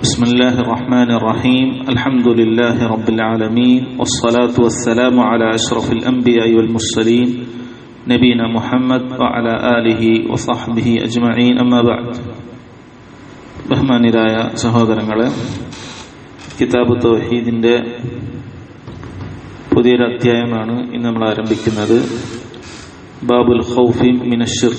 بسم الله الرحمن الرحيم الحمد لله رب العالمين والصلاة والسلام على أشرف الأنبياء والمرسلين نبينا محمد وعلى آله وصحبه أجمعين أما بعد ബഹ്മാനിരായ സഹോദരങ്ങളെ കിതാബ് തൗഹീദിന്റെ പുതിയൊരു അധ്യായമാണ് ഇന്ന് നമ്മൾ ആരംഭിക്കുന്നത് ബാബുൽ ഖൗഫി മിനഷിർ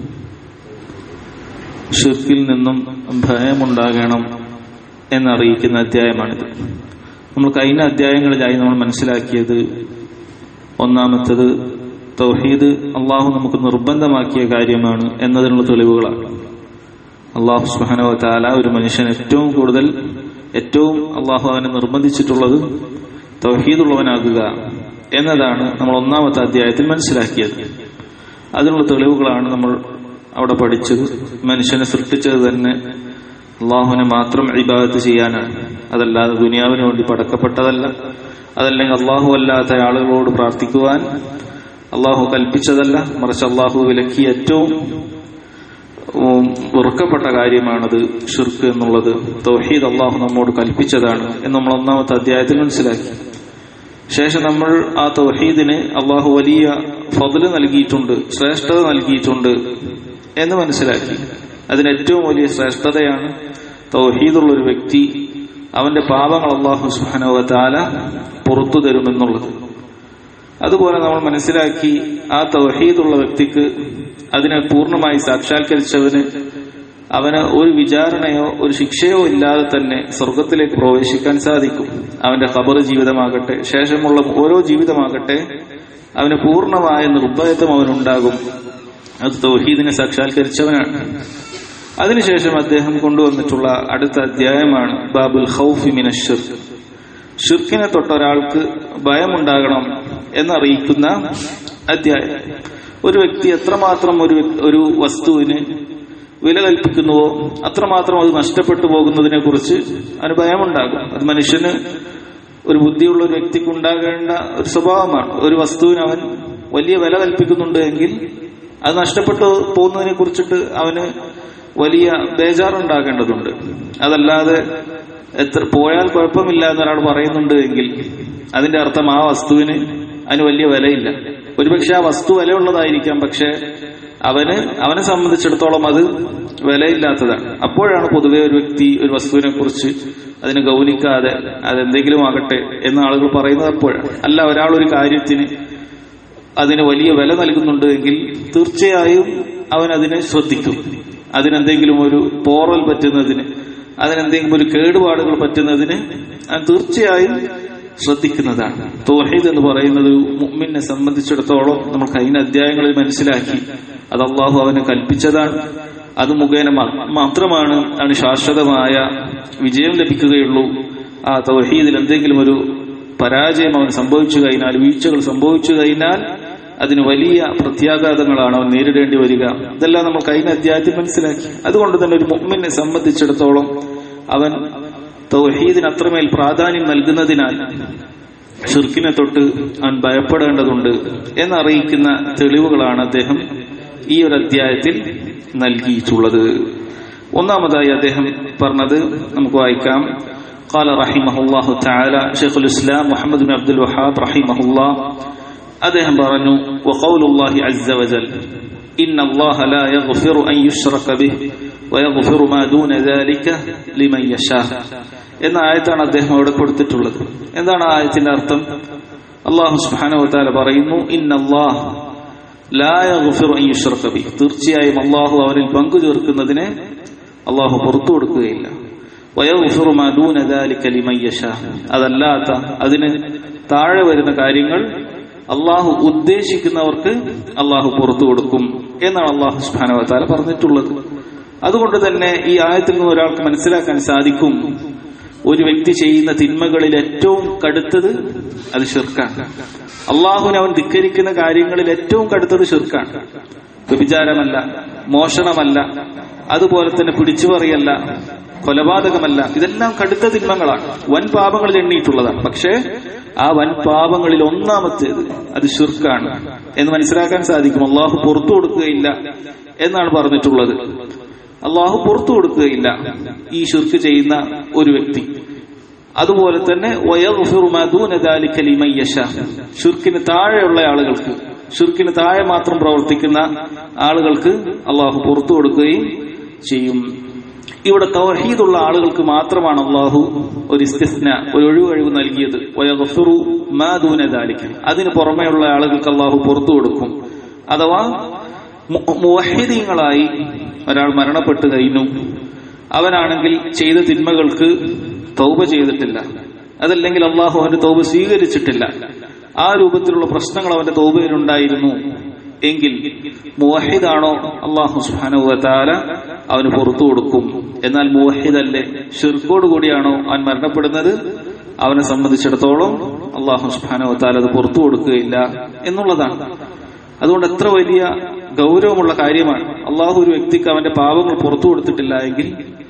ഷിർക്കിൽ നിന്നും ഭയമുണ്ടാകണം എന്നറിയിക്കുന്ന അധ്യായമാണിത് നമ്മൾ കഴിഞ്ഞ അധ്യായങ്ങളിലായി നമ്മൾ മനസ്സിലാക്കിയത് ഒന്നാമത്തത് തൗഹീദ് അള്ളാഹു നമുക്ക് നിർബന്ധമാക്കിയ കാര്യമാണ് എന്നതിനുള്ള തെളിവുകളാണ് അള്ളാഹു സുഹാനോ താല ഒരു മനുഷ്യൻ ഏറ്റവും കൂടുതൽ ഏറ്റവും അള്ളാഹു അവനെ നിർബന്ധിച്ചിട്ടുള്ളത് തൗഹീദുള്ളവനാകുക എന്നതാണ് നമ്മൾ ഒന്നാമത്തെ അധ്യായത്തിൽ മനസ്സിലാക്കിയത് അതിനുള്ള തെളിവുകളാണ് നമ്മൾ അവിടെ പഠിച്ചത് മനുഷ്യനെ സൃഷ്ടിച്ചത് തന്നെ അള്ളാഹുവിനെ മാത്രം ഇബാദത്ത് ചെയ്യാനാണ് അതല്ലാതെ ദുനിയാവിന് വേണ്ടി പടക്കപ്പെട്ടതല്ല അതല്ലെങ്കിൽ അള്ളാഹു അല്ലാത്ത ആളുകളോട് പ്രാർത്ഥിക്കുവാൻ അള്ളാഹു കൽപ്പിച്ചതല്ല മറിച്ച് അള്ളാഹു വിലക്കി ഏറ്റവും വെറുക്കപ്പെട്ട കാര്യമാണത് ഷിർക്ക് എന്നുള്ളത് തൗഹീദ് അള്ളാഹു നമ്മോട് കൽപ്പിച്ചതാണ് എന്ന് നമ്മൾ ഒന്നാമത്തെ അധ്യായത്തിൽ മനസ്സിലാക്കി ശേഷം നമ്മൾ ആ തൗഹീദിന് അള്ളാഹു വലിയ ഫضല് നൽകിയിട്ടുണ്ട് ശ്രേഷ്ഠത നൽകിയിട്ടുണ്ട് എന്ന് മനസ്സിലാക്കി അതിന് ഏറ്റവും വലിയ ശ്രേഷ്ഠതയാണ് തൗഹീദുള്ള ഒരു വ്യക്തി അവന്റെ പാപങ്ങൾ അള്ളാഹു സുഹാനവ താല പുറത്തു തരുമെന്നുള്ളത് അതുപോലെ നമ്മൾ മനസ്സിലാക്കി ആ തൗഹീദുള്ള വ്യക്തിക്ക് അതിനെ പൂർണ്ണമായി സാക്ഷാത്കരിച്ചവന് അവന് ഒരു വിചാരണയോ ഒരു ശിക്ഷയോ ഇല്ലാതെ തന്നെ സ്വർഗത്തിലേക്ക് പ്രവേശിക്കാൻ സാധിക്കും അവന്റെ ഖബർ ജീവിതമാകട്ടെ ശേഷമുള്ള ഓരോ ജീവിതമാകട്ടെ അവന് പൂർണ്ണമായ നിർഭയത്വം അവനുണ്ടാകും അത് തൗഹീദിനെ സാക്ഷാത്കരിച്ചവനാണ് അതിനുശേഷം അദ്ദേഹം കൊണ്ടുവന്നിട്ടുള്ള അടുത്ത അധ്യായമാണ് ബാബുൽ ഹൗഫി മിനഷിർ ഷിർക്കിനെ തൊട്ട ഒരാൾക്ക് ഭയമുണ്ടാകണം എന്നറിയിക്കുന്ന അധ്യായം ഒരു വ്യക്തി എത്രമാത്രം ഒരു ഒരു വസ്തുവിന് വില കൽപ്പിക്കുന്നുവോ അത്രമാത്രം അത് നഷ്ടപ്പെട്ടു പോകുന്നതിനെ കുറിച്ച് അവന് ഭയമുണ്ടാകും അത് മനുഷ്യന് ഒരു ബുദ്ധിയുള്ള ഒരു വ്യക്തിക്ക് ഉണ്ടാകേണ്ട ഒരു സ്വഭാവമാണ് ഒരു വസ്തുവിന് അവൻ വലിയ വില കൽപ്പിക്കുന്നുണ്ട് എങ്കിൽ അത് നഷ്ടപ്പെട്ടു പോകുന്നതിനെ കുറിച്ചിട്ട് അവന് വലിയ ബേജാറുണ്ടാകേണ്ടതുണ്ട് അതല്ലാതെ എത്ര പോയാൽ കുഴപ്പമില്ല എന്നൊരാൾ പറയുന്നുണ്ട് എങ്കിൽ അതിന്റെ അർത്ഥം ആ വസ്തുവിന് അതിന് വലിയ വിലയില്ല ഒരുപക്ഷെ ആ വസ്തു വിലയുള്ളതായിരിക്കാം പക്ഷെ അവന് അവനെ സംബന്ധിച്ചിടത്തോളം അത് വിലയില്ലാത്തതാണ് അപ്പോഴാണ് പൊതുവെ ഒരു വ്യക്തി ഒരു വസ്തുവിനെ കുറിച്ച് അതിനെ ഗൗനിക്കാതെ അതെന്തെങ്കിലും ആകട്ടെ എന്ന് ആളുകൾ പറയുന്നത് അപ്പോഴാണ് അല്ല ഒരാൾ ഒരു കാര്യത്തിന് അതിന് വലിയ വില നൽകുന്നുണ്ട് എങ്കിൽ തീർച്ചയായും അവൻ അതിനെ ശ്രദ്ധിക്കും അതിനെന്തെങ്കിലും ഒരു പോറൽ പറ്റുന്നതിന് അതിനെന്തെങ്കിലും ഒരു കേടുപാടുകൾ പറ്റുന്നതിന് അവൻ തീർച്ചയായും ശ്രദ്ധിക്കുന്നതാണ് തോഹീദ് എന്ന് പറയുന്നത് മുമ്മിനെ സംബന്ധിച്ചിടത്തോളം നമ്മൾ കഴിഞ്ഞ അധ്യായങ്ങളിൽ മനസ്സിലാക്കി അത് അള്ളാഹു അവനെ കൽപ്പിച്ചതാണ് അത് മുഖേന മാത്രമാണ് അവന് ശാശ്വതമായ വിജയം ലഭിക്കുകയുള്ളൂ ആ തൗഹീദിൽ എന്തെങ്കിലും ഒരു പരാജയം അവൻ സംഭവിച്ചു കഴിഞ്ഞാൽ വീഴ്ചകൾ സംഭവിച്ചു കഴിഞ്ഞാൽ അതിന് വലിയ പ്രത്യാഘാതങ്ങളാണ് അവൻ നേരിടേണ്ടി വരിക ഇതെല്ലാം നമ്മൾ കഴിഞ്ഞ അധ്യായത്തിൽ മനസ്സിലാക്കി അതുകൊണ്ട് തന്നെ ഒരു മുമ്മിനെ സംബന്ധിച്ചിടത്തോളം അവൻ തൗഹീദിന് അത്രമേൽ പ്രാധാന്യം നൽകുന്നതിനാൽ ഷിർക്കിനെ തൊട്ട് അവൻ ഭയപ്പെടേണ്ടതുണ്ട് എന്നറിയിക്കുന്ന തെളിവുകളാണ് അദ്ദേഹം ഈ ഒരു അധ്യായത്തിൽ നൽകിയിട്ടുള്ളത് ഒന്നാമതായി അദ്ദേഹം പറഞ്ഞത് നമുക്ക് വായിക്കാം قال رحمه الله تعالى شيخ الإسلام محمد بن عبد الوهاب رحمه الله അദ്ദേഹം പറഞ്ഞു وقول الله عز وجل إن الله لا يغفر أن يشرك به ويغفر ما دون ذلك لمن يشاء എന്ന ആയത്താണ് അദ്ദേഹം അവിടെ കൊടുത്തിട്ടുള്ളത് എന്താണ് ആ ആയത്തിന്റെ അർത്ഥം അള്ളാഹു സുബ്ഹാനഹു വതആല പറയുന്നു ഇന്നല്ലാഹ് ലാ യഗ്ഫിറു അൻ യുശ്റക ബിഹി തീർച്ചയായും അള്ളാഹു അവരിൽ പങ്കു ചേർക്കുന്നതിനെ അള്ളാഹു പുറത്തു കൊടുക്കുകയില്ല വയഗ്ഫിറു മാ ദൂന ദാലിക ലിമൻ യശാ അതല്ലാത്ത അതിന് താഴെ വരുന്ന കാര്യങ്ങൾ അള്ളാഹു ഉദ്ദേശിക്കുന്നവർക്ക് അള്ളാഹു പുറത്തു കൊടുക്കും എന്നാണ് അള്ളാഹു സുബ്ഹാനഹു വതആല പറഞ്ഞിട്ടുള്ളത് അതുകൊണ്ട് തന്നെ ഈ ആയത്തിൽ നിന്ന് ഒരാൾക്ക് മനസ്സിലാക്കാൻ സാധിക്കും ഒരു വ്യക്തി ചെയ്യുന്ന തിന്മകളിൽ ഏറ്റവും കടുത്തത് അത് ഷിർക്കാണ് അള്ളാഹുവിനെ അവൻ ധിക്കരിക്കുന്ന കാര്യങ്ങളിൽ ഏറ്റവും കടുത്തത് ഷിർക്കാണ് വ്യഭിചാരമല്ല മോഷണമല്ല അതുപോലെ തന്നെ പിടിച്ചുപറിയല്ല കൊലപാതകമല്ല ഇതെല്ലാം കടുത്ത തിന്മങ്ങളാണ് വൻ പാപങ്ങളിൽ എണ്ണിയിട്ടുള്ളതാണ് പക്ഷേ ആ വൻ പാപങ്ങളിൽ ഒന്നാമത്തേത് അത് ഷിർക്കാണ് എന്ന് മനസ്സിലാക്കാൻ സാധിക്കും അള്ളാഹു പുറത്തു കൊടുക്കുകയില്ല എന്നാണ് പറഞ്ഞിട്ടുള്ളത് അള്ളാഹു പുറത്തു കൊടുക്കുകയില്ല ഈ ഷിർക്ക് ചെയ്യുന്ന ഒരു വ്യക്തി അതുപോലെ തന്നെ വയഗ്ഫിറു മാ ദൂന ദാലിക ലിമൻ യശാ. ഷിർക്കിന് താഴെയുള്ള ആളുകൾക്ക് ഷിർക്കിന് താഴെ മാത്രം പ്രവർത്തിക്കുന്ന ആളുകൾക്ക് അള്ളാഹു പുറത്തു കൊടുക്കുകയും ചെയ്യും ഇവിടെ തൗഹീദുള്ള ആളുകൾക്ക് മാത്രമാണ് അള്ളാഹു ഒരു ഇസ്തിസ്ന ഒരു ഒഴിവഴിവ് നൽകിയത് വയഗ്ഫിറു മാ ദൂന ദാലിക. അതിന് പുറമെയുള്ള ആളുകൾക്ക് അള്ളാഹു പുറത്തു കൊടുക്കും അഥവാ മു- മുവഹിദീങ്ങളായി ഒരാൾ മരണപ്പെട്ടു കഴിഞ്ഞു അവനാണെങ്കിൽ ചെയ്ത തിന്മകൾക്ക് തൗബ ചെയ്തിട്ടില്ല അതല്ലെങ്കിൽ അള്ളാഹു അവന്റെ തൗബ സ്വീകരിച്ചിട്ടില്ല ആ രൂപത്തിലുള്ള പ്രശ്നങ്ങൾ അവന്റെ തൗബയിലുണ്ടായിരുന്നു എങ്കിൽ മുവഹിദാണോ അള്ളാഹു സുഹാനുവത്താല അവന് പുറത്തു കൊടുക്കും എന്നാൽ മുവഹിദല്ലേ ഷിർക്കോട് കൂടിയാണോ അവൻ മരണപ്പെടുന്നത് അവനെ സംബന്ധിച്ചിടത്തോളം അള്ളാഹു സുഹാനുവത്താല അത് പുറത്തു കൊടുക്കുകയില്ല എന്നുള്ളതാണ് അതുകൊണ്ട് എത്ര വലിയ ഗൗരവമുള്ള കാര്യമാണ് അള്ളാഹു ഒരു വ്യക്തിക്ക് അവന്റെ പാപങ്ങൾ പുറത്തു കൊടുത്തിട്ടില്ല എങ്കിൽ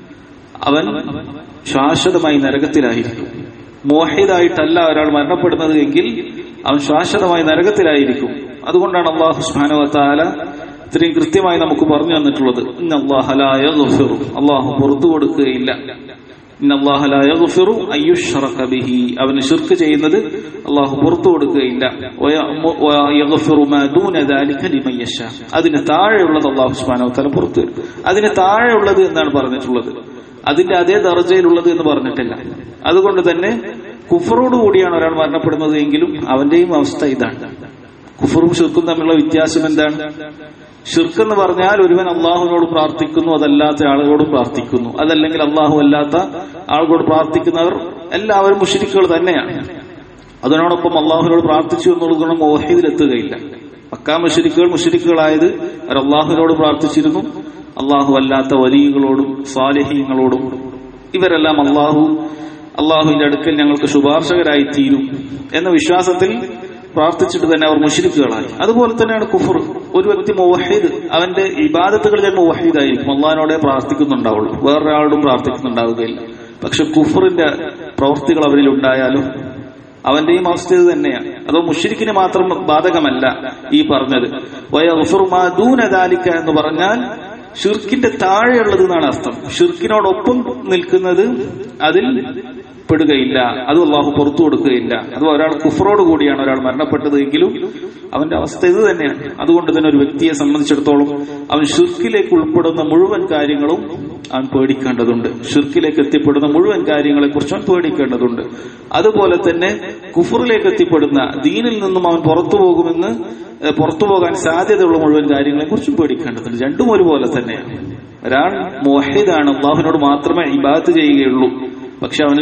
അവൻ ശാശ്വതമായി നരകത്തിലായിരിക്കും മോഹിതായിട്ടല്ല ഒരാൾ മരണപ്പെടുന്നത് എങ്കിൽ അവൻ ശാശ്വതമായി നരകത്തിലായിരിക്കും അതുകൊണ്ടാണ് അള്ളാഹു സുബാനുവത്താല ഇത്രയും കൃത്യമായി നമുക്ക് പറഞ്ഞു തന്നിട്ടുള്ളത് ഇന്ന അള്ളാഹലായ അള്ളാഹു പുറത്തു കൊടുക്കുകയില്ല ഇന്ന അല്ലാഹ ലാ യഗ്ഫിറു അയ്യുശ്റക ബിഹി അവന് ശിർക്ക് ചെയ്യുന്നത് അള്ളാഹു പുറത്തു കൊടുക്കുകയില്ല വയഅമു- വയഗ്ഫിറു മാ ദൂന ദാലിക ലിമൻ യശാ. അതിന് താഴെയുള്ളത് അള്ളാഹു സുബ്ഹാനഹു വതആല പുറത്തു തരും അതിന് താഴെയുള്ളത് എന്നാണ് പറഞ്ഞിട്ടുള്ളത് അതിന്റെ അതേ ദർജയിലുള്ളത് എന്ന് പറഞ്ഞിട്ടില്ല അതുകൊണ്ട് തന്നെ കുഫറോട് കൂടിയാണ് ഒരാൾ മരണപ്പെടുന്നത് എങ്കിലും അവന്റെയും അവസ്ഥ ഇതാണ് കുഫറും ഷിർക്കും തമ്മിലുള്ള വ്യത്യാസം എന്താണ് ഷിർക്ക് എന്ന് പറഞ്ഞാൽ ഒരുവൻ അള്ളാഹുവിനോട് പ്രാർത്ഥിക്കുന്നു അതല്ലാത്ത ആളുകളോട് പ്രാർത്ഥിക്കുന്നു അതല്ലെങ്കിൽ അള്ളാഹു അല്ലാത്ത ആളുകളോട് പ്രാർത്ഥിക്കുന്നവർ എല്ലാവരും മുഷരിക്കുകൾ തന്നെയാണ് അതിനോടൊപ്പം അള്ളാഹുവിനോട് പ്രാർത്ഥിച്ചു എന്നുള്ളത് ഗുണം മോഹിതിലെത്തുകയില്ല മക്കാ മുഷരിക്കുകൾ മുഷരിക്കുകളായത് അവർ അള്ളാഹുവിനോട് പ്രാർത്ഥിച്ചിരുന്നു അള്ളാഹു അല്ലാത്ത വലിയകളോടും സാലിഹ്യങ്ങളോടും ഇവരെല്ലാം അള്ളാഹു അള്ളാഹുവിന്റെ അടുക്കൽ ഞങ്ങൾക്ക് ശുപാർശകരായി തീരും എന്ന വിശ്വാസത്തിൽ പ്രാർത്ഥിച്ചിട്ട് തന്നെ അവർ മുഷരിക്കുകളായി അതുപോലെ തന്നെയാണ് കുഫർ ഒരു വ്യക്തി മുവഹീദ് അവന്റെ ഇബാദത്തുകളിൽ തന്നെ മുവഹീദായിരിക്കും അള്ളാഹിനോടെ പ്രാർത്ഥിക്കുന്നുണ്ടാവുള്ളൂ വേറൊരാളോടും പ്രാർത്ഥിക്കുന്നുണ്ടാവുകയില്ല പക്ഷെ കുഫറിന്റെ പ്രവൃത്തികൾ അവരിൽ ഉണ്ടായാലും അവന്റെയും അവസ്ഥ ഇത് തന്നെയാണ് അതോ മുഷിരിക്കിന് മാത്രം ബാധകമല്ല ഈ പറഞ്ഞത് വയഗ്ഫിറു മാ ദൂന ദാലിക എന്ന് പറഞ്ഞാൽ ഷിർക്കിന്റെ താഴെയുള്ളത് എന്നാണ് അർത്ഥം ഷിർക്കിനോടൊപ്പം നിൽക്കുന്നത് അതിൽ പെടുകയില്ല അത് അള്ളാഹു പുറത്തു കൊടുക്കുകയില്ല അത് ഒരാൾ കുഫറോട് കൂടിയാണ് ഒരാൾ മരണപ്പെട്ടത് എങ്കിലും അവന്റെ അവസ്ഥ ഇത് തന്നെയാണ് അതുകൊണ്ട് തന്നെ ഒരു വ്യക്തിയെ സംബന്ധിച്ചിടത്തോളം അവൻ ഷിർക്കിലേക്ക് ഉൾപ്പെടുന്ന മുഴുവൻ കാര്യങ്ങളും അവൻ പേടിക്കേണ്ടതുണ്ട് ഷിർക്കിലേക്ക് എത്തിപ്പെടുന്ന മുഴുവൻ കാര്യങ്ങളെ കുറിച്ച് അവൻ പേടിക്കേണ്ടതുണ്ട് അതുപോലെ തന്നെ കുഫറിലേക്ക് എത്തിപ്പെടുന്ന ദീനിൽ നിന്നും അവൻ പുറത്തു പോകുമെന്ന് ഏഹ്, പുറത്തു പോകാൻ സാധ്യതയുള്ള മുഴുവൻ കാര്യങ്ങളെ കുറിച്ചും പേടിക്കേണ്ടതുണ്ട് രണ്ടും ഒരുപോലെ തന്നെയാണ് ഒരാൾ മോഹിദാണ് അള്ളാഹുവിനോട് മാത്രമേ ഇബാദത്ത് ചെയ്യുകയുള്ളൂ പക്ഷെ അവന്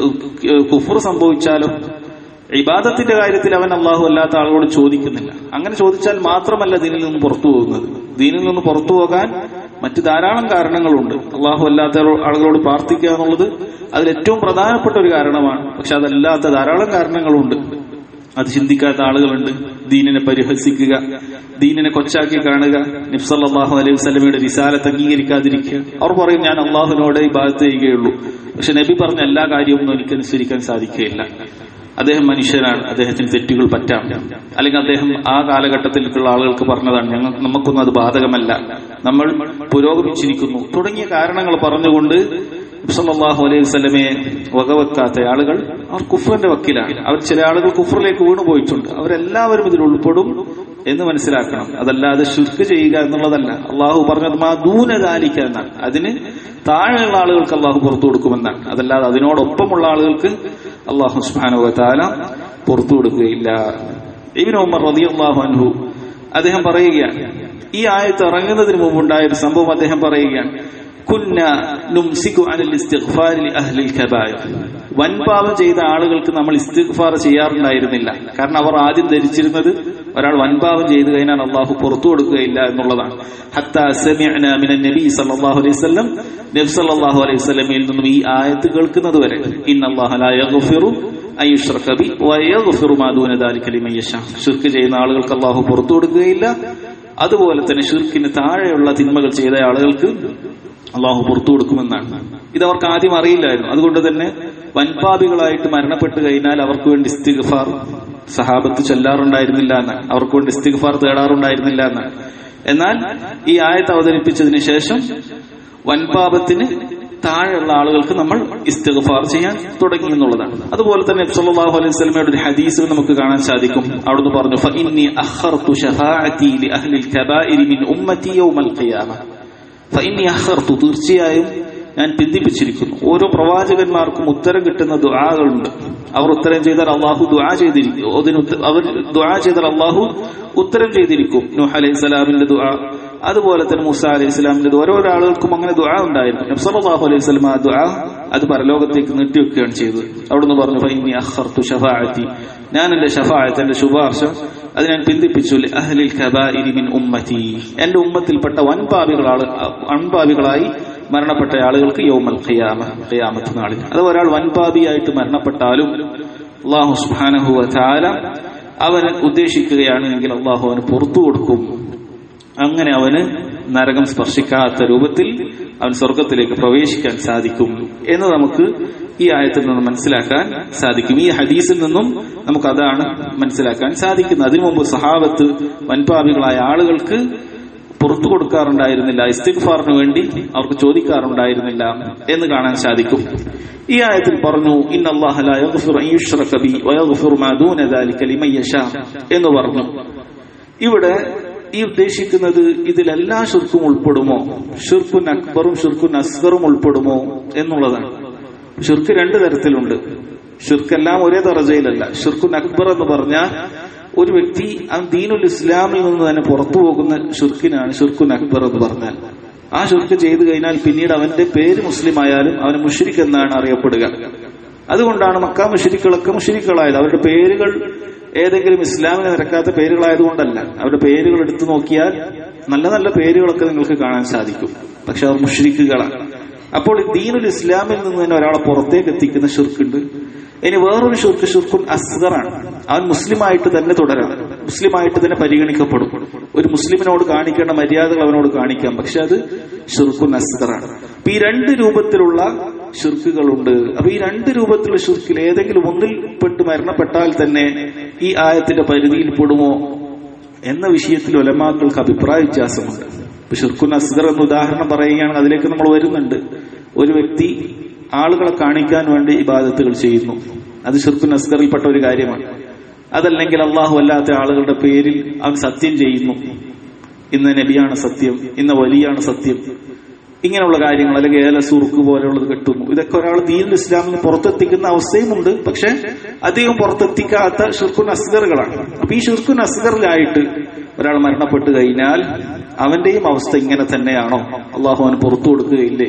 കുഫർ സംഭവിച്ചാലും ഇബാദത്തിന്റെ കാര്യത്തിൽ അവൻ അള്ളാഹു അല്ലാത്ത ആളോട് ചോദിക്കുന്നില്ല അങ്ങനെ ചോദിച്ചാൽ മാത്രമല്ല ദീനിൽ നിന്ന് പുറത്തു പോകുന്നത് ദീനിൽ നിന്ന് പുറത്തു പോകാൻ മറ്റു ധാരാളം കാരണങ്ങളുണ്ട് അള്ളാഹു അല്ലാത്ത ആളുകളോട് പ്രാർത്ഥിക്കുക എന്നുള്ളത് അതിൽ ഏറ്റവും പ്രധാനപ്പെട്ട ഒരു കാരണമാണ് പക്ഷെ അതല്ലാത്ത ധാരാളം കാരണങ്ങളുണ്ട് അത് ചിന്തിക്കാത്ത ആളുകളുണ്ട് ദീനിനെ പരിഹസിക്കുക ദീനിനെ കൊച്ചാക്കി കാണുക നിഫ്സല്ലാഹു അലൈഹി വസ്ലമയുടെ വിശാലത്ത് അംഗീകരിക്കാതിരിക്കുക അവർ പറയും ഞാൻ അള്ളാഹുവിനോട് ഇബാദത്ത് ചെയ്യുകയുള്ളൂ പക്ഷെ നബി പറഞ്ഞ എല്ലാ കാര്യവും എനിക്ക് അനുസരിക്കാൻ സാധിക്കുകയില്ല അദ്ദേഹം മനുഷ്യനാണ് അദ്ദേഹത്തിന് തെറ്റുകൾ പറ്റാം അല്ലെങ്കിൽ അദ്ദേഹം ആ കാലഘട്ടത്തിലേക്കുള്ള ആളുകൾക്ക് പറഞ്ഞതാണ് ഞങ്ങൾ നമുക്കൊന്നും അത് ബാധകമല്ല നമ്മൾ പുരോഗമിച്ചിരിക്കുന്നു തുടങ്ങിയ കാരണങ്ങൾ പറഞ്ഞുകൊണ്ട് സല്ലല്ലാഹു അലൈഹി വസല്ലമയെ വകവെക്കാത്ത ആളുകൾ അവർ കുഫറിന്റെ വക്കീലാണ് അവർ ചില ആളുകൾ കുഫറിലേക്ക് വീണു പോയിട്ടുണ്ട് അവരെല്ലാവരും ഇതിൽ ഉൾപ്പെടും എന്ന് മനസ്സിലാക്കണം അതല്ലാതെ ശുർക്ക് ചെയ്യുക എന്നുള്ളതല്ല അള്ളാഹു പറഞ്ഞത് മാ ദൂനദാലിക്ക എന്നാണ് അതിന് താഴെയുള്ള ആളുകൾക്ക് അള്ളാഹു പുറത്തു കൊടുക്കുമെന്നാണ് അതല്ലാതെ അതിനോടൊപ്പമുള്ള ആളുകൾക്ക് അള്ളാഹു സുബ്ഹാനഹു വതആല പുറത്തു കൊടുക്കുകയില്ല ഇബ്നു ഉമർ റളിയല്ലാഹു അൻഹു അദ്ദേഹം പറയുകയാണ് ഈ ആയത്ത് ഇറങ്ങുന്നതിന് മുമ്പുണ്ടായ ഒരു സംഭവം അദ്ദേഹം പറയുകയാണ് കുന്ന നുംസിക്കു അനിൽ ഇസ്തിഗ്ഫാർ ലി അഹ്ലിൽ കബായർ വൻപാപം ചെയ്ത ആളുകൾക്ക് നമ്മൾ ഇസ്തിഗ്ഫാർ ചെയ്യാറുണ്ടായിരുന്നില്ല കാരണം അവർ ആദ്യം ധരിച്ചിരുന്നത് ഒരാൾ വൻപാപം ചെയ്തു കഴിഞ്ഞാൽ അള്ളാഹു പുറത്തു കൊടുക്കുകയില്ല എന്നുള്ളതാണ് ഹത്താ സമിഅന മിനൻ നബി സല്ലല്ലാഹു അലൈഹി വസല്ലം നബി സല്ലല്ലാഹു അലൈഹി വസല്ലമയിൽ നിന്നും ഈ ആയത്ത് കേൾക്കുന്നത് വരെ ഇന്നല്ലാഹ ലാ യഗ്ഫിറു അൻ യുശ്റക ബി വയഗ്ഫിറു മാ ദൂന ദാലിക ലിമൻ യശാ ശിർക്ക് ചെയ്യുന്ന ആളുകൾക്ക് അള്ളാഹു പുറത്തു കൊടുക്കുകയില്ല അതുപോലെ തന്നെ ഷിർക്കിന് താഴെയുള്ള തിന്മകൾ ചെയ്ത ആളുകൾക്ക് അള്ളാഹു പുറത്തു കൊടുക്കുമെന്നാണ് ഇത് അവർക്ക് ആദ്യം അറിയില്ലായിരുന്നു അതുകൊണ്ട് തന്നെ വൻപാപികളായിട്ട് മരണപ്പെട്ട് കഴിഞ്ഞാൽ അവർക്ക് വേണ്ടി ഇസ്തിഗ്ഫാർ സഹാബത്ത് ചൊല്ലാറുണ്ടായിരുന്നില്ല എന്നാണ് അവർക്ക് വേണ്ടി ഇസ്തിഗ്ഫാർ തേടാറുണ്ടായിരുന്നില്ല എന്നാണ് എന്നാൽ ഈ ആയത്ത് അവതരിപ്പിച്ചതിന് ശേഷം വൻപാപത്തിന് താഴെയുള്ള ആളുകൾക്ക് നമ്മൾ ഇസ്തിഗ്ഫാർ ചെയ്യാൻ തുടങ്ങി എന്നുള്ളതാണ് അതുപോലെ തന്നെ സല്ലല്ലാഹു അലൈഹി വസല്ലമയുടെ ഒരു ഹദീസ് നമുക്ക് കാണാൻ സാധിക്കും അവിടുന്ന് പറഞ്ഞു ഫഇന്നി അഖർതു ശഫാഅതി ലി അഹ്ലിൽ കബായിരി മിൻ ഉമ്മതി യൗമൽ ഖിയാമ ഫഇന്നി അഖർതു തീർച്ചയായും ഞാൻ പിന്തിപ്പിച്ചിരിക്കുന്നു ഓരോ പ്രവാചകന്മാർക്കും ഉത്തരം കിട്ടുന്ന ദുആകളുണ്ട് അവർ ഉത്തരം ചെയ്താൽ അള്ളാഹു ദുആ ചെയ്തിരിക്കും അതിന് ഉത്ത- അവർ ദുആ ചെയ്താൽ അള്ളാഹു ഉത്തരം ചെയ്തിരിക്കും നൂഹ് അലൈഹി സ്വലാമിന്റെ ദുആ അതുപോലെ തന്നെ മൂസ അലൈഹി സ്വലാമിന്റെ ദുആ. ഓരോ ആളുകൾക്കും അങ്ങനെ ദുആ ഉണ്ടായിരുന്നു നബി സല്ലല്ലാഹു അലൈഹി വസല്ലം ആ ദുആ അത് പരലോകത്തേക്ക് നീട്ടിവെക്കുകയാണ് ചെയ്തത് അവിടുന്ന് പറഞ്ഞു ഫഇന്നി അഖർതു ശഫാഅതി ഞാൻ എന്റെ ഷഫാഅത്ത് എന്റെ ശുപാർശ അത് ഞാൻ പിന്തിപ്പിച്ചു ലി അഹ്ലിൽ കബായിരി മിൻ ഉമ്മതി എന്റെ ഉമ്മത്തിൽപ്പെട്ട വൻപാപികളാണ് വൻപാപികളായി മരണപ്പെട്ട ആളുകൾക്ക് യൗമൽ ഖിയാമ ഖിയാമത്ത് നാളിൽ അത് ഒരാൾ വൻപാപിയായിട്ട് മരണപ്പെട്ടാലും അള്ളാഹു സുബ്ഹാനഹു വതആല അവന് ഉദ്ദേശിക്കുകയാണെങ്കിൽ അള്ളാഹു അവന് പുറത്തു കൊടുക്കും അങ്ങനെ അവന് നരകം സ്പർശിക്കാത്ത രൂപത്തിൽ അവൻ സ്വർഗത്തിലേക്ക് പ്രവേശിക്കാൻ സാധിക്കും എന്ന് നമുക്ക് ഈ ആയത്തിൽ നിന്ന് മനസ്സിലാക്കാൻ സാധിക്കും ഈ ഹദീസിൽ നിന്നും നമുക്ക് അതാണ് മനസ്സിലാക്കാൻ സാധിക്കുന്നത് അതിനു മുമ്പ് സഹാബത്ത് വൻപാപികളായ ആളുകൾക്ക് പുറത്തു കൊടുക്കാറുണ്ടായിരുന്നില്ല ഇസ്തിഗ്ഫാറിന് വേണ്ടി അവർക്ക് ചോദിക്കാറുണ്ടായിരുന്നില്ല എന്ന് കാണാൻ സാധിക്കും ഈ ആയത്തിൽ പറഞ്ഞു ഇന്നല്ലാഹ ലാ യഗ്ഫിറു അൻ യുശ്റക ബി വയഗ്ഫിറു മാ ദൂന ദാലിക ലിമൻ യശാ എന്ന് പറഞ്ഞു ഇവിടെ ഈ ഉദ്ദേശിക്കുന്നത് ഇതിലെല്ലാ ഷിർക്കും ഉൾപ്പെടുമോ ഷിർക്കുൻ അക്ബറും ഷിർക്കുൻ അസ്ഗറും ഉൾപ്പെടുമോ എന്നുള്ളതാണ് ഷിർക്ക് രണ്ട് തരത്തിലുണ്ട് ഷിർക്കെല്ലാം ഒരേ ദറജയിലല്ല ഷിർക്കുൻ അക്ബർ എന്ന് പറഞ്ഞാൽ ഒരു വ്യക്തി ആ ദീനുൽ ഇസ്ലാമിൽ നിന്ന് തന്നെ പുറത്തു പോകുന്ന ഷിർക്കിനാണ് ഷിർക്കുൻ അക്ബർ എന്ന് പറഞ്ഞാൽ ആ ഷിർക്ക് ചെയ്തു കഴിഞ്ഞാൽ പിന്നീട് അവന്റെ പേര് മുസ്ലിം ആയാലും അവന് മുഷിരിക്ക് എന്നാണ് അറിയപ്പെടുക അതുകൊണ്ടാണ് മക്ക മുഷിരിക്കുകളൊക്കെ മുഷിരിക്കുകളായത് അവരുടെ പേരുകൾ ഏതെങ്കിലും ഇസ്ലാമിന് നിരക്കാത്ത പേരുകളായതുകൊണ്ടല്ല അവരുടെ പേരുകൾ എടുത്തു നോക്കിയാൽ നല്ല നല്ല പേരുകളൊക്കെ നിങ്ങൾക്ക് കാണാൻ സാധിക്കും പക്ഷെ അവർ മുഷ്രിക്കുകളാണ് അപ്പോൾ ഈ ദീനുൽ ഇസ്ലാമിൽ നിന്ന് തന്നെ ഒരാളെ പുറത്തേക്ക് എത്തിക്കുന്ന ഷിർക്കുണ്ട് ഇനി വേറൊരു ഷിർക്ക് ഷിർക്കുൻ അസ്ഗറാണ് അവൻ മുസ്ലിമായിട്ട് തന്നെ തുടരാം മുസ്ലിമായിട്ട് തന്നെ പരിഗണിക്കപ്പെടും ഒരു മുസ്ലിമിനോട് കാണിക്കേണ്ട മര്യാദകൾ അവനോട് കാണിക്കാം പക്ഷെ അത് ഷിർക്കുൻ അസ്ഗറാണ് അപ്പൊ ഈ രണ്ട് രൂപത്തിലുള്ള ഷിർക്കുകളുണ്ട് അപ്പൊ ഈ രണ്ട് രൂപത്തിലുള്ള ഷിർക്കിൽ ഏതെങ്കിലും ഒന്നിൽ പെട്ട് മരണപ്പെട്ടാൽ തന്നെ ഈ ആയത്തിന്റെ പരിധിയിൽ പെടുമോ എന്ന വിഷയത്തിൽ ഒലമാക്കൾക്ക് അഭിപ്രായ വ്യത്യാസമുണ്ട് ഇപ്പൊ ഷിർക്കുൻ അസ്ഗർ എന്ന ഉദാഹരണം പറയുകയാണെങ്കിൽ അതിലേക്ക് നമ്മൾ വരുന്നുണ്ട് ഒരു വ്യക്തി ആളുകളെ കാണിക്കാൻ വേണ്ടി ഇബാദത്തുകൾ ചെയ്യുന്നു അത് ഷിർക്കുൻ അസ്ഗറിൽപ്പെട്ട ഒരു കാര്യമാണ് അതല്ലെങ്കിൽ അള്ളാഹു അല്ലാത്ത ആളുകളുടെ പേരിൽ അവൻ സത്യം ചെയ്യുന്നു ഇന്ന് നബിയാണ് സത്യം ഇന്ന് വലിയാണ് സത്യം ഇങ്ങനെയുള്ള കാര്യങ്ങൾ അല്ലെങ്കിൽ ഏല സുറുക്ക് പോലെയുള്ളത് കെട്ടുന്നു ഇതൊക്കെ ഒരാൾ ദീൻ ഇസ്ലാമിന് പുറത്തെത്തിക്കുന്ന അവസ്ഥയുമുണ്ട് പക്ഷെ അധികം പുറത്തെത്തിക്കാത്ത ഷിർക്കുൻ അസ്ഗറുകളാണ് അപ്പൊ ഈ ഷിർക്കുൻ അസ്ഗറിലായിട്ട് ഒരാൾ മരണപ്പെട്ട് കഴിഞ്ഞാൽ അവന്റെയും അവസ്ഥ ഇങ്ങനെ തന്നെയാണോ അള്ളാഹു അവന് പുറത്തു കൊടുക്കുകയില്ലേ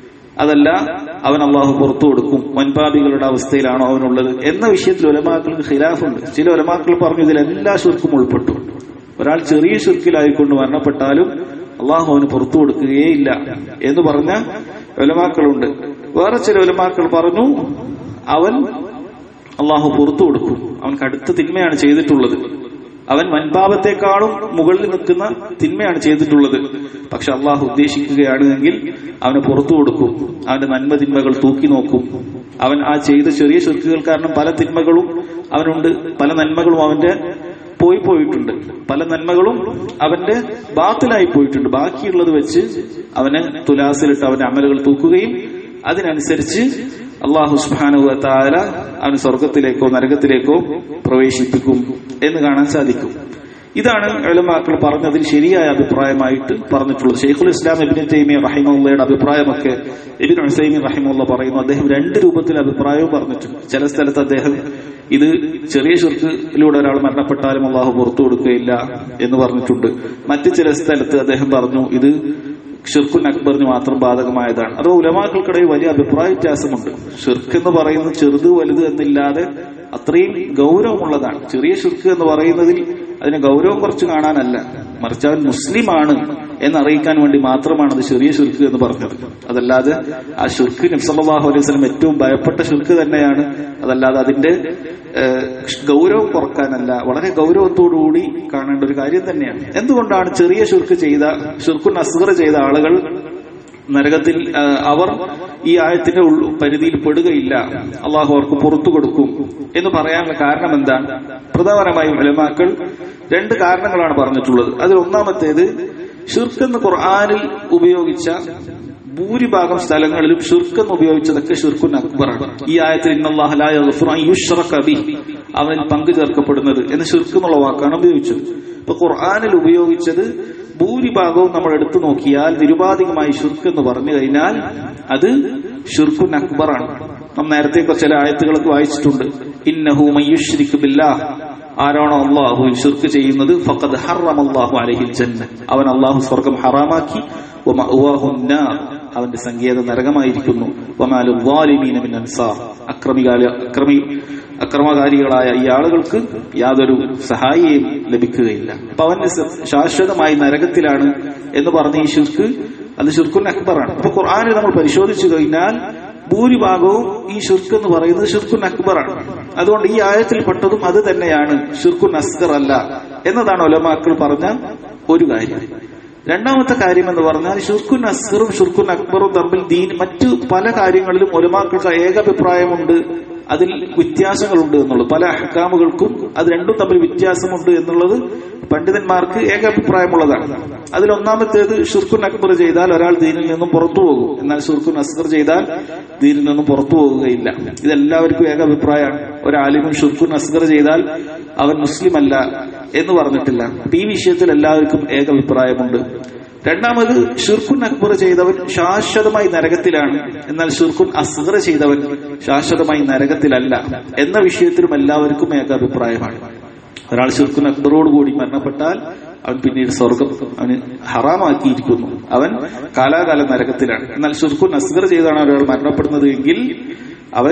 അതല്ല അവൻ അള്ളാഹു പുറത്തു കൊടുക്കും വൻപാപികളുടെ അവസ്ഥയിലാണോ അവനുള്ളത് എന്ന വിഷയത്തിൽ ഒലമാക്കൾക്ക് ഖിലാഫുണ്ട് ചില ഒലമാക്കൾ പറഞ്ഞു ഇതിൽ എല്ലാ ഷിർക്കും ഉൾപ്പെട്ടു ഒരാൾ ചെറിയ ഷിർക്കിലായിക്കൊണ്ട് മരണപ്പെട്ടാലും അള്ളാഹു അവന് പുറത്തു കൊടുക്കുകയില്ല എന്ന് പറഞ്ഞ ഒലമാക്കളുണ്ട് വേറെ ചില ഒലമാക്കൾ പറഞ്ഞു അവൻ അള്ളാഹു പുറത്തു കൊടുക്കും അവൻ കടുത്ത തിന്മയാണ് ചെയ്തിട്ടുള്ളത് അവൻ വൻപാപത്തെക്കാളും മുകളിൽ നിൽക്കുന്ന തിന്മയാണ് ചെയ്തിട്ടുള്ളത് പക്ഷെ അള്ളാഹു ഉദ്ദേശിക്കുകയാണെങ്കിൽ അവന് പുറത്തു കൊടുക്കും അവന്റെ നന്മ തിന്മകൾ തൂക്കി നോക്കും അവൻ ആ ചെയ്ത ചെറിയ ചെറുക്കുകൾ കാരണം പല തിന്മകളും അവനുണ്ട് പല നന്മകളും അവന്റെ പോയി പോയിട്ടുണ്ട് പല നന്മകളും അവന്റെ ബാത്തിലായി പോയിട്ടുണ്ട് ബാക്കിയുള്ളത് വെച്ച് അവന് തുലാസിലിട്ട് അവന്റെ അമലുകൾ തൂക്കുകയും അതിനനുസരിച്ച് അള്ളാഹു സുബാനുവ താര അവന് സ്വർഗത്തിലേക്കോ നരകത്തിലേക്കോ പ്രവേശിപ്പിക്കും എന്ന് കാണാൻ സാധിക്കും ഇതാണ് എളുമാക്കൾ പറഞ്ഞതിൽ ശരിയായ അഭിപ്രായമായിട്ട് പറഞ്ഞിട്ടുള്ളത് ഷെയ്ഖുൽ ഇസ്ലാം ഇബിൻ തൈമിയ റഹിമുള്ളയുടെ അഭിപ്രായമൊക്കെ ഇബിൻ ഹുസൈമി റഹിമുള്ള പറയുന്നു അദ്ദേഹം രണ്ട് രൂപത്തിൽ അഭിപ്രായവും പറഞ്ഞിട്ടുണ്ട് ചില സ്ഥലത്ത് അദ്ദേഹം ഇത് ചെറിയ ഷിർക്കിലൂടെ ഒരാൾ മരണപ്പെട്ടാലും അള്ളാഹു പുറത്തു കൊടുക്കുകയില്ല എന്ന് പറഞ്ഞിട്ടുണ്ട് മറ്റു ചില സ്ഥലത്ത് അദ്ദേഹം പറഞ്ഞു ഇത് ഷിർക്കുൻ അക്ബറിന് മാത്രം ബാധകമായതാണ് അത് ഉലമാക്കൾക്കിടയിൽ വലിയ അഭിപ്രായ വ്യത്യാസമുണ്ട് ഷിർക്ക് എന്ന് പറയുന്നത് ചെറുത് വലുത് എന്നില്ലാതെ അത്രയും ഗൗരവമുള്ളതാണ് ചെറിയ ഷിർക്ക് എന്ന് പറയുന്നതിൽ അതിന് ഗൗരവം കുറച്ച് കാണാനല്ല മറിച്ച് അവൻ മുസ്ലിമാണ് എന്നറിയിക്കാൻ വേണ്ടി മാത്രമാണ് അത് ചെറിയ ഷിർക്ക് എന്ന് പറഞ്ഞത് അതല്ലാതെ ആ ഷിർക്ക് നബ്സല്ലാഹു അലൈഹി വസല്ലം ഏറ്റവും ഭയപ്പെട്ട ഷിർക്ക് തന്നെയാണ് അതല്ലാതെ അതിന്റെ ഏഹ്, ഗൗരവം കുറക്കാനല്ല വളരെ ഗൗരവത്തോടുകൂടി കാണേണ്ട ഒരു കാര്യം തന്നെയാണ് എന്തുകൊണ്ടാണ് ചെറിയ ഷിർക്ക് ചെയ്ത ഷിർക്കുൻ അസ്ഗർ ചെയ്ത ആളുകൾ നരകത്തിൽ ആ, അവർ ഈ ആയത്തിന്റെ ഉൾ- പരിധിയിൽ പെടുകയില്ല അള്ളാഹു അവർക്ക് പുറത്തു കൊടുക്കും എന്ന് പറയാനുള്ള കാരണം എന്താണ് പ്രധാനമായും ഉലമാക്കൾ രണ്ട് കാരണങ്ങളാണ് പറഞ്ഞിട്ടുള്ളത് അതിൽ ഒന്നാമത്തേത് ഷിർക്ക് എന്ന് ഖുർആാനിൽ ഉപയോഗിച്ച ഭൂരിഭാഗം സ്ഥലങ്ങളിലും ഷിർക്ക് എന്ന് ഉപയോഗിച്ചതൊക്കെ ഷിർക്കുൻ അക്ബറാണ് ഈ ആയത്തിൽ ഇന്നല്ലാഹലായ അവനിൽ പങ്കു ചേർക്കപ്പെടുന്നത് എന്ന് ഷിർക്ക് എന്നുള്ള വാക്കാണ് ഉപയോഗിച്ചത് ഇപ്പൊ ഖുർആാനിൽ ഉപയോഗിച്ചത് ഭൂരിഭാഗവും നമ്മൾ എടുത്തു നോക്കിയാൽ നിരുപാധികമായി ഷിർക്ക് എന്ന് പറഞ്ഞു കഴിഞ്ഞാൽ അത് ഷിർക്കുൻ അക്ബറാണ് നാം നേരത്തെ ചില ആയത്തുകളൊക്കെ വായിച്ചിട്ടുണ്ട് ഇന്നഹു മയ്യുഷ്രിക്ക് ബില്ലാഹ് ആരാണോ അള്ളാഹു ഷിർക്ക് ചെയ്യുന്നത് ഫഖദ് ഹറം അള്ളാഹു അലഹിൽ ജന്ന അവൻ അള്ളാഹു സ്വർഗം ഹറാമാക്കി അവന്റെ സങ്കേത നരകമായിരിക്കുന്നു അക്രമികാല അക്രമി അക്രമകാരികളായ ഈ ആളുകൾക്ക് യാതൊരു സഹായിയും ലഭിക്കുകയില്ല അപ്പൊ അവന്റെ ശാശ്വതമായി നരകത്തിലാണ് എന്ന് പറഞ്ഞ ഈ ഷിർക്ക് അത് ഷിർക്കുൻ അക്ബറാണ് അപ്പൊ ഖുർആാനിൽ നമ്മൾ പരിശോധിച്ചു കഴിഞ്ഞാൽ ഭൂരിഭാഗവും ഈ ഷിർക്ക് എന്ന് പറയുന്നത് ഷിർക്കുൻ അക്ബറാണ് അതുകൊണ്ട് ഈ ആയത്തിൽപ്പെട്ടതും അത് തന്നെയാണ് ഷിർക്കുൻ അസ്കർ അല്ല എന്നതാണ് ഒലമാക്കൾ പറഞ്ഞ ഒരു കാര്യം രണ്ടാമത്തെ കാര്യം എന്ന് പറഞ്ഞാൽ ഷുർക്കുൻ അസ്കറും ഷുർക്കുൻ അക്ബറും തമ്മിൽ ദീൻ മറ്റു പല കാര്യങ്ങളിലും ഒലമാക്കൾക്ക് ഏകാഭിപ്രായമുണ്ട് അതിൽ വ്യത്യാസങ്ങളുണ്ട് എന്നുള്ളത് പല അഹ്കാമുകൾക്കും അത് രണ്ടും തമ്മിൽ വ്യത്യാസമുണ്ട് എന്നുള്ളത് പണ്ഡിതന്മാർക്ക് ഏകാഭിപ്രായമുള്ളതാണ് അതിൽ ഒന്നാമത്തേത് ഷുർക്കുൻ അക്ബർ ചെയ്താൽ ഒരാൾ ദീനിൽ നിന്നും പുറത്തു പോകും എന്നാൽ ഷുർക്കുൻ അസ്കർ ചെയ്താൽ ദീനിൽ നിന്നും പുറത്തു പോകുകയില്ല ഇതെല്ലാവർക്കും ഏകാഭിപ്രായമാണ് ഒരാലിമും ഷുർക്കുൻ അസ്കർ ചെയ്താൽ അവൻ മുസ്ലിം അല്ല എന്ന് പറഞ്ഞിട്ടില്ല ഈ വിഷയത്തിൽ എല്ലാവർക്കും ഏകാഭിപ്രായമുണ്ട് രണ്ടാമത് ഷിർക്കുൻ അക്ബർ ചെയ്തവൻ ശാശ്വതമായി നരകത്തിലാണ് എന്നാൽ ഷിർക്കുൻ അസ്ഗർ ചെയ്തവൻ ശാശ്വതമായി നരകത്തിലല്ല എന്ന വിഷയത്തിലും എല്ലാവർക്കും ഏകാഭിപ്രായമാണ് ഒരാൾ ഷിർക്കുൻ അക്ബറോട് കൂടി മരണപ്പെട്ടാൽ അവൻ പിന്നീട് സ്വർഗം അവന് ഹറാമാക്കിയിരിക്കുന്നു അവൻ കാലാകാലം നരകത്തിലാണ് എന്നാൽ ഷിർക്കുൻ അസ്ഗർ ചെയ്താണ് ഒരാൾ മരണപ്പെടുന്നത് എങ്കിൽ അവൻ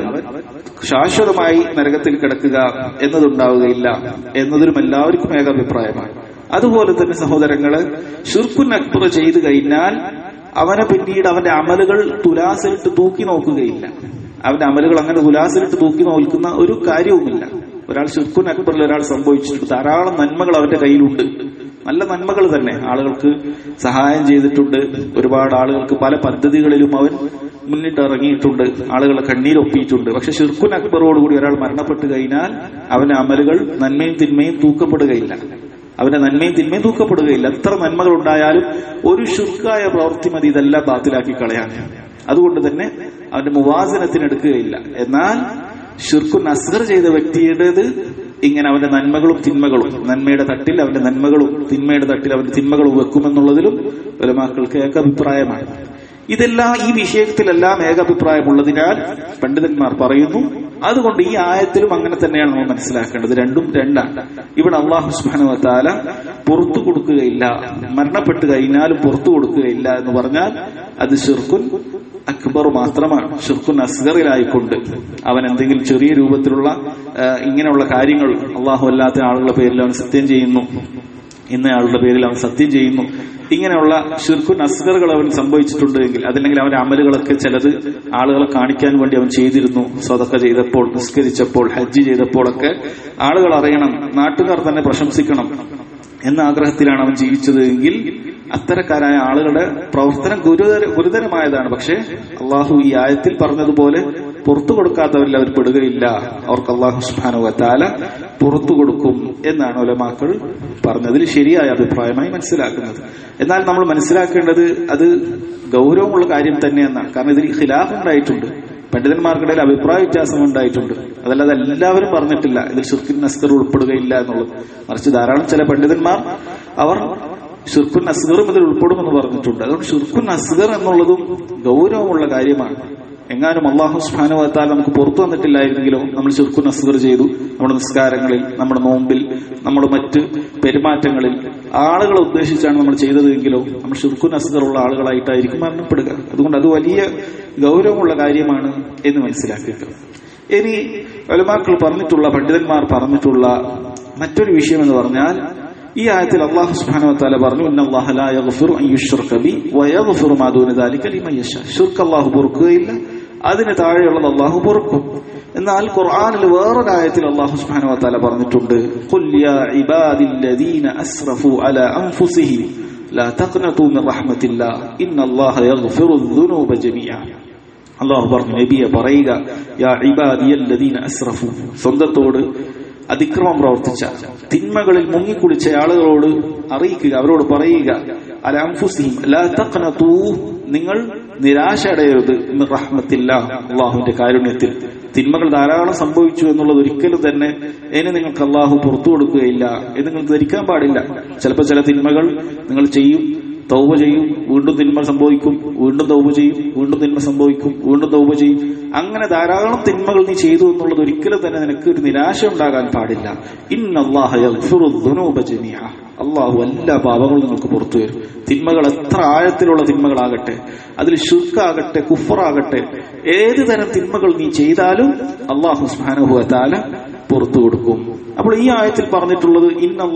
ശാശ്വതമായി നരകത്തിൽ കിടക്കുക എന്നതുണ്ടാവുകയില്ല എന്നതിലും എല്ലാവർക്കും ഏകാഭിപ്രായമാണ് അതുപോലെ തന്നെ സഹോദരങ്ങള് ഷിർക്കുൻ അക്ബർ ചെയ്തു കഴിഞ്ഞാൽ അവനെ പിന്നീട് അവന്റെ അമലുകൾ തുലാസിലിട്ട് തൂക്കി നോക്കുകയില്ല അവന്റെ അമലുകൾ അങ്ങനെ തുലാസിലിട്ട് തൂക്കി നോക്കുന്ന ഒരു കാര്യവുമില്ല ഒരാൾ ഷിർക്കുൻ അക്ബറിൽ ഒരാൾ സംഭവിച്ചിട്ടുണ്ട് ധാരാളം നന്മകൾ അവന്റെ കയ്യിലുണ്ട് നല്ല നന്മകൾ തന്നെ ആളുകൾക്ക് സഹായം ചെയ്തിട്ടുണ്ട് ഒരുപാട് ആളുകൾക്ക് പല പദ്ധതികളിലും അവൻ മുന്നിട്ട് ഇറങ്ങിയിട്ടുണ്ട് ആളുകളെ കണ്ണീരൊപ്പിയിട്ടുണ്ട് പക്ഷെ ഷിർക്കുൻ അക്ബറോടുകൂടി ഒരാൾ മരണപ്പെട്ടു കഴിഞ്ഞാൽ അവന്റെ അമലുകൾ നന്മയും തിന്മയും തൂക്കപ്പെടുകയില്ല അവന്റെ നന്മയും തിന്മയും തൂക്കപ്പെടുകയില്ല എത്ര നന്മകൾ ഉണ്ടായാലും ഒരു ശുർക്കായ പ്രവൃത്തി മതി ഇതെല്ലാം ബാത്തിലാക്കി കളയാൻ അതുകൊണ്ട് തന്നെ അവന്റെ മുവാസനത്തിനെടുക്കുകയില്ല എന്നാൽ ഷിർക്കുൻ അസ്ഗർ ചെയ്ത വ്യക്തിയുടേത് ഇങ്ങനെ അവന്റെ നന്മകളും തിന്മകളും നന്മയുടെ തട്ടിൽ അവന്റെ നന്മകളും തിന്മയുടെ തട്ടിൽ അവന്റെ തിന്മകളും വെക്കുമെന്നുള്ളതിലും പരമാക്കൾക്ക് ഏകാഭിപ്രായമാണ് ഇതെല്ലാം ഈ വിഷയത്തിലെല്ലാം ഏകാഭിപ്രായമുള്ളതിനാൽ പണ്ഡിതന്മാർ പറയുന്നു അതുകൊണ്ട് ഈ ആയത്തിലും അങ്ങനെ തന്നെയാണ് നമ്മൾ മനസ്സിലാക്കേണ്ടത് രണ്ടും രണ്ടാണ് ഇവിടെ അള്ളാഹു സുബാനുവത്താല പുറത്തു കൊടുക്കുകയില്ല മരണപ്പെട്ട് കഴിഞ്ഞാലും പുറത്തു കൊടുക്കുകയില്ല എന്ന് പറഞ്ഞാൽ അത് ഷിർക്കുൻ അക്ബർ മാത്രമാണ് ഷിർക്കുൻ അസ്ഗറിലായിക്കൊണ്ട് അവൻ എന്തെങ്കിലും ചെറിയ രൂപത്തിലുള്ള ഇങ്ങനെയുള്ള കാര്യങ്ങൾ അള്ളാഹു അല്ലാത്ത ആളുകളുടെ പേരിൽ അവൻ സത്യം ചെയ്യുന്നു ഇന്നയാളുടെ പേരിൽ അവൻ സത്യം ചെയ്യുന്നു ഇങ്ങനെയുള്ള ഷിർക്കുൻ അസ്ഗറുകൾ അവൻ സംഭവിച്ചിട്ടുണ്ട് എങ്കിൽ അതല്ലെങ്കിൽ അവന്റെ അമലുകളൊക്കെ ചിലത് ആളുകളെ കാണിക്കാൻ വേണ്ടി അവൻ ചെയ്തിരുന്നു സ്വതക്ക ചെയ്തപ്പോൾ നിസ്കരിച്ചപ്പോൾ ഹജ്ജ് ചെയ്തപ്പോഴൊക്കെ ആളുകൾ അറിയണം നാട്ടുകാർ തന്നെ പ്രശംസിക്കണം എന്ന ആഗ്രഹത്തിലാണ് അവൻ ജീവിച്ചത് എങ്കിൽ അത്തരക്കാരായ ആളുകളുടെ പ്രവർത്തനം ഗുരുതര ഗുരുതരമായതാണ് പക്ഷേ അള്ളാഹു ഈ ആയത്തിൽ പറഞ്ഞതുപോലെ പുറത്തു കൊടുക്കാത്തവരിൽ അവർ പെടുകയില്ല അവർക്ക് അള്ളാഹു സുബാനു താല പുറത്തു കൊടുക്കും എന്നാണ് ഒലമാക്കൾ പറഞ്ഞതിൽ ശരിയായ അഭിപ്രായമായി മനസ്സിലാക്കുന്നത് എന്നാൽ നമ്മൾ മനസ്സിലാക്കേണ്ടത് അത് ഗൗരവമുള്ള കാര്യം തന്നെയെന്നാണ് കാരണം ഇതിൽ ഖിലാഫ് ഉണ്ടായിട്ടുണ്ട് പണ്ഡിതന്മാർക്കിടയിൽ അഭിപ്രായ വ്യത്യാസം ഉണ്ടായിട്ടുണ്ട് അതല്ലാതെ എല്ലാവരും പറഞ്ഞിട്ടില്ല ഇതിൽ ഷുർഖിൻ നസ്കർ ഉൾപ്പെടുകയില്ല എന്നുള്ളത് മറിച്ച് ധാരാളം ചില പണ്ഡിതന്മാർ അവർ ഷുർഖുൻ അസ്ഗറും ഇതിൽ ഉൾപ്പെടുമെന്ന് പറഞ്ഞിട്ടുണ്ട് അതുകൊണ്ട് ഷുർഖുൻ അസ്ഗർ എന്നുള്ളതും ഗൗരവമുള്ള കാര്യമാണ് എങ്ങാനും അള്ളാഹു സുഹാനുവത്താൽ നമുക്ക് പുറത്തു വന്നിട്ടില്ലായിരുന്നെങ്കിലോ നമ്മൾ ഷുർഖുൻ അസ്ഗർ ചെയ്തു നമ്മുടെ നിസ്കാരങ്ങളിൽ നമ്മുടെ നോമ്പിൽ നമ്മുടെ മറ്റ് പെരുമാറ്റങ്ങളിൽ ആളുകളെ ഉദ്ദേശിച്ചാണ് നമ്മൾ ചെയ്തതെങ്കിലോ നമ്മൾ ഷുർഖുൻ അസ്ഗർ ഉള്ള ആളുകളായിട്ടായിരിക്കും മരണപ്പെടുക അതുകൊണ്ട് അത് വലിയ ഗൗരവമുള്ള കാര്യമാണ് എന്ന് മനസ്സിലാക്കുക ഇനി വലമാക്കൾ പറഞ്ഞിട്ടുള്ള പണ്ഡിതന്മാർ പറഞ്ഞിട്ടുള്ള മറ്റൊരു വിഷയം എന്ന് പറഞ്ഞാൽ ഈ ആയത്തിൽ അള്ളാഹു സുബ്ഹാനഹു വതആല പറഞ്ഞു ഇന്ന അല്ലാഹ ലാ യഗ്ഫിറു അൻ യുശ്റക ബി വയഗ്ഫിറു മാ ദൂന ദാലിക ലിമൻ യശാ ശിർക്ക് അല്ലാഹു പൊറുക്കുകയില്ല അതിന് താഴെയുള്ളത് അള്ളാഹു പൊറുക്കും എന്നാൽ ഖുർആനിൽ വേറൊരു ആയത്തിൽ അള്ളാഹു സുബ്ഹാനഹു വതആല പറഞ്ഞിട്ടുണ്ട് ഖുൽ യാ ഇബാദില്ലദീന അസ്റഫു അലാ അൻഫുസിഹിം ലാ തഖ്നതു മിൻ റഹ്മത്തില്ലാ ഇന്ന അല്ലാഹ യഗ്ഫിറു ദുനൂബ ജമീഅ അള്ളാഹു പറഞ്ഞു നബിയെ പറയുക യാ ഇബാദിയല്ലദീന അസ്റഫു സ്വന്തത്തോട് അതിക്രമം പ്രവർത്തിച്ച തിന്മകളിൽ മുങ്ങിക്കുളിച്ച ആളുകളോട് അറിയിക്കുക അവരോട് പറയുക അല അംഫുസിഹിം ലാ തഖ്നതു നിങ്ങൾ നിരാശ അടയരുത് എന്ന് റഹ്മത്തില്ല അള്ളാഹുവിന്റെ കാരുണ്യത്തിൽ തിന്മകൾ ധാരാളം സംഭവിച്ചു എന്നുള്ളത് ഒരിക്കലും തന്നെ ഇനി നിങ്ങൾക്ക് അള്ളാഹു പുറത്തു കൊടുക്കുകയില്ല എന്ന് നിങ്ങൾ ധരിക്കാൻ പാടില്ല ചിലപ്പോൾ ചില തിന്മകൾ നിങ്ങൾ ചെയ്യും തൗബ ചെയ്യും വീണ്ടും തിന്മ സംഭവിക്കും വീണ്ടും തൗബ ചെയ്യും വീണ്ടും തിന്മ സംഭവിക്കും വീണ്ടും തൗബ ചെയ്യും അങ്ങനെ ധാരാളം തിന്മകൾ നീ ചെയ്തു എന്നുള്ളത് ഒരിക്കലും തന്നെ നിനക്ക് ഒരു നിരാശ ഉണ്ടാകാൻ പാടില്ല ഇന്നല്ലാഹ അള്ളാഹു എല്ലാ പാപങ്ങളും നിങ്ങൾക്ക് പുറത്തു വരും തിന്മകൾ എത്ര ആഴത്തിലുള്ള തിന്മകളാകട്ടെ അതിൽ ശുക്കാകട്ടെ കുഫറാകട്ടെ ഏത് തരം തിന്മകൾ നീ ചെയ്താലും അള്ളാഹു സ്മാനുഭവ താല പുറത്തു കൊടുക്കും അപ്പോൾ ഈ ആയത്തിൽ പറഞ്ഞിട്ടുള്ളത്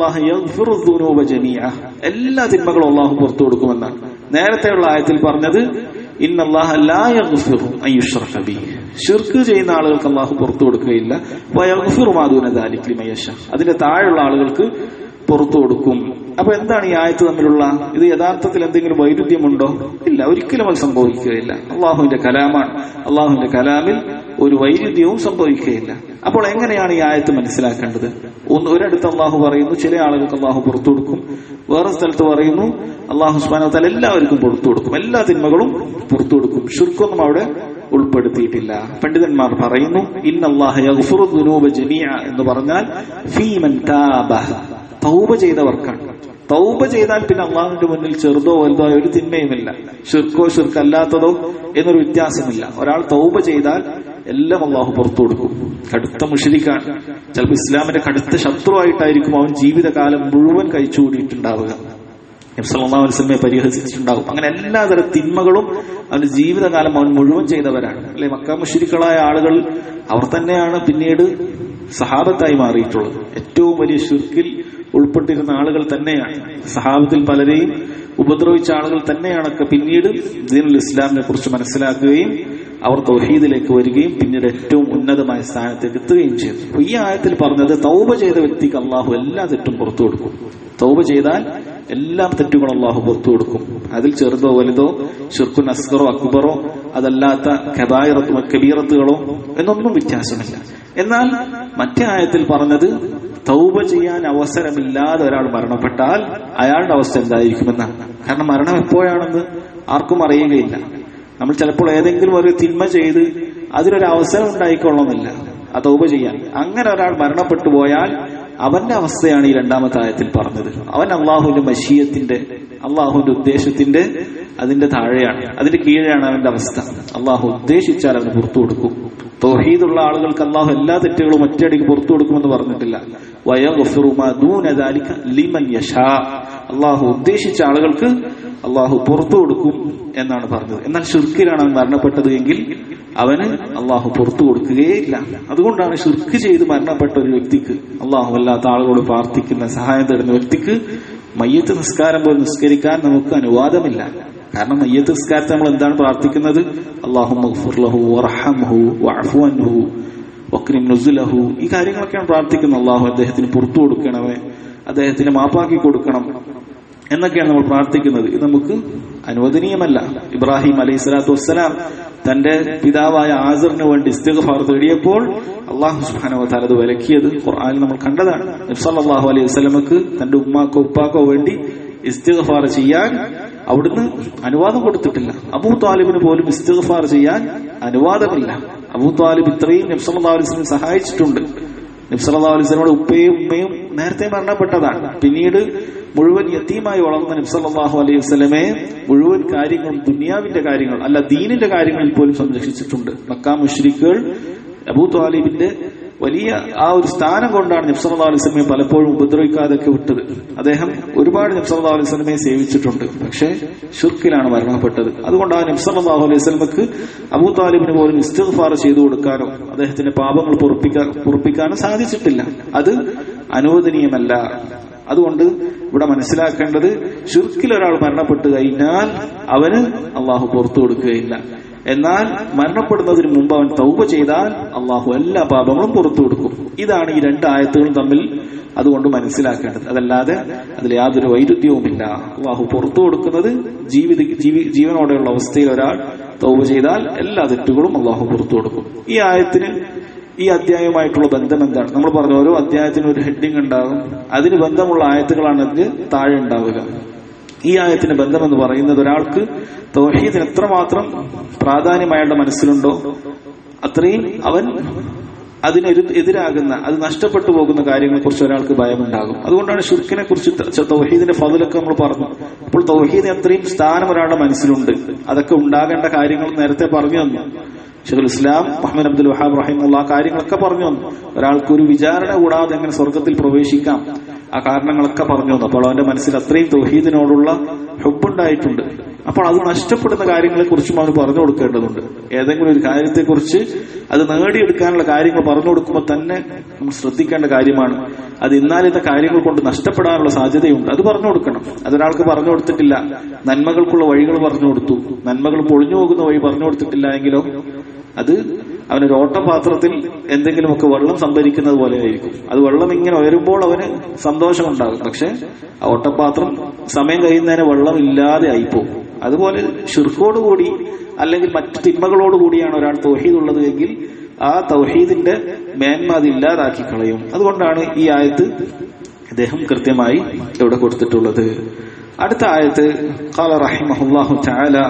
ഇന്നല്ലാഹുബ ജമീഅ എല്ലാ തിന്മകളും അള്ളാഹു പുറത്തു കൊടുക്കുമെന്നാണ് നേരത്തെയുള്ള ആയത്തിൽ പറഞ്ഞത് ഇന്നല്ലാഹ ലാ യഗ്ഫിറു അൻ യുശ്റക ബിഹി ഷിർക്ക് ചെയ്യുന്ന ആളുകൾക്ക് അള്ളാഹു പുറത്തു കൊടുക്കുകയില്ല വയഗ്ഫിറു മാ ദൂന ദാലിക ലിമൻ യശാ അതിന്റെ താഴെയുള്ള ആളുകൾക്ക് പുറത്തു കൊടുക്കും അപ്പൊ എന്താണ് ഈ ആയത്ത് തമ്മിലുള്ള ഇത് യഥാർത്ഥത്തിൽ എന്തെങ്കിലും വൈരുദ്ധ്യമുണ്ടോ ഇല്ല ഒരിക്കലും അത് സംഭവിക്കുകയില്ല അള്ളാഹുവിന്റെ കലാമാണ് അള്ളാഹുവിന്റെ കലാമിൽ ഒരു വൈരുദ്ധ്യവും സംഭവിക്കുകയില്ല അപ്പോൾ എങ്ങനെയാണ് ഈ ആയത്ത് മനസ്സിലാക്കേണ്ടത് ഒന്ന് ഒരിടത്ത് അള്ളാഹു പറയുന്നു ചില ആളുകൾക്ക് അള്ളാഹു പുറത്തു കൊടുക്കും വേറെ സ്ഥലത്ത് പറയുന്നു അള്ളാഹു സുബാനത്താൽ എല്ലാവർക്കും പുറത്തു കൊടുക്കും എല്ലാ തിന്മകളും പുറത്തു കൊടുക്കും ഷുർക്കൊന്നും അവിടെ ഉൾപ്പെടുത്തിയിട്ടില്ല പണ്ഡിതന്മാർ പറയുന്നു ഇന്നല്ലാഹുനൂബ ജമിയ എന്ന് പറഞ്ഞാൽ ഫീമൻ താബ തൗബ ചെയ്തവർക്കാണ് തൗബ ചെയ്താൽ പിന്നെ അള്ളാഹുവിന്റെ മുന്നിൽ ചെറുതോ വലുതോ ആയ ഒരു തിന്മയുമില്ല ഷിർക്കോ ഷിർക്കല്ലാത്തതോ എന്നൊരു വ്യത്യാസമില്ല ഒരാൾ തൗബ ചെയ്താൽ എല്ലാം അള്ളാഹു പുറത്തു കൊടുക്കും കടുത്ത മുഷരിക്കാൻ ചിലപ്പോൾ ഇസ്ലാമിന്റെ കടുത്ത ശത്രുവായിട്ടായിരിക്കും അവൻ ജീവിതകാലം മുഴുവൻ കഴിച്ചുകൂടിയിട്ടുണ്ടാവുക നബ്സല്ലാ വസ്ലമെ പരിഹസിച്ചിട്ടുണ്ടാകും അങ്ങനെ എല്ലാതരം തിന്മകളും അവന്റെ ജീവിതകാലം അവൻ മുഴുവൻ ചെയ്തവരാണ് അല്ലെ മക്ക മുഷരിക്കളായ ആളുകൾ അവർ തന്നെയാണ് പിന്നീട് സഹാബത്തായി മാറിയിട്ടുള്ളത് ഏറ്റവും വലിയ ഷിർക്കിൽ ഉൾപ്പെട്ടിരുന്ന ആളുകൾ തന്നെയാണ് സഹാബത്തിൽ പലരെയും ഉപദ്രവിച്ച ആളുകൾ തന്നെയാണൊക്കെ പിന്നീട് ദീനുൽ ഇസ്ലാമിനെ കുറിച്ച് മനസ്സിലാക്കുകയും അവർ തൗഹീദിലേക്ക് വരികയും പിന്നീട് ഏറ്റവും ഉന്നതമായ സ്ഥാനത്തേക്ക് എത്തുകയും ചെയ്തു അപ്പൊ ഈ ആയത്തിൽ പറഞ്ഞത് തൗബ ചെയ്ത വ്യക്തിക്ക് അള്ളാഹു എല്ലാ തെറ്റും പുറത്തു കൊടുക്കും തൗബ ചെയ്താൽ എല്ലാ തെറ്റുകളും അള്ളാഹു പുറത്തു കൊടുക്കും അതിൽ ചെറുതോ വലുതോ ഷിർക്കുൻ അസ്കറോ അക്ബറോ അതല്ലാത്ത കബായിറത്തും കബീറത്തുകളോ എന്നൊന്നും വ്യത്യാസമില്ല എന്നാൽ മറ്റേ ആയത്തിൽ പറഞ്ഞത് തൗബ ചെയ്യാൻ അവസരമില്ലാതെ ഒരാൾ മരണപ്പെട്ടാൽ അയാളുടെ അവസ്ഥ എന്തായിരിക്കുമെന്നാണ് കാരണം മരണം എപ്പോഴാണെന്ന് ആർക്കും അറിയുകയില്ല നമ്മൾ ചിലപ്പോൾ ഏതെങ്കിലും ഒരു തിന്മ ചെയ്ത് അതിനൊരു അവസരം ഉണ്ടായിക്കൊള്ളണമെന്നില്ല ആ തൗബ ചെയ്യാൻ അങ്ങനെ ഒരാൾ മരണപ്പെട്ടു പോയാൽ അവന്റെ അവസ്ഥയാണ് ഈ രണ്ടാമത്തെ ആയത്തിൽ പറഞ്ഞത് അവൻ അള്ളാഹുവിന്റെ മഷീയത്തിന്റെ അള്ളാഹുവിന്റെ ഉദ്ദേശത്തിന്റെ അതിന്റെ താഴെയാണ് അതിന്റെ കീഴെയാണ് അവന്റെ അവസ്ഥ അള്ളാഹു ഉദ്ദേശിച്ചാൽ അവന് പുറത്തു കൊടുക്കും തൗഹീദുള്ള ആളുകൾക്ക് അള്ളാഹു എല്ലാ തെറ്റുകളും ഒറ്റയടിക്ക് പുറത്തു കൊടുക്കുമെന്ന് പറഞ്ഞിട്ടില്ല ലിമൻ യഷാ അള്ളാഹു ഉദ്ദേശിച്ച ആളുകൾക്ക് അള്ളാഹു പുറത്തു കൊടുക്കും എന്നാണ് പറഞ്ഞത് എന്നാൽ ഷിർക്കിലാണ് അവൻ മരണപ്പെട്ടത് എങ്കിൽ അവന് അള്ളാഹു പുറത്തു കൊടുക്കുകയില്ല അതുകൊണ്ടാണ് ഷിർക്ക് ചെയ്ത് മരണപ്പെട്ട ഒരു വ്യക്തിക്ക് അള്ളാഹു അല്ലാത്ത ആളുകളോട് പ്രാർത്ഥിക്കുന്ന സഹായം തേടുന്ന വ്യക്തിക്ക് മയ്യത്ത് നിസ്കാരം പോലും നിസ്കരിക്കാൻ നമുക്ക് അനുവാദമില്ല കാരണം മയ്യത്ത് നിസ്കാരത്തെ നമ്മൾ എന്താണ് പ്രാർത്ഥിക്കുന്നത് അള്ളാഹു ഈ കാര്യങ്ങളൊക്കെയാണ് പ്രാർത്ഥിക്കുന്നത് അള്ളാഹു അദ്ദേഹത്തിന് പുറത്തു കൊടുക്കണമേ അദ്ദേഹത്തിന് മാപ്പാക്കി കൊടുക്കണം എന്നൊക്കെയാണ് നമ്മൾ പ്രാർത്ഥിക്കുന്നത് ഇത് നമുക്ക് അനുവദനീയമല്ല ഇബ്രാഹിം അലൈഹി സ്വലാത്തു വസ്സലാം തന്റെ പിതാവായ ആസറിന് വേണ്ടി ഇസ്തിഗ്ഫാർ തേടിയപ്പോൾ അള്ളാഹു സുബ്ഹാനഹു വതആല അത് വിലക്കിയത് ഖുർആനിൽ നമ്മൾ കണ്ടതാണ് നബി സല്ലല്ലാഹു അലൈഹി വസല്ലമക്ക് തന്റെ ഉമ്മാക്കോ ഉപ്പാക്കോ വേണ്ടി ഇസ്തിഗ്ഫാർ ചെയ്യാൻ അവിടുന്ന് അനുവാദം കൊടുത്തിട്ടില്ല അബൂ താലിബിന് പോലും ഇസ്തിഗ്ഫാർ ചെയ്യാൻ അനുവാദമില്ല അബൂ താലിബ് ഇത്രയും നബി സല്ലല്ലാഹു അലൈഹി വസല്ലം സഹായിച്ചിട്ടുണ്ട് നബി സല്ലല്ലാഹു അലൈഹി വസല്ലമയുടെ ഉപ്പയും ഉമ്മയും നേരത്തെ മരണപ്പെട്ടതാണ് പിന്നീട് മുഴുവൻ യത്തീമായി വളർന്ന നബി സല്ലല്ലാഹു അലൈഹി വസല്ലമയെ മുഴുവൻ കാര്യങ്ങളും ദുനിയാവിന്റെ കാര്യങ്ങൾ അല്ല ദീനിന്റെ കാര്യങ്ങളിൽ പോലും സംരക്ഷിച്ചിട്ടുണ്ട് മക്കാ മുഷ്രിക്കുകൾ അബൂ താലിബിന്റെ വലിയ ആ ഒരു സ്ഥാനം കൊണ്ടാണ് നബ്സല്ലാ അലൈഹി സ്വലമയെ പലപ്പോഴും ഉപദ്രവിക്കാതൊക്കെ വിട്ടത് അദ്ദേഹം ഒരുപാട് നബ്സല്ലാ അലൈഹി സ്വലമയെ സേവിച്ചിട്ടുണ്ട് പക്ഷേ ഷുർക്കിലാണ് മരണപ്പെട്ടത് അതുകൊണ്ടാണ് നബ്സല്ലാഹു അലൈഹി സ്വലമക്ക് അബൂ താലിബിന് പോലും ഇസ്തിഗ്ഫാർ ചെയ്തു കൊടുക്കാനോ അദ്ദേഹത്തിന്റെ പാപങ്ങൾ പൊറപ്പിക്കാൻ പൊറപ്പിക്കാനോ സാധിച്ചിട്ടില്ല അത് അനുവദനീയമല്ല അതുകൊണ്ട് ഇവിടെ മനസ്സിലാക്കേണ്ടത് ഷുർക്കിൽ ഒരാൾ മരണപ്പെട്ടു കഴിഞ്ഞാൽ അവന് അള്ളാഹു പുറത്തു കൊടുക്കുകയില്ല എന്നാൽ മരണപ്പെടുന്നതിന് മുമ്പ് അവൻ തൗബ ചെയ്താൽ അള്ളാഹു എല്ലാ പാപങ്ങളും പുറത്തു കൊടുക്കും ഇതാണ് ഈ രണ്ട് ആയത്തുകളും തമ്മിൽ അതുകൊണ്ട് മനസ്സിലാക്കേണ്ടത് അതല്ലാതെ അതിൽ യാതൊരു വൈരുദ്ധ്യവുമില്ല അള്ളാഹു പുറത്തു കൊടുക്കുന്നത് ജീവിത ജീവി ജീവനോടെയുള്ള അവസ്ഥയിൽ ഒരാൾ തൗബ ചെയ്താൽ എല്ലാ തെറ്റുകളും അള്ളാഹു പുറത്തു കൊടുക്കും ഈ ആയത്തിന് ഈ അധ്യായവുമായിട്ടുള്ള ബന്ധം എന്താണ് നമ്മൾ പറഞ്ഞു ഓരോ അധ്യായത്തിനും ഒരു ഹെഡിങ് ഉണ്ടാകും അതിന് ബന്ധമുള്ള ആയത്തുകളാണ് അതിന് താഴെ ഉണ്ടാവുക ഈ ആയത്തിന് ബന്ധമെന്ന് പറയുന്നത് ഒരാൾക്ക് തൗഹീദിന് എത്രമാത്രം പ്രാധാന്യം അയാളുടെ മനസ്സിലുണ്ടോ അത്രയും അവൻ അതിനെതിരാകുന്ന എതിരാകുന്ന അത് നഷ്ടപ്പെട്ടു പോകുന്ന കാര്യങ്ങളെ കുറിച്ച് ഒരാൾക്ക് ഭയമുണ്ടാകും അതുകൊണ്ടാണ് ഷിർക്കിനെ കുറിച്ച് തൗഹീദിന്റെ ഫതിലൊക്കെ നമ്മൾ പറഞ്ഞു അപ്പോൾ തൗഹീദിന് അത്രയും സ്ഥാനം ഒരാളുടെ മനസ്സിലുണ്ട് അതൊക്കെ ഉണ്ടാകേണ്ട കാര്യങ്ങൾ നേരത്തെ പറഞ്ഞു തന്നു ഷെഖുൽ ഇസ്ലാം മുഹമ്മദ് അബ്ദുൽ വഹാബ് റഹിമുള്ള ആ കാര്യങ്ങളൊക്കെ പറഞ്ഞു തന്നു ഒരാൾക്ക് ഒരു വിചാരണ കൂടാതെ എങ്ങനെ സ്വർഗത്തിൽ പ്രവേശിക്കാം ആ കാരണങ്ങളൊക്കെ പറഞ്ഞു തന്നു അപ്പോൾ അവന്റെ മനസ്സിൽ അത്രയും തൗഹീദിനോടുള്ള ഹുബുണ്ടായിട്ടുണ്ട് അപ്പോൾ അത് നഷ്ടപ്പെടുന്ന കാര്യങ്ങളെ കുറിച്ചും അവന് പറഞ്ഞു കൊടുക്കേണ്ടതുണ്ട് ഏതെങ്കിലും ഒരു കാര്യത്തെക്കുറിച്ച് അത് നേടിയെടുക്കാനുള്ള കാര്യങ്ങൾ പറഞ്ഞു കൊടുക്കുമ്പോൾ തന്നെ നമ്മൾ ശ്രദ്ധിക്കേണ്ട കാര്യമാണ് അത് ഇന്നാലിന്ന കാര്യങ്ങൾ കൊണ്ട് നഷ്ടപ്പെടാനുള്ള സാധ്യതയുണ്ട് അത് പറഞ്ഞു കൊടുക്കണം അതൊരാൾക്ക് പറഞ്ഞു കൊടുത്തിട്ടില്ല നന്മകൾക്കുള്ള വഴികൾ പറഞ്ഞു കൊടുത്തു നന്മകൾ പൊളിഞ്ഞു പോകുന്ന വഴി പറഞ്ഞു കൊടുത്തിട്ടില്ല എങ്കിലോ അത് അവനൊരു ഓട്ടപാത്രത്തിൽ എന്തെങ്കിലുമൊക്കെ വെള്ളം സംഭരിക്കുന്നത് പോലെ ആയിരിക്കും അത് വെള്ളം ഇങ്ങനെ ഉയരുമ്പോൾ അവന് സന്തോഷമുണ്ടാകും പക്ഷെ ആ ഓട്ടപാത്രം സമയം കഴിയുന്നതിന് വെള്ളം ഇല്ലാതെ ആയിപ്പോകും അതുപോലെ ഷിർക്കോടുകൂടി അല്ലെങ്കിൽ മറ്റു തിന്മകളോടുകൂടിയാണ് ഒരാൾ തൗഹീദ് ഉള്ളത് എങ്കിൽ ആ തൗഹീദിന്റെ മേന്മ അത് ഇല്ലാതാക്കി കളയും അതുകൊണ്ടാണ് ഈ ആയത്ത് അദ്ദേഹം കൃത്യമായി ഇവിടെ കൊടുത്തിട്ടുള്ളത് അടുത്ത ആയത്ത് قال رحمه الله تعالى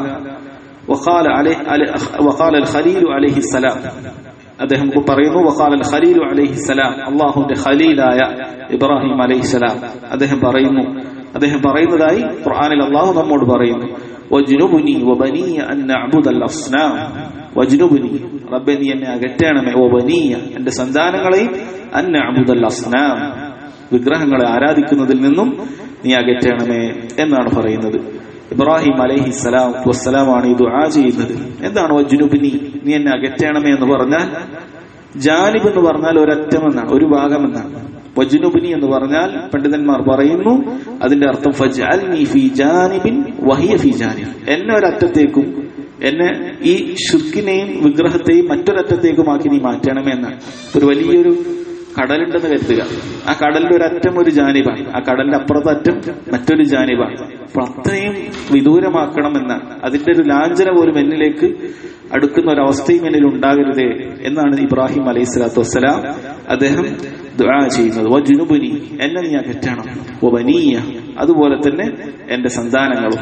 وقال عليه وقال الخليل عليه السلام അദ്ദേഹം പറയുന്നു വഖാൽ അൽ ഖലീലു അലൈഹി സലാം അള്ളാഹുവിന്റെ ഖലീലായ ഇബ്രാഹിം അലൈഹി സലാം അദ്ദേഹം പറയുന്നു അദ്ദേഹം പറയുന്നതായി ഖുർആനിൽ അള്ളാഹു നമ്മോട് പറയുന്നു വജ്നുബുനി വബനിയ അൻ നഅബുദൽ അസ്നാം വജ്നുബുനി റബ്ബെ നീ എന്നെ അകറ്റണമേ വബനിയ എന്റെ സന്താനങ്ങളെയും അൻ നഅബുദൽ അസ്നാം വിഗ്രഹങ്ങളെ ആരാധിക്കുന്നതിൽ നിന്നും നീ അകറ്റണമേ എന്നാണ് പറയുന്നത് ഇബ്രാഹിം അലൈഹി സ്വലാം വസ്സലാമാണ് ഈ ദുആ ചെയ്യുന്നത് എന്താണ് വജ്നുബിനി നീ എന്നെ അകറ്റണമേ എന്ന് പറഞ്ഞാൽ ജാനിബ് എന്ന് പറഞ്ഞാൽ ഒരറ്റം എന്നാണ് ഒരു ഭാഗം എന്നാണ് വജ്നുബിനി എന്ന് പറഞ്ഞാൽ പണ്ഡിതന്മാർ പറയുന്നു അതിന്റെ അർത്ഥം ഫജ്അൽനി ഫീ ജാനിബിൻ വഹിയ ഫീ ജാനിബ് എന്നെ ഒരറ്റത്തേക്കും എന്നെ ഈ ഷിർക്കിനെയും വിഗ്രഹത്തെയും മറ്റൊരറ്റത്തേക്കുമാക്കി നീ മാറ്റണമേ എന്നാണ് ഒരു വലിയൊരു കടലുണ്ടെന്ന് കരുതുക ആ കടലിന്റെ ഒരറ്റം ഒരു ജാനിബാണ് ആ കടലിന്റെ അപ്പുറത്തെ അറ്റം മറ്റൊരു ജാനിബാണ് അപ്പൊ അത്രയും വിദൂരമാക്കണമെന്നാണ് അതിന്റെ ഒരു ലാഞ്ചന പോലും എന്നിലേക്ക് അടുക്കുന്ന ഒരു അവസ്ഥയും എന്നിൽ ഉണ്ടാകരുതേ എന്നാണ് ഇബ്രാഹിം അലൈഹി സ്വലാത്തു വസ്സലാം അദ്ദേഹം ദുആ ചെയ്യുന്നത് വജുനുബുനി എന്നെ നീ അകറ്റണം വനീയ അതുപോലെ തന്നെ എന്റെ സന്താനങ്ങളും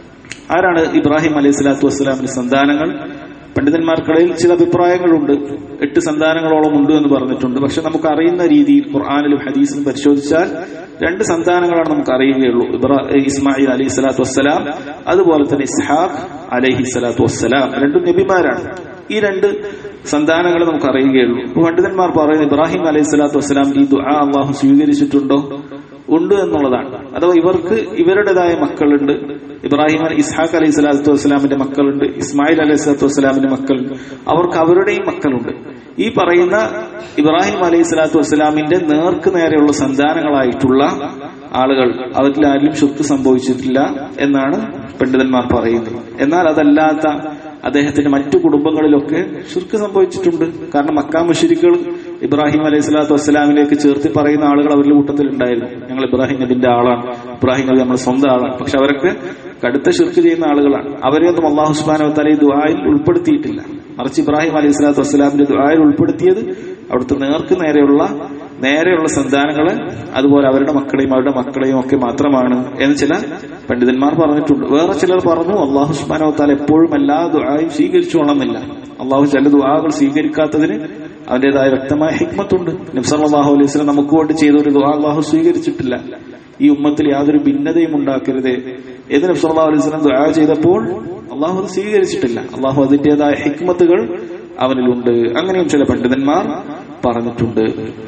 ആരാണ് ഇബ്രാഹിം അലൈഹി സ്വലാത്തു വസ്സലാമിന്റെ സന്താനങ്ങൾ പണ്ഡിതന്മാർക്കിടയിൽ ചില അഭിപ്രായങ്ങളുണ്ട് എട്ട് സന്താനങ്ങളോളം ഉണ്ട് എന്ന് പറഞ്ഞിട്ടുണ്ട് പക്ഷെ നമുക്ക് അറിയുന്ന രീതിയിൽ ഖുർആാനിലും ഹദീസിലും പരിശോധിച്ചാൽ രണ്ട് സന്താനങ്ങളാണ് നമുക്ക് അറിയുകയുള്ളൂ ഇബ്രാ ഇസ്മായിൽ അലൈഹി സ്വലാത്തു വസ്സലാം അതുപോലെ തന്നെ ഇസ്ഹാഖ് അലൈഹി സ്വലാത്തു വസ്സലാം രണ്ടും നബിമാരാണ് ഈ രണ്ട് സന്താനങ്ങൾ നമുക്ക് അറിയുകയുള്ളൂ പണ്ഡിതന്മാർ പറയുന്നത് ഇബ്രാഹിം അലൈഹി സ്വലാത്തു വസ്സലാം ഈ ദുആ അള്ളാഹു സ്വീകരിച്ചിട്ടുണ്ടോ ഉണ്ട് എന്നുള്ളതാണ് അഥവാ ഇവർക്ക് ഇവരുടേതായ മക്കളുണ്ട് ഇബ്രാഹിം ഇസ്ഹാഖ് അലൈഹി സ്വലാത്തു വസ്സലാമിന്റെ മക്കളുണ്ട് ഇസ്മായിൽ അലൈഹി സ്വലാത്തു വസ്സലാമിന്റെ മക്കളുണ്ട് അവർക്ക് അവരുടെയും മക്കളുണ്ട് ഈ പറയുന്ന ഇബ്രാഹിം അലൈഹി സ്വലാത്തു വസ്സലാമിന്റെ നേർക്ക് നേരെയുള്ള സന്താനങ്ങളായിട്ടുള്ള ആളുകൾ അവരിൽ ആരിലും ശുക്ക് സംഭവിച്ചിട്ടില്ല എന്നാണ് പണ്ഡിതന്മാർ പറയുന്നത് എന്നാൽ അതല്ലാത്ത അദ്ദേഹത്തിന്റെ മറ്റു കുടുംബങ്ങളിലൊക്കെ ഷിർക്ക് സംഭവിച്ചിട്ടുണ്ട് കാരണം മക്കാ മുഷിരിക്കുകൾ ഇബ്രാഹിം അലൈഹി സ്വലാത്തു വസ്സലാമിലേക്ക് ചേർത്തി പറയുന്ന ആളുകൾ അവരുടെ കൂട്ടത്തിൽ ഉണ്ടായിരുന്നു ഞങ്ങൾ ഇബ്രാഹിം നബിന്റെ ആളാണ് ഇബ്രാഹിം നബി നമ്മുടെ സ്വന്തം ആളാണ് പക്ഷെ അവരൊക്കെ കടുത്ത ഷിർക്ക് ചെയ്യുന്ന ആളുകളാണ് അവരെയൊന്നും അള്ളാഹു സുബാന തല ഈ ദുആയിൽ ഉൾപ്പെടുത്തിയിട്ടില്ല മറിച്ച് ഇബ്രാഹിം അലൈഹി സ്വലാത്തു വസ്സലാമിന്റെ ദുആയിൽ ഉൾപ്പെടുത്തിയത് അവിടുത്തെ നേർക്ക് നേരെയുള്ള നേരെയുള്ള സന്താനങ്ങളെ അതുപോലെ അവരുടെ മക്കളെയും അവരുടെ മക്കളെയും ഒക്കെ മാത്രമാണ് എന്ന് ചില പണ്ഡിതന്മാർ പറഞ്ഞിട്ടുണ്ട് വേറെ ചിലർ പറഞ്ഞു അള്ളാഹു സുബാനോ താല എപ്പോഴും എല്ലാ ദുആയും സ്വീകരിച്ചു കൊള്ളുന്നില്ല അള്ളാഹു ചില ദുആകൾ സ്വീകരിക്കാത്തതിന് അവന്റേതായ വ്യക്തമായ ഹിക്മത്തുണ്ട് നബ്സല്ലാഹു അലൈഹി സ്വലം നമുക്ക് വേണ്ടി ചെയ്ത ഒരു ദുആ അള്ളാഹു സ്വീകരിച്ചിട്ടില്ല ഈ ഉമ്മത്തിൽ യാതൊരു ഭിന്നതയും ഉണ്ടാക്കരുത് എന്ന് നബ്സല്ലാഹു അലൈഹി സ്വലം ദുആ ചെയ്തപ്പോൾ അള്ളാഹു അത് സ്വീകരിച്ചിട്ടില്ല അള്ളാഹു അതിന്റേതായ ഹിക്മത്തുകൾ അവനിലുണ്ട് അങ്ങനെയും ചില പണ്ഡിതന്മാർ പറഞ്ഞിട്ടുണ്ട്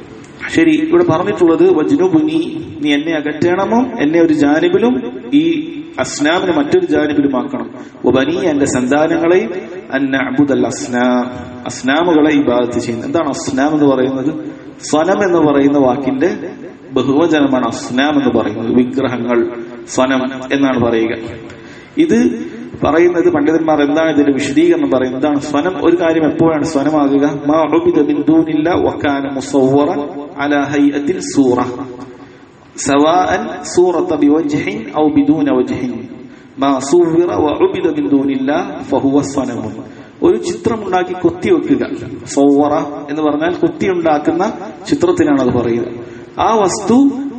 ശരി ഇവിടെ പറഞ്ഞിട്ടുള്ളത് വജ്നുബുനി നീ എന്നെ അകറ്റണമോ എന്നെ ഒരു ജാനിബിലും ഈ അസ്നാമിനെ മറ്റൊരു ജാനിബിലുമാക്കണം ഉപനി എന്റെ സന്താനങ്ങളെയും അന്ന അബുദൽ അസ്നാം അസ്നാമുകളെ ഇബാദത്ത് ചെയ്യുന്നത് എന്താണ് അസ്നാം എന്ന് പറയുന്നത് സ്വനം എന്ന് പറയുന്ന വാക്കിന്റെ ബഹുവചനമാണ് അസ്നാം എന്ന് പറയുന്നത് വിഗ്രഹങ്ങൾ സ്വനം എന്നാണ് പറയുക ഇത് പറയുന്നത് പണ്ഡിതന്മാർ എന്താണ് ഇതിന്റെ വിശദീകരണം പറയുന്നത് എന്താണ് സ്വനം ഒരു കാര്യം എപ്പോഴാണ് സ്വനമാകുക മാ ഉബിദ മിൻ ദൂനില്ല വകാന മുസവ്വറൻ അലാ ഹൈഅത്തിൽ സൂറ സവാഅൻ സൂറത ബിവജ്ഹിൻ ഔ ബിദൂന വജ്ഹിൻ മാ സുവ്വിറ വഉബിദ മിൻ ദൂനില്ല ഫഹുവ സ്വനമുൻ ഒരു ചിത്രം ഉണ്ടാക്കി കൊത്തി വെക്കുക സൗവറ എന്ന് പറഞ്ഞാൽ കൊത്തി ഉണ്ടാക്കുന്ന ചിത്രത്തിനാണ് അത് പറയുക ആ വസ്തു